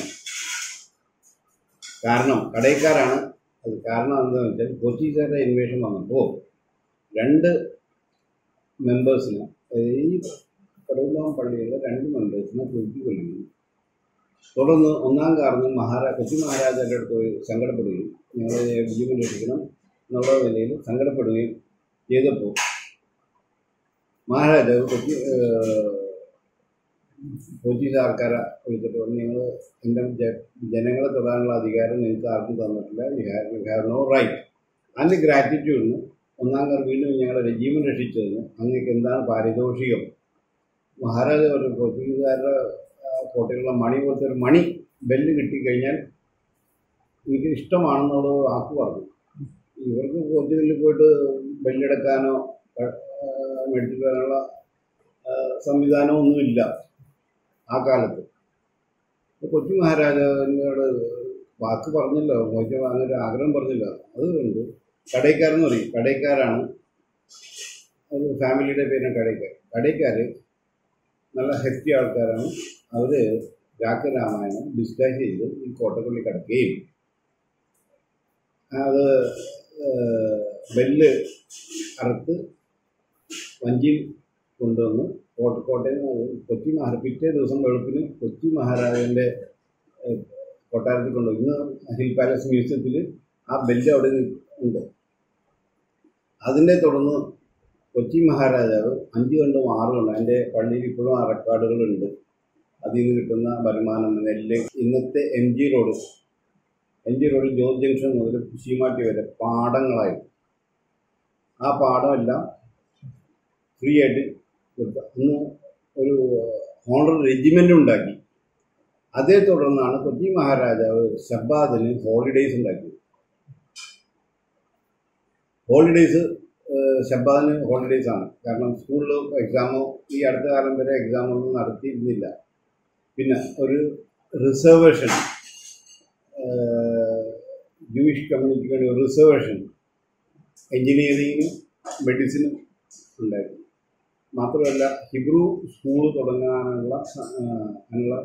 കാരണം കടയക്കാരാണ് അത് കാരണം എന്താണെന്ന് വെച്ചാൽ പോർച്ചുഗീസുകാരുടെ ഇൻവേഷൻ വന്നപ്പോൾ രണ്ട് മെമ്പേഴ്സിന് ഈ കടവുംപാം പള്ളിയിലെ രണ്ട് മെമ്പേഴ്സിനെ കുരുക്കി കൊല്ലുകയും തുടർന്ന് ഒന്നാം കാരണവും മഹാരാ കൊച്ചി മഹാരാജാന്റെ അടുത്ത് പോയി സങ്കടപ്പെടുകയും ഞങ്ങളെ ജീവൻ രക്ഷിക്കണം എന്നുള്ള നിലയിൽ സങ്കടപ്പെടുകയും ചെയ്തപ്പോൾ മഹാരാജാവ് കൊച്ചി ഏഹ്, പോർച്ചുഗീസ് ആൾക്കാരെ വിളിച്ചിട്ട് പറഞ്ഞു നിങ്ങൾ എൻ്റെ ജ- ജനങ്ങളെ തൊടാനുള്ള അധികാരം നിങ്ങൾക്ക് ആർക്കും തന്നിട്ടില്ല you have you have no right അതിൻ്റെ ഗ്രാറ്റിറ്റ്യൂഡിന് ഒന്നാം കാർ വീണ്ടും ഞങ്ങളുടെ ജീവൻ രക്ഷിച്ചതിന് അങ്ങേക്ക് എന്താണ് പാരിതോഷികം മഹാരാജ പറഞ്ഞു പോർച്ചുഗീസുകാരുടെ ആ, കോട്ടയിലുള്ള മണി പോലത്തെ ഒരു മണി ബെല്ല് കിട്ടിക്കഴിഞ്ഞാൽ എനിക്ക് ഇഷ്ടമാണെന്നുള്ള വാക്ക് പറഞ്ഞു ഇവർക്ക് പോർച്ചുഗലിൽ പോയിട്ട് ബെല്ലെടുക്കാനോ മെഡിക്കൽ വരാനുള്ള സംവിധാനമൊന്നുമില്ല ആ കാലത്ത് കൊച്ചു മഹാരാജാവിനോട് വാക്ക് പറഞ്ഞല്ലോ മോചനം വാങ്ങൊരു ആഗ്രഹം പറഞ്ഞല്ലോ അതുകൊണ്ട് കടയ്ക്കാരെന്ന് പറയും കടയ്ക്കാരാണ് ഒരു ഫാമിലിയുടെ പേരാണ് കടയ്ക്കാർ കടയ്ക്കാർ നല്ല ഹെഫ്റ്റി ആൾക്കാരാണ് അവർ രാമരാമായണം ഡിസ്കാസ് ചെയ്ത് ഈ കോട്ടക്കുള്ളി കിടക്കുകയും അത് ഏഹ്, ബെല്ല് അറുത്ത് വഞ്ചിയിൽ കൊണ്ടുവന്ന് കോട്ട കോട്ടയം കൊച്ചി മഹാ പിറ്റേ ദിവസം വെളുപ്പിന് കൊച്ചി മഹാരാജാവിൻ്റെ ഏഹ്, കൊട്ടാരത്തിൽ കൊണ്ടുപോയി ഇന്ന് ഹിൽ പാലസ് മ്യൂസിയത്തിൽ ആ ബെല്ല് അവിടെ ഉണ്ട് അതിനെ തുടർന്ന് കൊച്ചി മഹാരാജാവ് അഞ്ച് കണ്ടും ആറ് കണ്ടും അതിൻ്റെ പള്ളിയിൽ ഇപ്പോഴും ആ റെക്കോർഡുകളുണ്ട് അതിൽ നിന്ന് കിട്ടുന്ന വരുമാനം നെല്ല് ഇന്നത്തെ M G road M G road George junction മുതൽ കുശിമാട്ടി വരെ പാടങ്ങളായി ആ പാടമെല്ലാം ഫ്രീ ആയിട്ട് കൊടുത്തു അന്ന് ഒരു ഹോണർ റെജിമെൻ്റ് ഉണ്ടാക്കി അതേ തുടർന്നാണ് കൊച്ചി മഹാരാജാവ് ഷബ്ബാദിന് ഹോളിഡേയ്സ് ഉണ്ടാക്കിയത് ഹോളിഡേയ്സ് ഷബ്ബാദിന് ഹോളിഡേയ്സ് ആണ് കാരണം സ്കൂളിൽ എക്സാമോ ഈ അടുത്ത കാലം വരെ എക്സാമൊന്നും നടത്തിയിരുന്നില്ല പിന്നെ ഒരു റിസർവേഷൻ ജൂയിഷ് കമ്മ്യൂണിറ്റിക്ക് വേണ്ടി ഒരു റിസർവേഷൻ എഞ്ചിനീയറിങ്ങിനും മെഡിസിനും ഉണ്ടായിരുന്നു മാത്രമല്ല ഹിബ്രു സ്കൂൾ തുടങ്ങാനുള്ള സ- ആ, അതിനുള്ള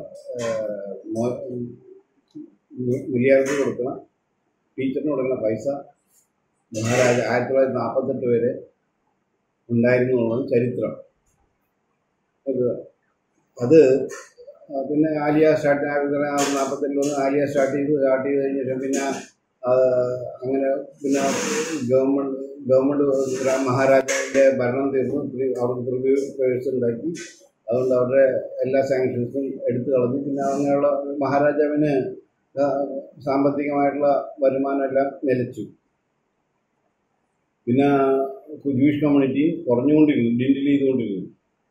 മില്ലിയാർക്ക് കൊടുക്കുന്ന ടീച്ചറിന് കൊടുക്കുന്ന പൈസ മഹാരാജ ആയിരത്തി തൊള്ളായിരത്തി നാൽപ്പത്തെട്ട് വരെ ഉണ്ടായിരുന്നു എന്നുള്ളത് ചരിത്രം അത് അത് ആ, പിന്നെ ആലിയ സ്റ്റാർട്ട് നാൽപ്പത്തെട്ടിലൊന്ന് ആലിയ സ്റ്റാർട്ട് ചെയ്തു സ്റ്റാർട്ട് ചെയ്ത് കഴിഞ്ഞ ശേഷം പിന്നെ ആ, അങ്ങനെ പിന്നെ ഗവൺമെൻറ് ഗവൺമെൻറ് മഹാരാജാവിൻ്റെ ഭരണം തീർന്നു പ്രി- അവർക്ക് പ്രിവ്യൂ പേഴ്സ് ഉണ്ടാക്കി അതുകൊണ്ട് അവരുടെ എല്ലാ സാങ്ഷൻസും എടുത്തു കളഞ്ഞു പിന്നെ അങ്ങനെയുള്ള മഹാരാജാവിന് ആ, സാമ്പത്തികമായിട്ടുള്ള വരുമാനം എല്ലാം നിലച്ചു പിന്നെ ജൂയിഷ് കമ്മ്യൂണിറ്റി കുറഞ്ഞുകൊണ്ടിരുന്നു ഡിൻഡിൽ ചെയ്തുകൊണ്ടിരുന്നു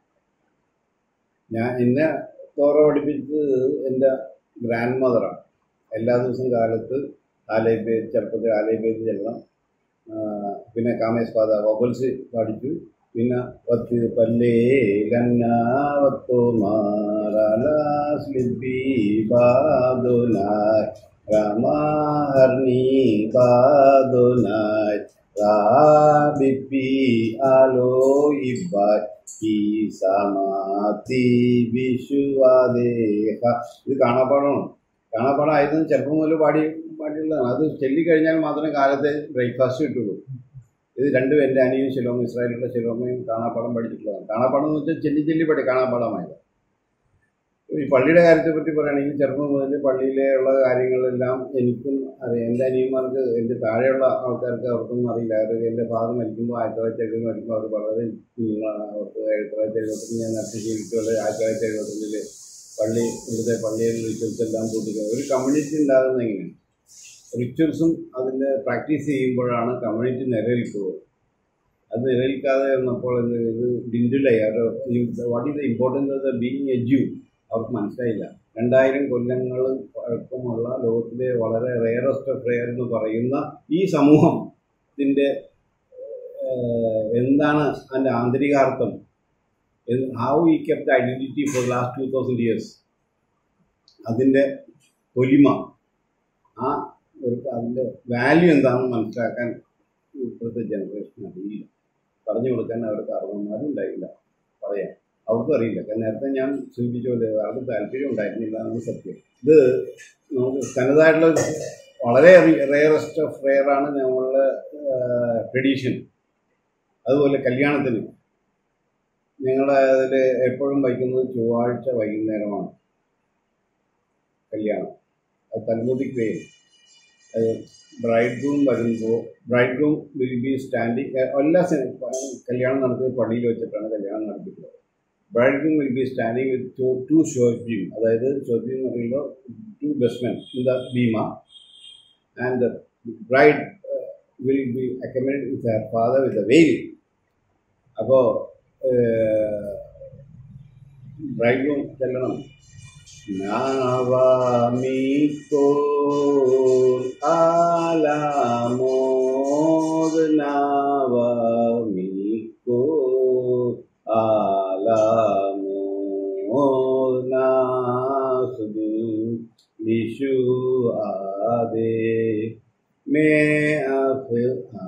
ഞാൻ എന്നെ തോറ പഠിപ്പിച്ചത് എൻ്റെ ഗ്രാൻഡ് മദറാണ് എല്ലാ ദിവസവും കാലത്ത് ആലയപ്പേര് ചെറുപ്പത്തിൽ ആലയപ്പേര് ചെല്ലണം ആ, പിന്നെ കാമേശ്വാദ വബൽസ് പഠിച്ചു പിന്നെ പത്ത് പല്ലേ ലന്നാവത്തോ മാറാലിബി ബാദുനായ് രാമഹർണി ബാദുനായ് റാബിപ്പി ആലോ ഇബ്ബായ് ഈ സമാധി വിശ്വാദേഹ ഇത് കാണാപ്പാടമാണ് കാണാപ്പാടം ആയിരുന്നു ചെറുപ്പം മുതൽ പാടി പാടിയുള്ളതാണ് അത് ചൊല്ലിക്കഴിഞ്ഞാൽ മാത്രമേ കാലത്തെ ബ്രേക്ക്ഫാസ്റ്റ് കിട്ടുള്ളൂ ഇത് രണ്ടും എൻ്റെ അനിയും ശിലോമ ഇസ്രായേലിലുള്ള ശിലോമയും കാണാപ്പാടം പഠിച്ചിട്ടുള്ളതാണ് കാണാപ്പാടം എന്ന് വെച്ചാൽ ചെല്ലി ചെല്ലി പഠി കാണാപ്പാടമായത് ഈ പള്ളിയുടെ കാര്യത്തെ പറ്റി പറയുകയാണെങ്കിൽ ചെറുപ്പം മുതൽ പള്ളിയിലെ ഉള്ള കാര്യങ്ങളെല്ലാം എനിക്കും അറിയാം എൻ്റെ അനിയന്മാർക്ക് എൻ്റെ താഴെയുള്ള ആൾക്കാർക്ക് അവർക്കൊന്നും അറിയില്ല അവർക്ക് എൻ്റെ ഫാദർ മരിക്കുമ്പോൾ ആയിരത്തി തൊള്ളായിരത്തി എഴുപത് മരിക്കുമ്പോൾ അവർ വളരെ കുഞ്ഞുങ്ങളാണ് അവർക്ക് ആയിരത്തി തൊള്ളായിരത്തി എഴുപത്തഞ്ച് ഞാൻ നടത്തി ജീവിച്ചുള്ള ആയിരത്തി തൊള്ളായിരത്തി എഴുപത്തഞ്ചില് പള്ളി ഇവിടുത്തെ പള്ളിയിൽ റിച്വൽസ് എല്ലാം കൂട്ടിക്കുക ഒരു കമ്മ്യൂണിറ്റി ഉണ്ടാകുന്നത് എങ്ങനെയാണ് റിച്വൽസും അതിൻ്റെ പ്രാക്ടീസ് ചെയ്യുമ്പോഴാണ് കമ്മ്യൂണിറ്റി നിലനിൽക്കുന്നത് അത് നിലനിൽക്കാതെ വന്നപ്പോൾ ഇത് ഇത് ഡിൻഡിലായി അവർ what is the importance of the being a Jew അവർക്ക് മനസ്സിലായില്ല രണ്ടായിരം കൊല്ലങ്ങൾ പഴക്കമുള്ള ലോകത്തിലെ വളരെ റെയറസ്റ്റ് ഓഫ് റെയർ എന്ന് പറയുന്ന ഈ സമൂഹം ഇതിൻ്റെ എന്താണ് അതിൻ്റെ ആന്തരികാർത്ഥം ഹൗ ഈ kept identity for last two thousand years അതിൻ്റെ പൊലിമ ആ ഒരു അതിൻ്റെ വാല്യൂ എന്താണെന്ന് മനസ്സിലാക്കാൻ ഇപ്പോഴത്തെ ജനറേഷൻ അറിയില്ല പറഞ്ഞു കൊടുക്കാൻ അവർക്ക് അറിവുമാരും ഉണ്ടായില്ല പറയാം അവർക്കും അറിയില്ല കാരണം നേരത്തെ ഞാൻ സൂചിപ്പിച്ച പോലെ അവർക്ക് താല്പര്യം ഉണ്ടായിരുന്നില്ല എന്നത് സത്യം ഇത് നമുക്ക് തനതായിട്ടുള്ള വളരെ റെയറസ്റ്റ് ഓഫ് റെയർ ആണ് നമ്മളുടെ ട്രഡീഷൻ അതുപോലെ കല്യാണത്തിന് ഞങ്ങളുടെ അതിൽ എപ്പോഴും വയ്ക്കുന്നത് ചൊവ്വാഴ്ച വൈകുന്നേരമാണ് കല്യാണം അത് തൽമുദിക് വേ ബ്രൈഡ് റൂം വരുമ്പോൾ bridegroom will be standing എല്ലാ സെ- കല്യാണം നടത്തുന്നത് പള്ളിയിൽ വെച്ചിട്ടാണ് കല്യാണം നടത്തിയിട്ടുള്ളത് bridegroom will be standing with two two ഷോഫിയും അതായത് ഷോഫി എന്ന് പറയുമ്പോൾ two best men in the bimah and the bride will be accommodate with her father with a veil അപ്പോൾ ബ്രൈഡ് റൂം ചെല്ലണം Navamikol alamod Navamikol alamod nasudin they may അഫ്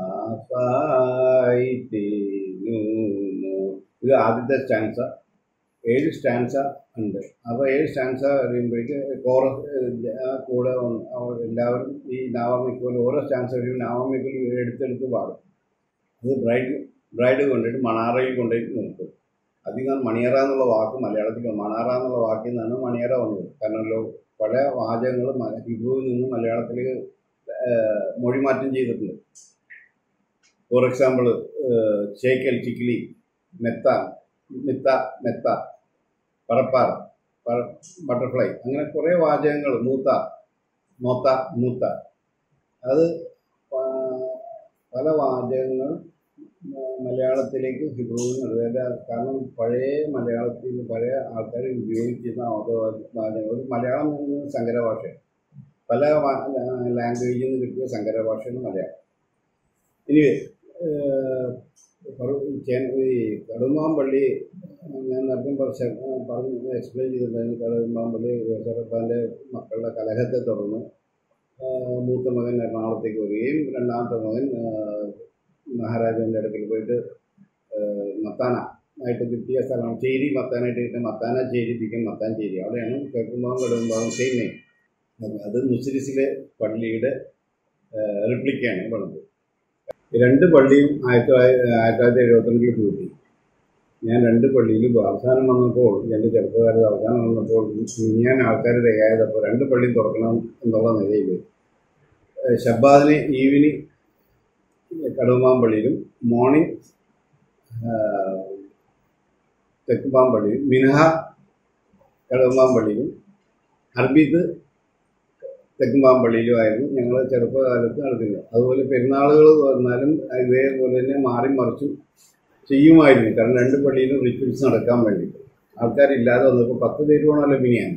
ആഫായിത്തേനു ഇത് ആദ്യത്തെ സ്റ്റാൻസ ഏഴ് സ്റ്റാൻസ ഉണ്ട് അപ്പോൾ ഏഴ് സ്റ്റാൻസ കഴിയുമ്പോഴേക്ക് കോറസ് കൂടെ വന്ന് അവർ എല്ലാവരും ഈ നാവാമിക്കോൽ ഓരോ സ്റ്റാൻസ കഴിയുമ്പോൾ നാവാമിക്കോൽ എടുത്തെടുത്ത് പാടും അത് ബ്രൈഡ് ബ്രൈഡ് കൊണ്ടിട്ട് മണാറയിൽ കൊണ്ടുപോയിട്ട് നിർത്തും അധികം മണിയറ എന്നുള്ള വാക്ക് മലയാളത്തിൽ മണാറ എന്നുള്ള വാക്കിൽ നിന്നാണ് മണിയറ വന്നത് കാരണം ലോ പല വാചകങ്ങൾ ഹിബ്രുവിൽ നിന്ന് മലയാളത്തിലേക്ക് മൊഴിമാറ്റം ചെയ്തിട്ടുണ്ട് ഫോർ എക്സാമ്പിൾ ചേക്കൽ ചിക്കിലി മെത്ത മിത്ത മെത്ത പറപ്പാർ ബട്ടർഫ്ലൈ അങ്ങനെ കുറേ വാചകങ്ങൾ മൂത്ത മോത്ത മൂത്ത അത് പ- പല വാചകങ്ങൾ മ- മലയാളത്തിലേക്ക് ഹിബ്രുവിൽ നിന്ന് അതായത് കാരണം പഴയ മലയാളത്തിൽ പഴയ ആൾക്കാർ ഉപയോഗിച്ചിരുന്ന ഓരോ വാചകങ്ങൾ ഒരു മലയാളം എന്നത് സങ്കര ഭാഷയാണ് പല ലാംഗ്വേജിൽ നിന്ന് കിട്ടിയ സങ്കര ഭാഷയാണ് മലയാളം ഇനി ഏഹ്, പറ- ചേ- ഈ കടുമാമ്പള്ളി ഞാൻ നേരത്തെ കുറച്ച് പറഞ്ഞ് എക്സ്പ്ലെയിൻ ചെയ്തിട്ടുണ്ടായിരുന്നു കടുമാമ്പള്ളി യേശുറപ്പാൻ്റെ മക്കളുടെ കലഹത്തെ തുടർന്ന് ഏഹ്, മൂത്ത മകൻ എറണാകുളത്തേക്ക് വരികയും രണ്ടാമത്തെ മകൻ ഏഹ്, മഹാരാജാവിൻ്റെ അടുക്കൽ പോയിട്ട് ഏഹ്, മത്താന ആയിട്ട് കിട്ടിയ സ്ഥലമാണ് ചേരി മത്താനായിട്ട് കിട്ടിയ മത്താന ചേരി പിക്കും മത്താൻ ചേരി അവിടെയാണ് കേൾക്കുമ്പോൾ കടുമ്പാവും സെയിം നെയിം അത് മുസ്ലിസിലെ പള്ളിയുടെ റിപ്ലിക്കാണ് പണിത് ഈ രണ്ട് പള്ളിയും ആയിരത്തി തൊള്ളായിരത്തി ആയിരത്തി തൊള്ളായിരത്തി എഴുപത്തിരണ്ടിൽ പൂട്ടി ഞാൻ രണ്ട് പള്ളിയിലും അവസാനം വന്നപ്പോൾ എൻ്റെ ചെറുപ്പകാലത്ത് അവസാനം വന്നപ്പോൾ ഞാൻ ആൾക്കാർ തികയായതപ്പോൾ രണ്ട് പള്ളിയും തുറക്കണം എന്നുള്ള നിലയിൽ ഏഹ് ഷബ്ബാദിന് ഈവനിങ് കടുമാമ്പള്ളിയിലും മോർണിംഗ് തെക്കുമാമ്പള്ളിയിലും മിനഹ കടുമാമ്പള്ളിയിലും അർബീത്ത് തെക്കുംപാമ്പള്ളിയിലുമായിരുന്നു ഞങ്ങൾ ചെറുപ്പകാലത്ത് നടത്തിയത് അതുപോലെ പെരുന്നാളുകൾ വന്നാലും ഇതേപോലെ തന്നെ മാറി മറിച്ചും ചെയ്യുമായിരുന്നു കാരണം രണ്ട് പള്ളിയിലും റിച്വൽസ് നടക്കാൻ വേണ്ടിയിട്ട് ആൾക്കാരില്ലാതെ വന്നപ്പോൾ പത്ത് പേര് വേണമല്ലോ മിനിയാണ്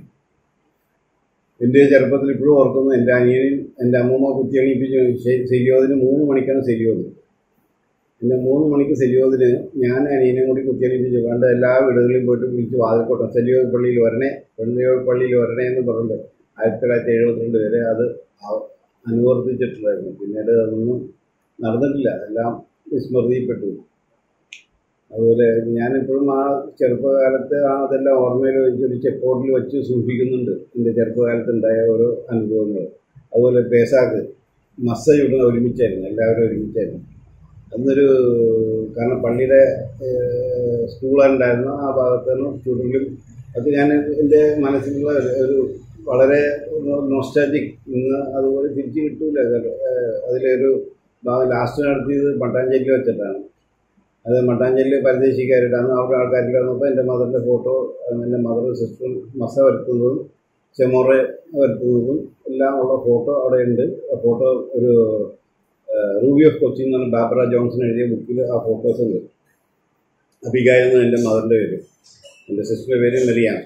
എൻ്റെ ചെറുപ്പത്തിൽ ഇപ്പോഴും ഓർക്കുന്നു എൻ്റെ അനിയനും എൻ്റെ അമ്മൂമ്മ കുത്തിയണിപ്പിച്ച് ശെ- സെരിയോദിന് മൂന്ന് മണിക്കാണ് സെരിയോദ് എൻ്റെ മൂന്ന് മണിക്ക് സെരിയോദിന് ഞാൻ അനിയനെയും കൂടി കുത്തിയണിപ്പിച്ച് വേണ്ട എല്ലാ വീടുകളിലും പോയിട്ട് വിളിച്ച് വാതിൽക്കോട്ടെ സെരിയോദ് പള്ളിയിൽ വരണേ സെരിയോദ് പള്ളിയിൽ വരണേ എന്ന് പറഞ്ഞിട്ട് ആയിരത്തി തൊള്ളായിരത്തി എഴുപത്തിരണ്ട് വരെ അത് ആ- അനുവർത്തിച്ചിട്ടുണ്ടായിരുന്നു പിന്നീട് അതൊന്നും നടന്നിട്ടില്ല എല്ലാം വിസ്മൃതിയിൽപ്പെട്ടു അതുപോലെ ഞാനിപ്പോഴും ആ ചെറുപ്പകാലത്ത് ആ അതെല്ലാം ഓർമ്മയിൽ വെച്ച് ഒരു ചെക്ക് ബോർഡിൽ വെച്ച് സൂക്ഷിക്കുന്നുണ്ട് എൻ്റെ ചെറുപ്പകാലത്ത് ഉണ്ടായ ഓരോ അനുഭവങ്ങൾ അതുപോലെ പേസാക്ക് മസ്സ ചുടുന്ന ഒരുമിച്ചായിരുന്നു എല്ലാവരും ഒരുമിച്ചായിരുന്നു അന്നൊരു കാരണം പള്ളിയുടെ സ്കൂളുണ്ടായിരുന്ന ആ ഭാഗത്താണ് ചുടലും അത് ഞാൻ എൻ്റെ മനസ്സിലുള്ള ഒരു- ഒരു വളരെ നൊസ്റ്റാറ്റിക് ഇന്ന് അതുപോലെ തിരിച്ചു കിട്ടൂല അത്. ഏഹ് അതിലൊരു ഭാഗം ലാസ്റ്റ് നടത്തിയത് മട്ടാഞ്ചേരിയിൽ വെച്ചിട്ടാണ് അത് മട്ടാഞ്ചേരിയിൽ പരദേശിക്കാരുടെ അന്ന് അവിടെ ആൾക്കാരിൽ വന്നപ്പോൾ എൻ്റെ മദറിൻ്റെ ഫോട്ടോ എൻ്റെ മദർ സിസ്റ്ററും മസ വരുത്തുന്നതും ചെമോറ വരുത്തുന്നതും എല്ലാം ഉള്ള ഫോട്ടോ അവിടെ ഉണ്ട് ആ ഫോട്ടോ ഒരു റൂബി ഓഫ് കൊച്ചി എന്ന് പറഞ്ഞ ബാബറ ജോൺസൺ എഴുതിയ ബുക്കിൽ ആ ഫോട്ടോസ് ഉണ്ട് അബിഗായ എന്ന് എൻ്റെ മദറിൻ്റെ പേര് എൻ്റെ സിസ്റ്ററുടെ പേര് മെറിയാണ്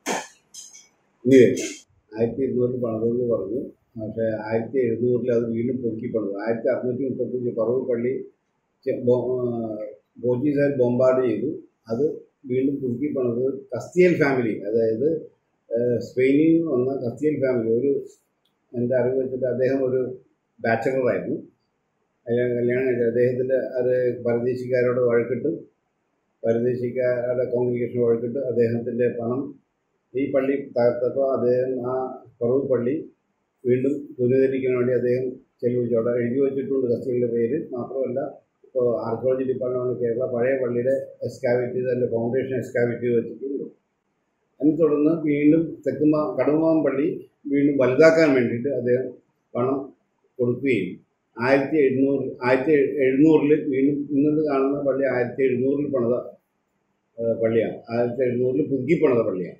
ഇനി ആയിരത്തി ഇരുന്നൂറിൽ പണിതെന്ന് പറഞ്ഞു പക്ഷേ ആയിരത്തി എഴുന്നൂറിൽ അത് വീണ്ടും പൊക്കി പണിതു ആയിരത്തി അറുന്നൂറ്റി മുപ്പത്തഞ്ച് പറവൂർ പള്ളി ചെ- ബോ- ആ, പോർച്ചുഗീസുകാർ ബോംബാർഡ് ചെയ്തു അത് വീണ്ടും പുതുക്കി പണിത് കസ്തിയൽ ഫാമിലി അതായത് ആ, സ്പെയിനിൽ നിന്ന് വന്ന കസ്തിയൽ ഫാമിലി ഒരു എൻ്റെ അറിവ് വെച്ചിട്ട് അദ്ദേഹം ഒരു ബാച്ചലറായിരുന്നു അയാൾ കല്യാണം കഴിച്ചത് അദ്ദേഹത്തിൻ്റെ അത് പരദേശിക്കാരോട് വഴക്കിട്ട് പരദേശിക്കാരുടെ കോൺഗ്രിഗേഷൻ വഴക്കിട്ട് അദ്ദേഹത്തിൻ്റെ പണം ഈ പള്ളി തകർത്തപ്പോൾ അദ്ദേഹം ആ കുറവ് പള്ളി വീണ്ടും പുനരുദ്ധരിക്കാൻ വേണ്ടി അദ്ദേഹം ചെലവഴിച്ചു അവിടെ എഴുതി വെച്ചിട്ടുണ്ട് കസ്തികളുടെ പേര് മാത്രമല്ല ഇപ്പോൾ ആർക്കോളജി ഡിപ്പാർട്ട്മെൻറ്റ് കേരള പഴയ പള്ളിയുടെ എക്സ്കാവേറ്റ് ചെയ്ത് അതിൻ്റെ ഫൗണ്ടേഷൻ എക്സ്കാവേറ്റ് ചെയ്ത് വെച്ചിട്ടുണ്ട് അതിനെ തുടർന്ന് വീണ്ടും തെക്കുമ കടുമാം പള്ളി വീണ്ടും വലുതാക്കാൻ വേണ്ടിയിട്ട് അദ്ദേഹം പണം കൊടുക്കുകയും ആയിരത്തി എഴുന്നൂറ് ആയിരത്തി എഴുന്നൂറിൽ വീണ്ടും ഇന്നത് കാണുന്ന പള്ളി ആയിരത്തി എഴുന്നൂറിൽ പണിത ഏഹ്, പള്ളിയാണ് ആയിരത്തി എഴുന്നൂറിൽ പുതുക്കി പണിത പള്ളിയാണ്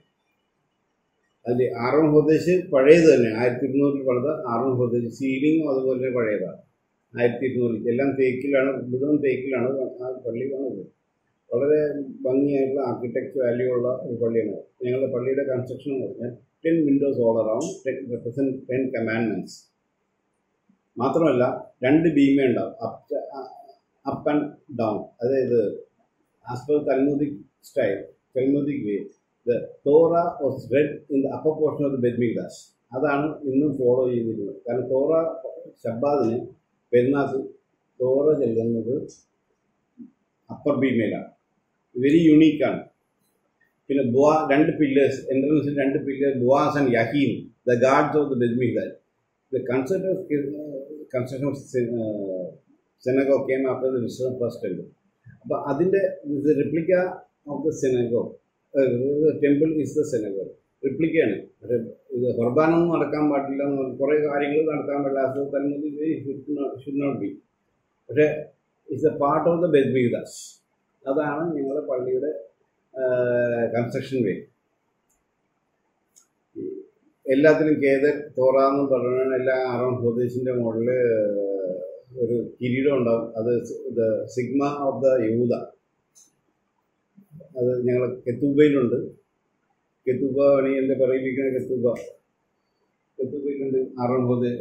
അതിൽ ആറോൺ ഹോദേശ് പഴയത് തന്നെ ആയിരത്തി ഇരുന്നൂറിൽ പണിത ആറോൺ ഹോദേശ് സീലിംഗും അതുപോലെ തന്നെ പഴയതാണ് ആയിരത്തി ഇരുന്നൂറിൽ എല്ലാം തേക്കിലാണ് മുഴുവൻ തേക്കിലാണ് ആ പള്ളി പണിത് വളരെ ഭംഗിയായിട്ടുള്ള ആർക്കിടെക്ചർ വാല്യൂ ഉള്ള ഒരു പള്ളിയാണ് ഞങ്ങളുടെ പള്ളിയുടെ കൺസ്ട്രക്ഷൻ എന്ന് പറഞ്ഞാൽ ten windows all around ten represent ten commandments മാത്രമല്ല രണ്ട് ബീമേ ഉണ്ടാവും അപ്പ് അപ്പ് ആൻഡ് ഡൗൺ അതായത് as per Talmudic style Talmudic way the Torah was read in the upper portion of the ബെഡ്മിഗ്ദാസ് അതാണ് ഇന്നും ഫോളോ ചെയ്തിരുന്നത് കാരണം തോറ ഷബ്ബാദിന് പെരുന്നാക്ക് തോറ ചെല്ലുന്നത് അപ്പർ ബീമയിലാണ് വെരി യുണീക്കാണ് പിന്നെ ബുവാ രണ്ട് പില്ലേഴ്സ് എൻട്രൻസിൽ രണ്ട് pillars Boaz and Yachin the guards of the ബെസ്മിഹ് the concept of construction of synagogue came after the വിശ്വം ഫസ്റ്റ് ടെമ്പിൾ അപ്പോൾ അതിൻ്റെ replica of the synagogue temple is the synagogue റിപ്ലിക്കയാണ് പക്ഷേ ഇത് കുർബാനൊന്നും നടക്കാൻ പാടില്ല എന്ന് പറഞ്ഞ് കുറേ കാര്യങ്ങൾ നടത്താൻ പാടില്ലാത്തത് തന്നെ ഷുഡ് നോട്ട് ബി പക്ഷേ it's a part of the ബെദ്മീദാസ് അതാണ് ഞങ്ങളുടെ പള്ളിയുടെ കൺസ്ട്രക്ഷൻ വേ എല്ലാത്തിനും കേത് തോറാന്ന് പറഞ്ഞാൽ എല്ലാ ആറാം പ്രദേശിൻ്റെ മുകളിൽ ഒരു കിരീടം ഉണ്ടാവും അത് ദ സിഗ്മ ഓഫ് ദ യൂത അത് ഞങ്ങൾ കെത്തൂബയിലുണ്ട് കെത്തൂബ വേണമെങ്കിൽ പറയിപ്പിക്കുന്ന കെത്തൂബ കെത്തൂബയിലുണ്ട് ആറാം പ്രദേശ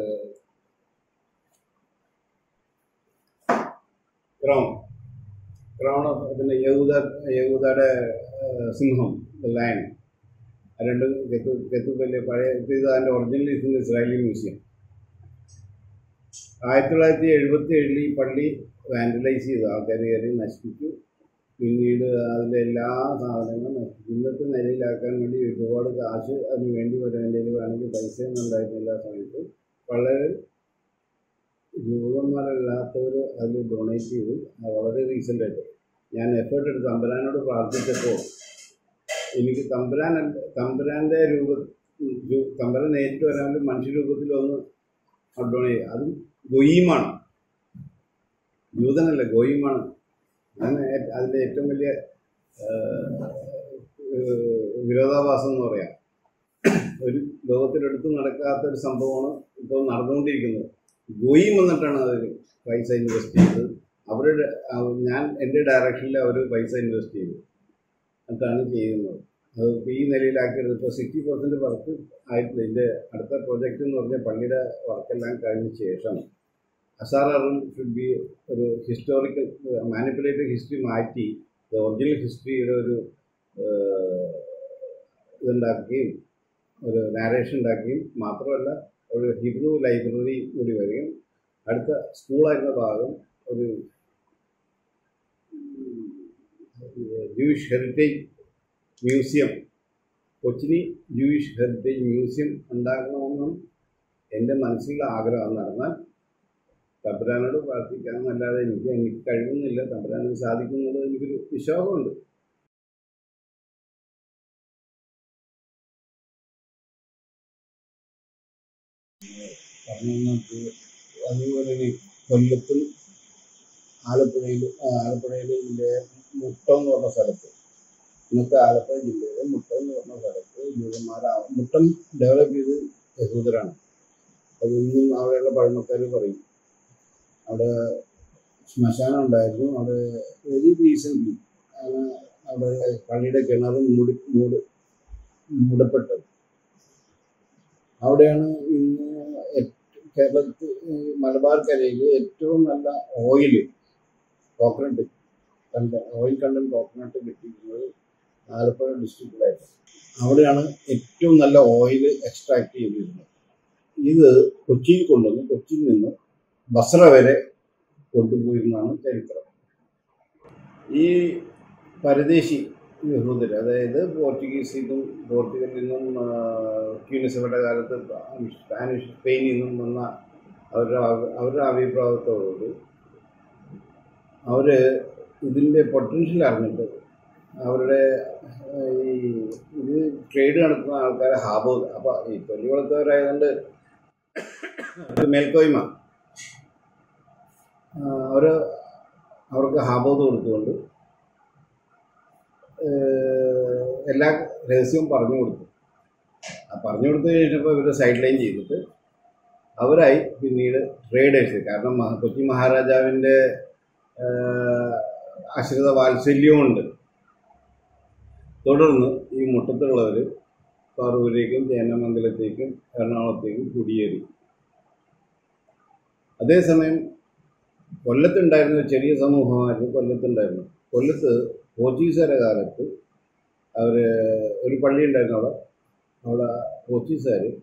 ക്രൗൺ ക്രൗൺ പിന്നെ യഹൂദ യഹൂദയുടെ സിംഹം ലയൺ രണ്ടും കെത്തു കെത്തുപ്പല്ലേ പഴയ ഇത് ഇത് അതിൻ്റെ original is in Israeli museum ആയിരത്തി തൊള്ളായിരത്തി എഴുപത്തി ഏഴിൽ ഈ പള്ളി വാൻഡലൈസ് ചെയ്തു ആൾക്കാർ കയറി നശിപ്പിച്ചു പിന്നീട് അതിലെ എല്ലാ സാധനങ്ങളും നശിപ്പിച്ചു ഇന്നത്തെ നിലയിലാക്കാൻ വേണ്ടി ഒരുപാട് കാശ് അതിന് വേണ്ടി വരേണ്ടത് വേണമെങ്കിൽ പൈസയൊന്നും ഉണ്ടായിരുന്നില്ല ആ സമയത്ത് വളരെ ജൂതന്മാരല്ലാത്തവർ അതിൽ ഡൊണേറ്റ് ചെയ്തു അത് വളരെ റീസെൻ്റ് ആയിട്ട് ഞാൻ എഫേർട്ട് എടുത്ത് തമ്പുരാനോട് പ്രാർത്ഥിച്ചപ്പോൾ എനിക്ക് തമ്പുരാൻ തമ്പുരാൻ്റെ രൂപ രൂ- തമ്പുരാൻ നേരിട്ട് വരാൻ വേണ്ടി മനുഷ്യരൂപത്തിൽ ഒന്ന് ഡൊണേറ്റ് അതും ഗൊയ്യമാണ് ജൂതനല്ല ഗോയിമാണ് അതാണ് ഏ- അതിൻ്റെ ഏറ്റവും വലിയ ഏഹ്, ഏഹ്, വിരോധാഭാസം എന്ന് പറയാം ഒരു ലോകത്തിലെടുത്ത് നടക്കാത്ത ഒരു സംഭവമാണ് ഇപ്പോൾ നടന്നുകൊണ്ടിരിക്കുന്നത് ഗോയിം വന്നിട്ടാണ് അതിൽ പൈസ ഇൻവെസ്റ്റ് ചെയ്തത് അവരുടെ അവ- ഞാൻ എൻ്റെ ഡയറക്ഷനിൽ അവർ പൈസ ഇൻവെസ്റ്റ് ചെയ്തു എന്നിട്ടാണ് ചെയ്യുന്നത് അത് ഇപ്പൊ ഈ നിലയിലാക്കിയത് ഇപ്പോൾ സിക്സ്റ്റി പെർസെൻറ്റ് വർക്ക് ആയിട്ടില്ല ഇതിൻ്റെ അടുത്ത പ്രൊജക്റ്റ് എന്ന് പറഞ്ഞാൽ പള്ളിയുടെ വർക്കെല്ലാം കഴിഞ്ഞ ശേഷം അസാറും ഷുഡ് ബി ഒരു ഹിസ്റ്റോറിക്കൽ മാനിപ്പുലേറ്റഡ് ഹിസ്റ്ററി മാറ്റി ഒറിജിനൽ ഹിസ്റ്ററിയുടെ ഒരു ഏഹ്, ഇതുണ്ടാക്കുകയും ഒരു നാരേഷൻ ഉണ്ടാക്കുകയും മാത്രമല്ല ഒരു ഹിബ്രു ലൈബ്രറി കൂടി വരികയും അടുത്ത സ്കൂളായിരുന്ന ഭാഗം ഒരു Jewish heritage museum Cochini Jewish heritage museum ഉണ്ടാക്കണമെന്നും എൻ്റെ മനസ്സിലുള്ള ആഗ്രഹം നടന്നാൽ തമ്പുരാനോട് പ്രാർത്ഥിക്കാമെന്നല്ലാതെ എനിക്ക് എനിക്ക് കഴിയുന്നില്ല തമ്പുരാനോട് സാധിക്കുന്നുള്ളത് എനിക്കൊരു വിശ്വാസമുണ്ട് പറഞ്ഞു വന്നത് അതുപോലെ തന്നെ കൊല്ലത്തും ആലപ്പുഴയിൽ ആലപ്പുഴയിൽ ഇതിൻ്റെ മുട്ടം എന്ന് പറഞ്ഞ സ്ഥലത്ത് ഇന്നത്തെ ആലപ്പുഴ ജില്ലയിലെ മുട്ടം എന്ന് പറഞ്ഞ സ്ഥലത്ത് ജൂതന്മാരാ മുട്ടം ഡെവലപ്പ് ചെയ്ത് യഹൂദരാണ് അത് ഇന്നും അവിടെയുള്ള പഴമക്കാർ പറയും അവിടെ ശ്മശാനം ഉണ്ടായിരുന്നു അവിടെ വെരി റീസെൻ്റ്ലി അവിടെ പള്ളിയുടെ കിണറും മൂടി മൂട് മൂടപ്പെട്ടത് അവിടെയാണ് ഇന്ന് ഏറ്റ- കേരളത്തിൽ ഈ മലബാർ കരയിൽ ഏറ്റവും നല്ല ഓയിൽ കോക്കനട്ട് കണ്ട ഓയിൽ കണ്ടന്റ് കോക്കനട്ട് കിട്ടിയിരുന്നത് ആലപ്പുഴ ഡിസ്ട്രിക്റ്റിലായിരുന്നു അവിടെയാണ് ഏറ്റവും നല്ല ഓയിൽ എക്സ്ട്രാക്ട് ചെയ്തിരുന്നത് ഇത് കൊച്ചിയിൽ കൊണ്ടുവന്ന് കൊച്ചിയിൽ നിന്ന് ബസ്ര വരെ കൊണ്ടുപോയിരുന്നാണ് ചരിത്രം ഈ പരദേശി യഹൂദർ അതായത് പോർച്ചുഗീസിൽ നിന്നും പോർച്ചുഗലിൽ നിന്നും ആ, ക്യൂനിസഭയുടെ കാലത്ത് സ്പാനിഷ് സ്പെയിനിൽ നിന്നും വന്ന അവരുടെ അഭി- അവരുടെ അഭിപ്രായത്തോടുകൂടി അവർ ഇതിൻ്റെ പൊട്ടൻഷ്യൽ അറിഞ്ഞിട്ട് അവരുടെ ആ, ഈ ഇത് ട്രേഡ് നടത്തുന്ന ആൾക്കാരെ ഹാബോ അപ്പോൾ ഈ തൊലി വളർത്തവരായതുകൊണ്ട് ഒരു മേൽക്കോയ്മ അവർ അവർക്ക് ഹാബോധ് കൊടുത്തുകൊണ്ട് ഏഹ്, എല്ലാ രഹസ്യവും പറഞ്ഞു കൊടുത്തു ആ പറഞ്ഞു കൊടുത്തു കഴിഞ്ഞപ്പോൾ ഇവർ സൈഡ് ലൈൻ ചെയ്തിട്ട് അവരായി പിന്നീട് ട്രേഡേഴ്സ് കാരണം മഹ- കൊച്ചി മഹാരാജാവിൻ്റെ ഏഹ്, ആശ്രിത വാത്സല്യമുണ്ട് തുടർന്ന് ഈ മുട്ടത്തുള്ളവർ പറവൂരേക്കും ചേന്നമംഗലത്തേക്കും എറണാകുളത്തേക്കും കുടിയേറി അതേസമയം കൊല്ലത്തുണ്ടായിരുന്ന ഒരു ചെറിയ സമൂഹമായിരുന്നു കൊല്ലത്തുണ്ടായിരുന്നു കൊല്ലത്ത് പോർച്ചുഗീസുകാരുടെ കാലത്ത് അവർ ഒരു പള്ളി ഉണ്ടായിരുന്നു അവിടെ അവിടെ പോർച്ചുഗീസുകാർ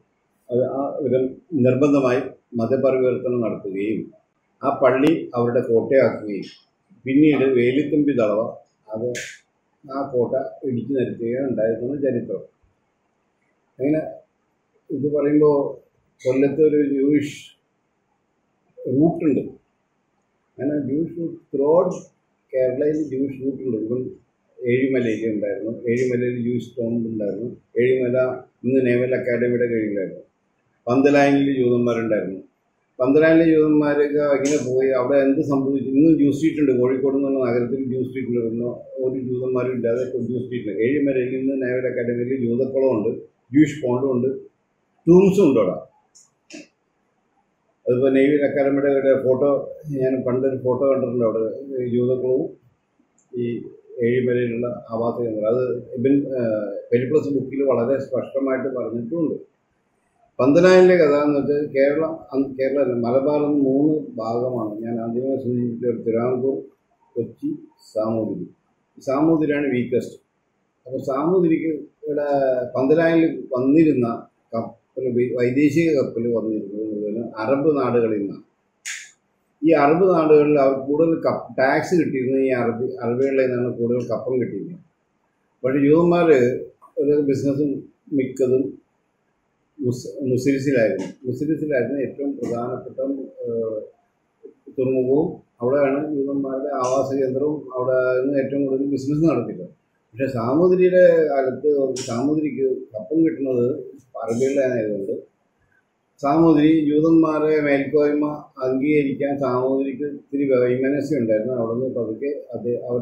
അത് ആ ഇവർ നിർബന്ധമായി മതപരിവർത്തനം നടത്തുകയും ആ പള്ളി അവരുടെ കോട്ടയാക്കുകയും പിന്നീട് വേലിത്തുമ്പി തളവ അത് ആ കോട്ട ഇടിച്ചു നിരത്തുകയും ഉണ്ടായിരുന്ന ചരിത്രം അങ്ങനെ ഇത് പറയുമ്പോൾ കൊല്ലത്ത് ഒരു ജൂയിഷ് റൂട്ടുണ്ട് അങ്ങനെ ജൂയിഷ് റൂട്ട് ത്രോഡ് കേരളയിൽ ജൂയിഷ് റൂട്ടുണ്ട് ഇവൻ ഏഴിമലയിൽ ഉണ്ടായിരുന്നു ഏഴിമലയിൽ ജൂയിഷ് ടോംബ് ഉണ്ടായിരുന്നു ഏഴിമല ഇന്ന് നേവൽ അക്കാഡമിയുടെ കീഴിലായിരുന്നു പന്തലായനിൽ ജൂതന്മാരുണ്ടായിരുന്നു പന്തലായനിലെ ജൂതന്മാരൊക്കെ ഇങ്ങനെ പോയി അവിടെ എന്ത് സംഭവിച്ചു ഇന്നും ജൂ സ്ട്രീറ്റ് ഉണ്ട് കോഴിക്കോട് എന്നുള്ള നഗരത്തിൽ ജൂ സ്ട്രീറ്റിൽ വരുന്ന ഒരു ജൂതന്മാരും ഇല്ലാതെ ജൂ സ്ട്രീറ്റിൽ ഏഴിമലയിൽ നിന്ന് നേവൽ അക്കാഡമിയിൽ ജൂതക്കുളമുണ്ട് ജൂയിഷ് പോണ്ടും ഉണ്ട് ടൂംസും ഉണ്ട് അവിടെ അതിപ്പോൾ നേവി അക്കാദമിയുടെ ഒരു ഫോട്ടോ ഞാൻ പണ്ടൊരു ഫോട്ടോ കണ്ടിട്ടുണ്ട് അവിടെ ഈ ജൂതക്കുളവും ഈ ഏഴിമലയിലുള്ള ആവാസ കേന്ദ്രം അത് ഇബൻ പെരിപ്ലസ് ബുക്കിൽ വളരെ സ്പഷ്ടമായിട്ട് പറഞ്ഞിട്ടുമുണ്ട് പന്തനായൻ്റെ കഥ എന്ന് വെച്ചാൽ കേരളം അന്ന് കേരളം അല്ല മലബാർ എന്ന് മൂന്ന് ഭാഗമാണ് ഞാൻ ആദ്യമായി സൂചിപ്പിച്ച തിരുവിതാംകൂർ കൊച്ചി സാമൂതിരി സാമൂതിരിയാണ് വീക്കസ്റ്റ് അപ്പോൾ സാമൂതിരിക്ക് ഇവിടെ പന്തലായിൽ വന്നിരുന്ന കപ്പൽ വൈ- വൈദേശിക കപ്പൽ വന്നിരുന്നത് മുഴുവൻ അറബ് നാടുകളിൽ നിന്നാണ് ഈ അറബ് നാടുകളിൽ അവർ കൂടുതൽ കപ്പ് ടാക്സ് കിട്ടിയിരുന്നത് ഈ അറബി അറബികളിൽ നിന്നാണ് കൂടുതൽ കപ്പം കിട്ടിയിരുന്നത് പക്ഷേ യൂതന്മാർ ഒരു ബിസിനസ്സും മിക്കതും മുസ് മുസ്ലിസിലായിരുന്നു മുസ്ലിസിലായിരുന്നു ഏറ്റവും പ്രധാനപ്പെട്ട ഏഹ്, തുറമുഖവും അവിടെയാണ് യൂതന്മാരുടെ ആവാസ കേന്ദ്രവും അവിടെ നിന്ന് ഏറ്റവും കൂടുതൽ ബിസിനസ് നടത്തിയത് പക്ഷേ സാമൂതിരിയുടെ കാലത്ത് സാമൂതിരിക്ക് കപ്പം കിട്ടുന്നത് അറബികളിലായതുകൊണ്ട് സാമൂതിരി ജൂതന്മാരെ മേൽക്കോയ്മ അംഗീകരിക്കാൻ സാമൂതിരിക്ക് ഇത്തിരി വൈമനസ്യം ഉണ്ടായിരുന്നു അവിടെ നിന്ന് പതുക്കെ അത് അവർ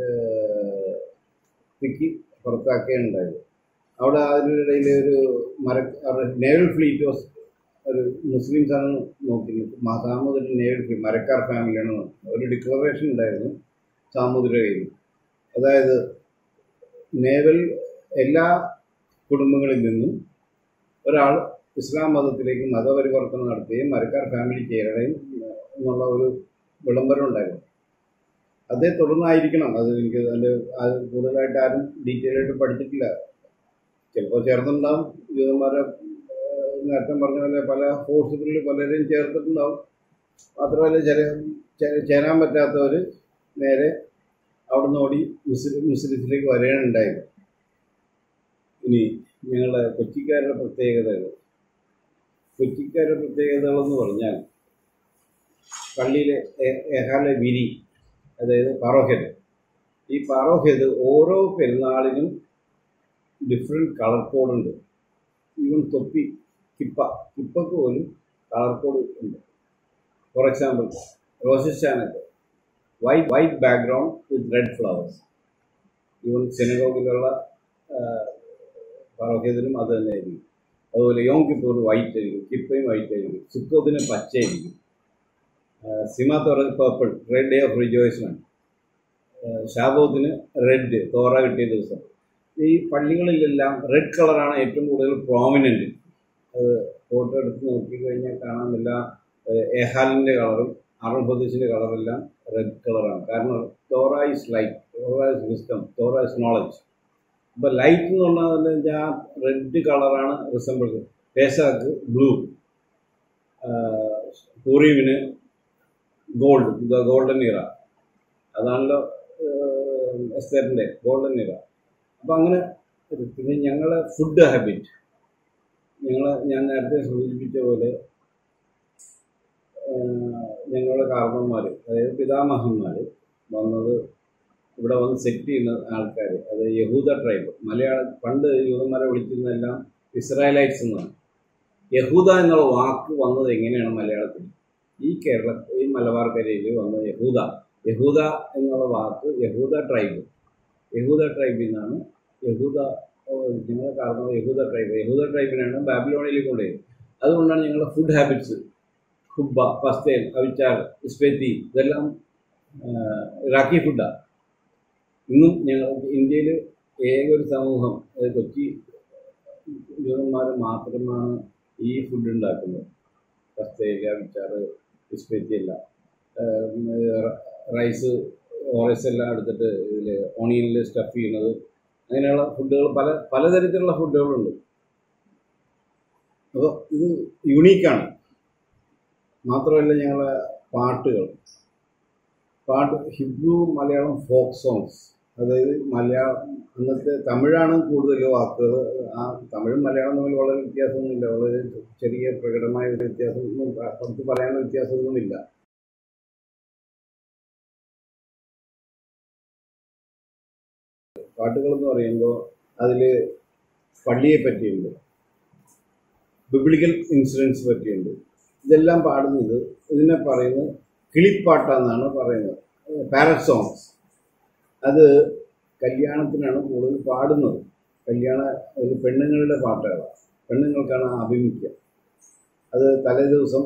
തിക്കി പുറത്താക്കുകയുണ്ടായത് അവിടെ അതിനിടയിൽ ഒരു മര നേവൽ ഫ്ലീറ്റ് വാസ് ഒരു മുസ്ലിംസ് ആണ് നോക്കി സാമൂതിരി നേവൽ ഫ്ലീറ്റ് മരക്കാർ ഫാമിലിയാണ് നോക്കുന്നത് ഒരു ഡിക്ലറേഷൻ ഉണ്ടായിരുന്നു സാമൂതിരിയുടെ കയ്യിൽ അതായത് നേവൽ എല്ലാ കുടുംബങ്ങളിൽ നിന്നും ഒരാൾ ഇസ്ലാം മതത്തിലേക്ക് മതപരിവർത്തനം നടത്തുകയും മരക്കാർ ഫാമിലി ചേരുകയും എന്നുള്ള ഒരു വിളംബരം ഉണ്ടായിരുന്നു അതേ തുടർന്നായിരിക്കണം അത് എനിക്ക് അതിൻ്റെ അത് കൂടുതലായിട്ട് ആരും ഡീറ്റെയിൽ ആയിട്ട് പഠിച്ചിട്ടില്ല ചിലപ്പോൾ ചേർത്തിട്ടുണ്ടാവും ജൂതന്മാരെ ഏഹ്, നേരത്തെ പറഞ്ഞ പോലെ പല ഫോഴ്സുകളിൽ പലരെയും ചേർത്തിട്ടുണ്ടാവും മാത്രമല്ല ചില ചേ- ചേരാൻ പറ്റാത്തവർ നേരെ അവിടുന്ന് ഓടി മുസ്ലിം മുസ്ലിത്തിലേക്ക് വരികയാണ് ഉണ്ടായത് ഇനി ഞങ്ങളുടെ കൊച്ചിക്കാരുടെ പ്രത്യേകതകൾ കൊച്ചിക്കാരുടെ പ്രത്യേകതകളെന്ന് പറഞ്ഞാൽ പള്ളിയിലെ എ- എഹാലെ വിരി അതായത് പാറോഹെഡ് ഈ പാറോഹെഡ് ഓരോ പെരുന്നാളിനും ഡിഫറെൻറ്റ് കളർ കോഡുണ്ട് ഈവൻ തൊപ്പി കിപ്പ കിപ്പക്ക് പോലും കളർ കോഡ് ഉണ്ട് ഫോർ എക്സാമ്പിൾ റോസിസ്റ്റാനൊക്കെ white white background with red flowers even സെനഗോഗിലുള്ള പാറോഹ്യത്തിനും അത് തന്നെയായിരിക്കും അതുപോലെ യോം കിപ്പൂർ വൈറ്റ് ആയിരിക്കും കിപ്പയും വൈറ്റ് ആയിരിക്കും സുക്കോത്തിന് പച്ചയായിരിക്കും സിമാത്തോറ purple red day of rejoicement ഷാബോത്തിന് റെഡ് തോറ കിട്ടിയ ദിവസം ഈ പള്ളികളിലെല്ലാം റെഡ് കളറാണ് ഏറ്റവും കൂടുതൽ പ്രോമിനൻ്റ് അത് ഫോട്ടോ എടുത്ത് നോക്കിക്കഴിഞ്ഞാൽ കാണാൻ എല്ലാ എഹാലിൻ്റെ കളറും അറബ് പ്രദേശിൻ്റെ കളറെല്ലാം റെഡ് കളറാണ് കാരണം Torah is light Torah is wisdom Torah is knowledge അപ്പോൾ ലൈറ്റ് എന്ന് പറഞ്ഞാൽ വെച്ചാൽ റെഡ് കളറാണ് റിസംബിൾ പേസാക്ക് ബ്ലൂ പൂറീമിന് ഗോൾഡ് ദ ഗോൾഡൻ ഇറ അതാണല്ലോ എസ്തേറിൻ്റെ ഗോൾഡൻ ഇറ അപ്പോൾ അങ്ങനെ ഒരു പിന്നെ ഞങ്ങളെ ഫുഡ് ഹാബിറ്റ് ഞങ്ങൾ ഞാൻ നേരത്തെ സൂചിപ്പിച്ച പോലെ ആഹ് ഞങ്ങളുടെ കാർന്നന്മാർ അതായത് പിതാമഹന്മാർ വന്നത് ഇവിടെ വന്ന് സെറ്റ് ചെയ്യുന്ന ആൾക്കാർ അത് യഹൂദ ട്രൈബ് മലയാള പണ്ട് യൂതന്മാരെ വിളിച്ചിരുന്നതെല്ലാം ഇസ്രായേലൈറ്റ്സ് എന്നാണ് യഹൂദ എന്നുള്ള വാക്ക് വന്നത് എങ്ങനെയാണ് മലയാളത്തിൽ ഈ കേരള ഈ മലബാർ കരയിൽ വന്ന യഹൂദ യഹൂദ എന്നുള്ള വാക്ക് യഹൂദ ട്രൈബ് യഹൂദ ട്രൈബിൽ നിന്നാണ് യഹൂദ ഞങ്ങളുടെ കാരണം യഹൂദ ട്രൈബ് യഹൂദ ട്രൈബിനാണ് ബാബിലോണിയിൽ കൊണ്ടുപോയത് അതുകൊണ്ടാണ് ഞങ്ങളുടെ ഫുഡ് ഹാബിറ്റ്സ് ഹുബ്ബ പസ്തേൽ അവിച്ചാർ സ്പെത്തി ഇതെല്ലാം ഇറാഖി ഫുഡാണ് ഇന്നും ഞങ്ങൾ ഇന്ത്യയിൽ ഏക ഒരു സമൂഹം അതായത് കൊച്ചി ജൂതന്മാർ മാത്രമാണ് ഈ ഫുഡ് ഉണ്ടാക്കുന്നത് പസ്തേൽ അവിച്ചാർ സ്പെത്തി എല്ലാം റൈസ് ഓറൈസ് എല്ലാം എടുത്തിട്ട് ഇതിൽ ഓണിയനിൽ സ്റ്റഫ് ചെയ്യുന്നത് അങ്ങനെയുള്ള ഫുഡുകൾ പല പലതരത്തിലുള്ള ഫുഡുകളുണ്ട് അപ്പോൾ ഇത് യുണീക്കാണ് മാത്രമല്ല ഞങ്ങളെ പാട്ടുകൾ പാട്ട് ഹിബ്രു മലയാളം ഫോക്ക് സോങ്സ് അതായത് മലയാളം അന്നത്തെ തമിഴാണ് കൂടുതൽ വാക്കുകൾ ആ തമിഴും മലയാളം തമ്മിൽ വളരെ വ്യത്യാസമൊന്നുമില്ല വളരെ ചെറിയ പ്രകടമായ ഒരു വ്യത്യാസം ഒന്നും നമുക്ക് പറയാനുള്ള വ്യത്യാസമൊന്നുമില്ല പാട്ടുകൾ എന്ന് പറയുമ്പോൾ അതിൽ പള്ളിയെ പറ്റിയുണ്ട് ബിബ്ലിക്കൽ ഇൻസിഡൻസ് പറ്റിയുണ്ട് ഇതെല്ലാം പാടുന്നത് ഇതിനെ പറയുന്നത് കിളിപ്പാട്ടാന്നാണ് പറയുന്നത് പാരറ്റ് സോങ്സ് അത് കല്യാണത്തിനാണ് കൂടുതൽ പാടുന്നത് കല്യാണ ഒരു പെണ്ണുങ്ങളുടെ പാട്ടുകളാണ് പെണ്ണുങ്ങൾക്കാണ് ആഭിമുഖ്യം അത് തലേ ദിവസം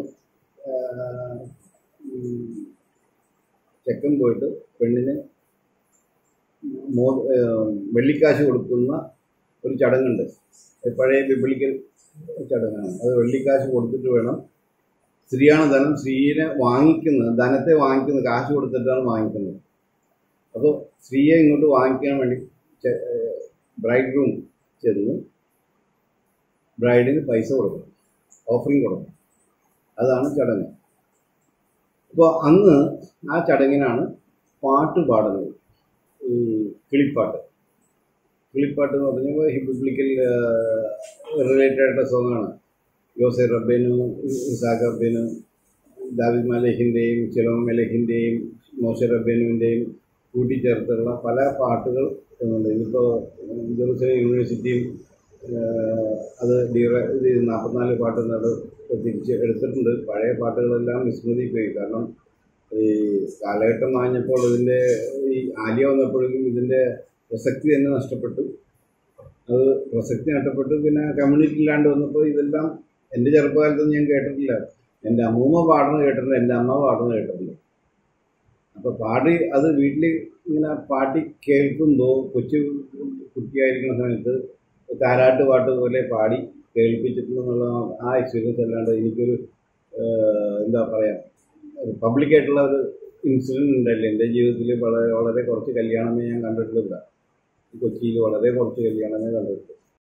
ചെക്കൻ പോയിട്ട് പെണ്ണിന് മോ വെള്ളിക്കാശ് കൊടുക്കുന്ന ഒരു ചടങ്ങുണ്ട് അത് പഴയ ബിബ്ലിക്കൽ ചടങ്ങാണ് അത് വെള്ളിക്കാശ് കൊടുത്തിട്ട് വേണം സ്ത്രീയാണ് ധനം സ്ത്രീയെ വാങ്ങിക്കുന്നത് ധനത്തെ വാങ്ങിക്കുന്നത് കാശ് കൊടുത്തിട്ടാണ് വാങ്ങിക്കുന്നത് അപ്പോൾ സ്ത്രീയെ ഇങ്ങോട്ട് വാങ്ങിക്കാൻ വേണ്ടി ബ്രൈഡ് റൂം ചെന്ന് ബ്രൈഡിന് പൈസ കൊടുക്കണം ഓഫറിങ് കൊടുക്കണം അതാണ് ചടങ്ങ് അപ്പോൾ അന്ന് ആ ചടങ്ങിനാണ് പാട്ട് പാടുന്നത് ഈ കിളിപ്പാട്ട് കിളിപ്പാട്ട് എന്ന് പറഞ്ഞപ്പോൾ ഹിബിബ്ലിക്കൽ റിലേറ്റഡ് ആയിട്ടുള്ള സോങ്ങാണ് യോസെ റബ്ബേനും ഇസാഖ് റബ്ബേനും ദാവിദ് മലഹിൻ്റെയും ചിലോ മലഹിൻ്റെയും മോശ റബ്ബേനുവിൻ്റെയും കൂട്ടിച്ചേർത്തുള്ള പല പാട്ടുകൾ ഉണ്ട് ഇതിപ്പോൾ ജെറുസലേം യൂണിവേഴ്സിറ്റിയും അത് ഡീറ ഇത് നാൽപ്പത്തിനാല് പാട്ട് അത് തിരിച്ച് എടുത്തിട്ടുണ്ട് പഴയ പാട്ടുകളെല്ലാം വിസ്മൃതി പോയി കാരണം ഈ കാലഘട്ടം മാഞ്ഞപ്പോൾ ഇതിൻ്റെ ഈ ആലിയ വന്നപ്പോഴേക്കും ഇതിൻ്റെ പ്രസക്തി തന്നെ നഷ്ടപ്പെട്ടു അത് പ്രസക്തി നഷ്ടപ്പെട്ടു പിന്നെ കമ്മ്യൂണിറ്റി ഇല്ലാണ്ട് വന്നപ്പോൾ ഇതെല്ലാം എൻ്റെ ചെറുപ്പകാലത്തൊന്നും ഞാൻ കേട്ടിട്ടില്ല എൻ്റെ അമ്മൂമ്മ പാടുന്നത് കേട്ടിട്ടുണ്ട് എൻ്റെ അമ്മ പാടുന്നത് കേട്ടിട്ടുണ്ട് അപ്പോൾ പാടി അത് വീട്ടിൽ ഇങ്ങനെ പാട്ടി കേൾക്കുമ്പോൾ കൊച്ചു കുട്ടിയായിരിക്കുന്ന സമയത്ത് താരാട്ട് പാട്ട് പോലെ പാടി കേൾപ്പിച്ചിട്ടുണ്ടെന്നുള്ള ആ എക്സ്പീരിയൻസ് അല്ലാണ്ട് എനിക്കൊരു എന്താ പറയുക പബ്ലിക്കായിട്ടുള്ള ഒരു ഇൻസിഡൻറ്റ് ഉണ്ടല്ലോ എൻ്റെ ജീവിതത്തിൽ വളരെ വളരെ കുറച്ച് കല്യാണമേ ഞാൻ കണ്ടിട്ടില്ല കൊച്ചിയിൽ വളരെ കുറച്ച് കല്യാണമേ കണ്ടിട്ടുള്ളൂ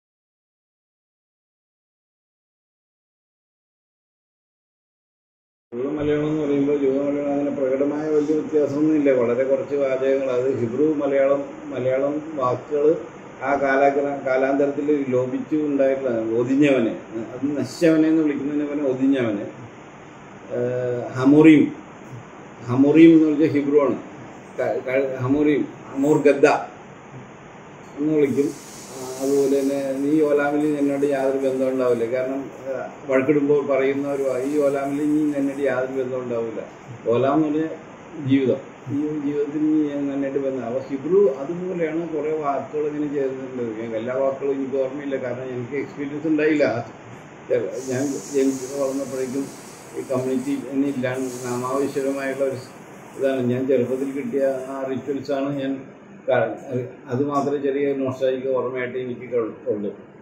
ജൂത മലയാളം എന്ന് പറയുമ്പോൾ ജൂത മലയാളം അങ്ങനെ പ്രകടമായ വലിയ വ്യത്യാസമൊന്നുമില്ല വളരെ കുറച്ച് വാചകങ്ങൾ അത് ഹിബ്രു മലയാളം മലയാളം വാക്കുകൾ ആ കാലാഗ്ര കാലാന്തരത്തിൽ ലോപിച്ചു ഉണ്ടായിട്ടുള്ള ഒതിഞ്ഞവനെ അത് നശിച്ചവനെ എന്ന് വിളിക്കുന്നതിന് പോലെ ഒതിഞ്ഞവനെ ഹമുറീം ഹമുറീം എന്ന് വെച്ചാൽ ഹിബ്രു ആണ് ഹമുറീം ഹമൂർ ഗദ്ദ എന്ന് വിളിക്കും അതുപോലെ തന്നെ നീ ഓലാമിൽ എന്നോട് യാതൊരു ബന്ധം ഉണ്ടാവില്ല കാരണം വഴക്കിടുമ്പോൾ പറയുന്നവർ ഈ ഓലാമിൽ നീ എന്നോട് യാതൊരു ബന്ധം ഉണ്ടാവില്ല ഓലാം എന്ന് പറഞ്ഞാൽ ജീവിതം ഈ ജീവിതത്തിൽ നീ നന്നായിട്ട് ബന്ധം അപ്പോൾ ഹിബ്രു അതുപോലെയാണ് കുറേ വാക്കുകൾ ഇങ്ങനെ ചെയ്തിട്ടുണ്ട് എല്ലാ വാക്കുകളും എനിക്ക് ഓർമ്മയില്ല കാരണം എനിക്ക് എക്സ്പീരിയൻസ് ഉണ്ടായില്ല ഞാൻ ജനിച്ച് വളർന്നപ്പോഴേക്കും ഈ കമ്മ്യൂണിറ്റി എന്നെ ഇല്ലാണ്ട് നാമാവശ്യകരമായുള്ള ഒരു ഇതാണ് ഞാൻ ചെറുപ്പത്തിൽ കിട്ടിയ ആ റിച്വൽസാണ് ഞാൻ അത് മാത്രമേ ചെറിയ നോസ്റ്റാജിക്ക് ഓർമ്മയായിട്ട് എനിക്ക് ഉള്ളൂ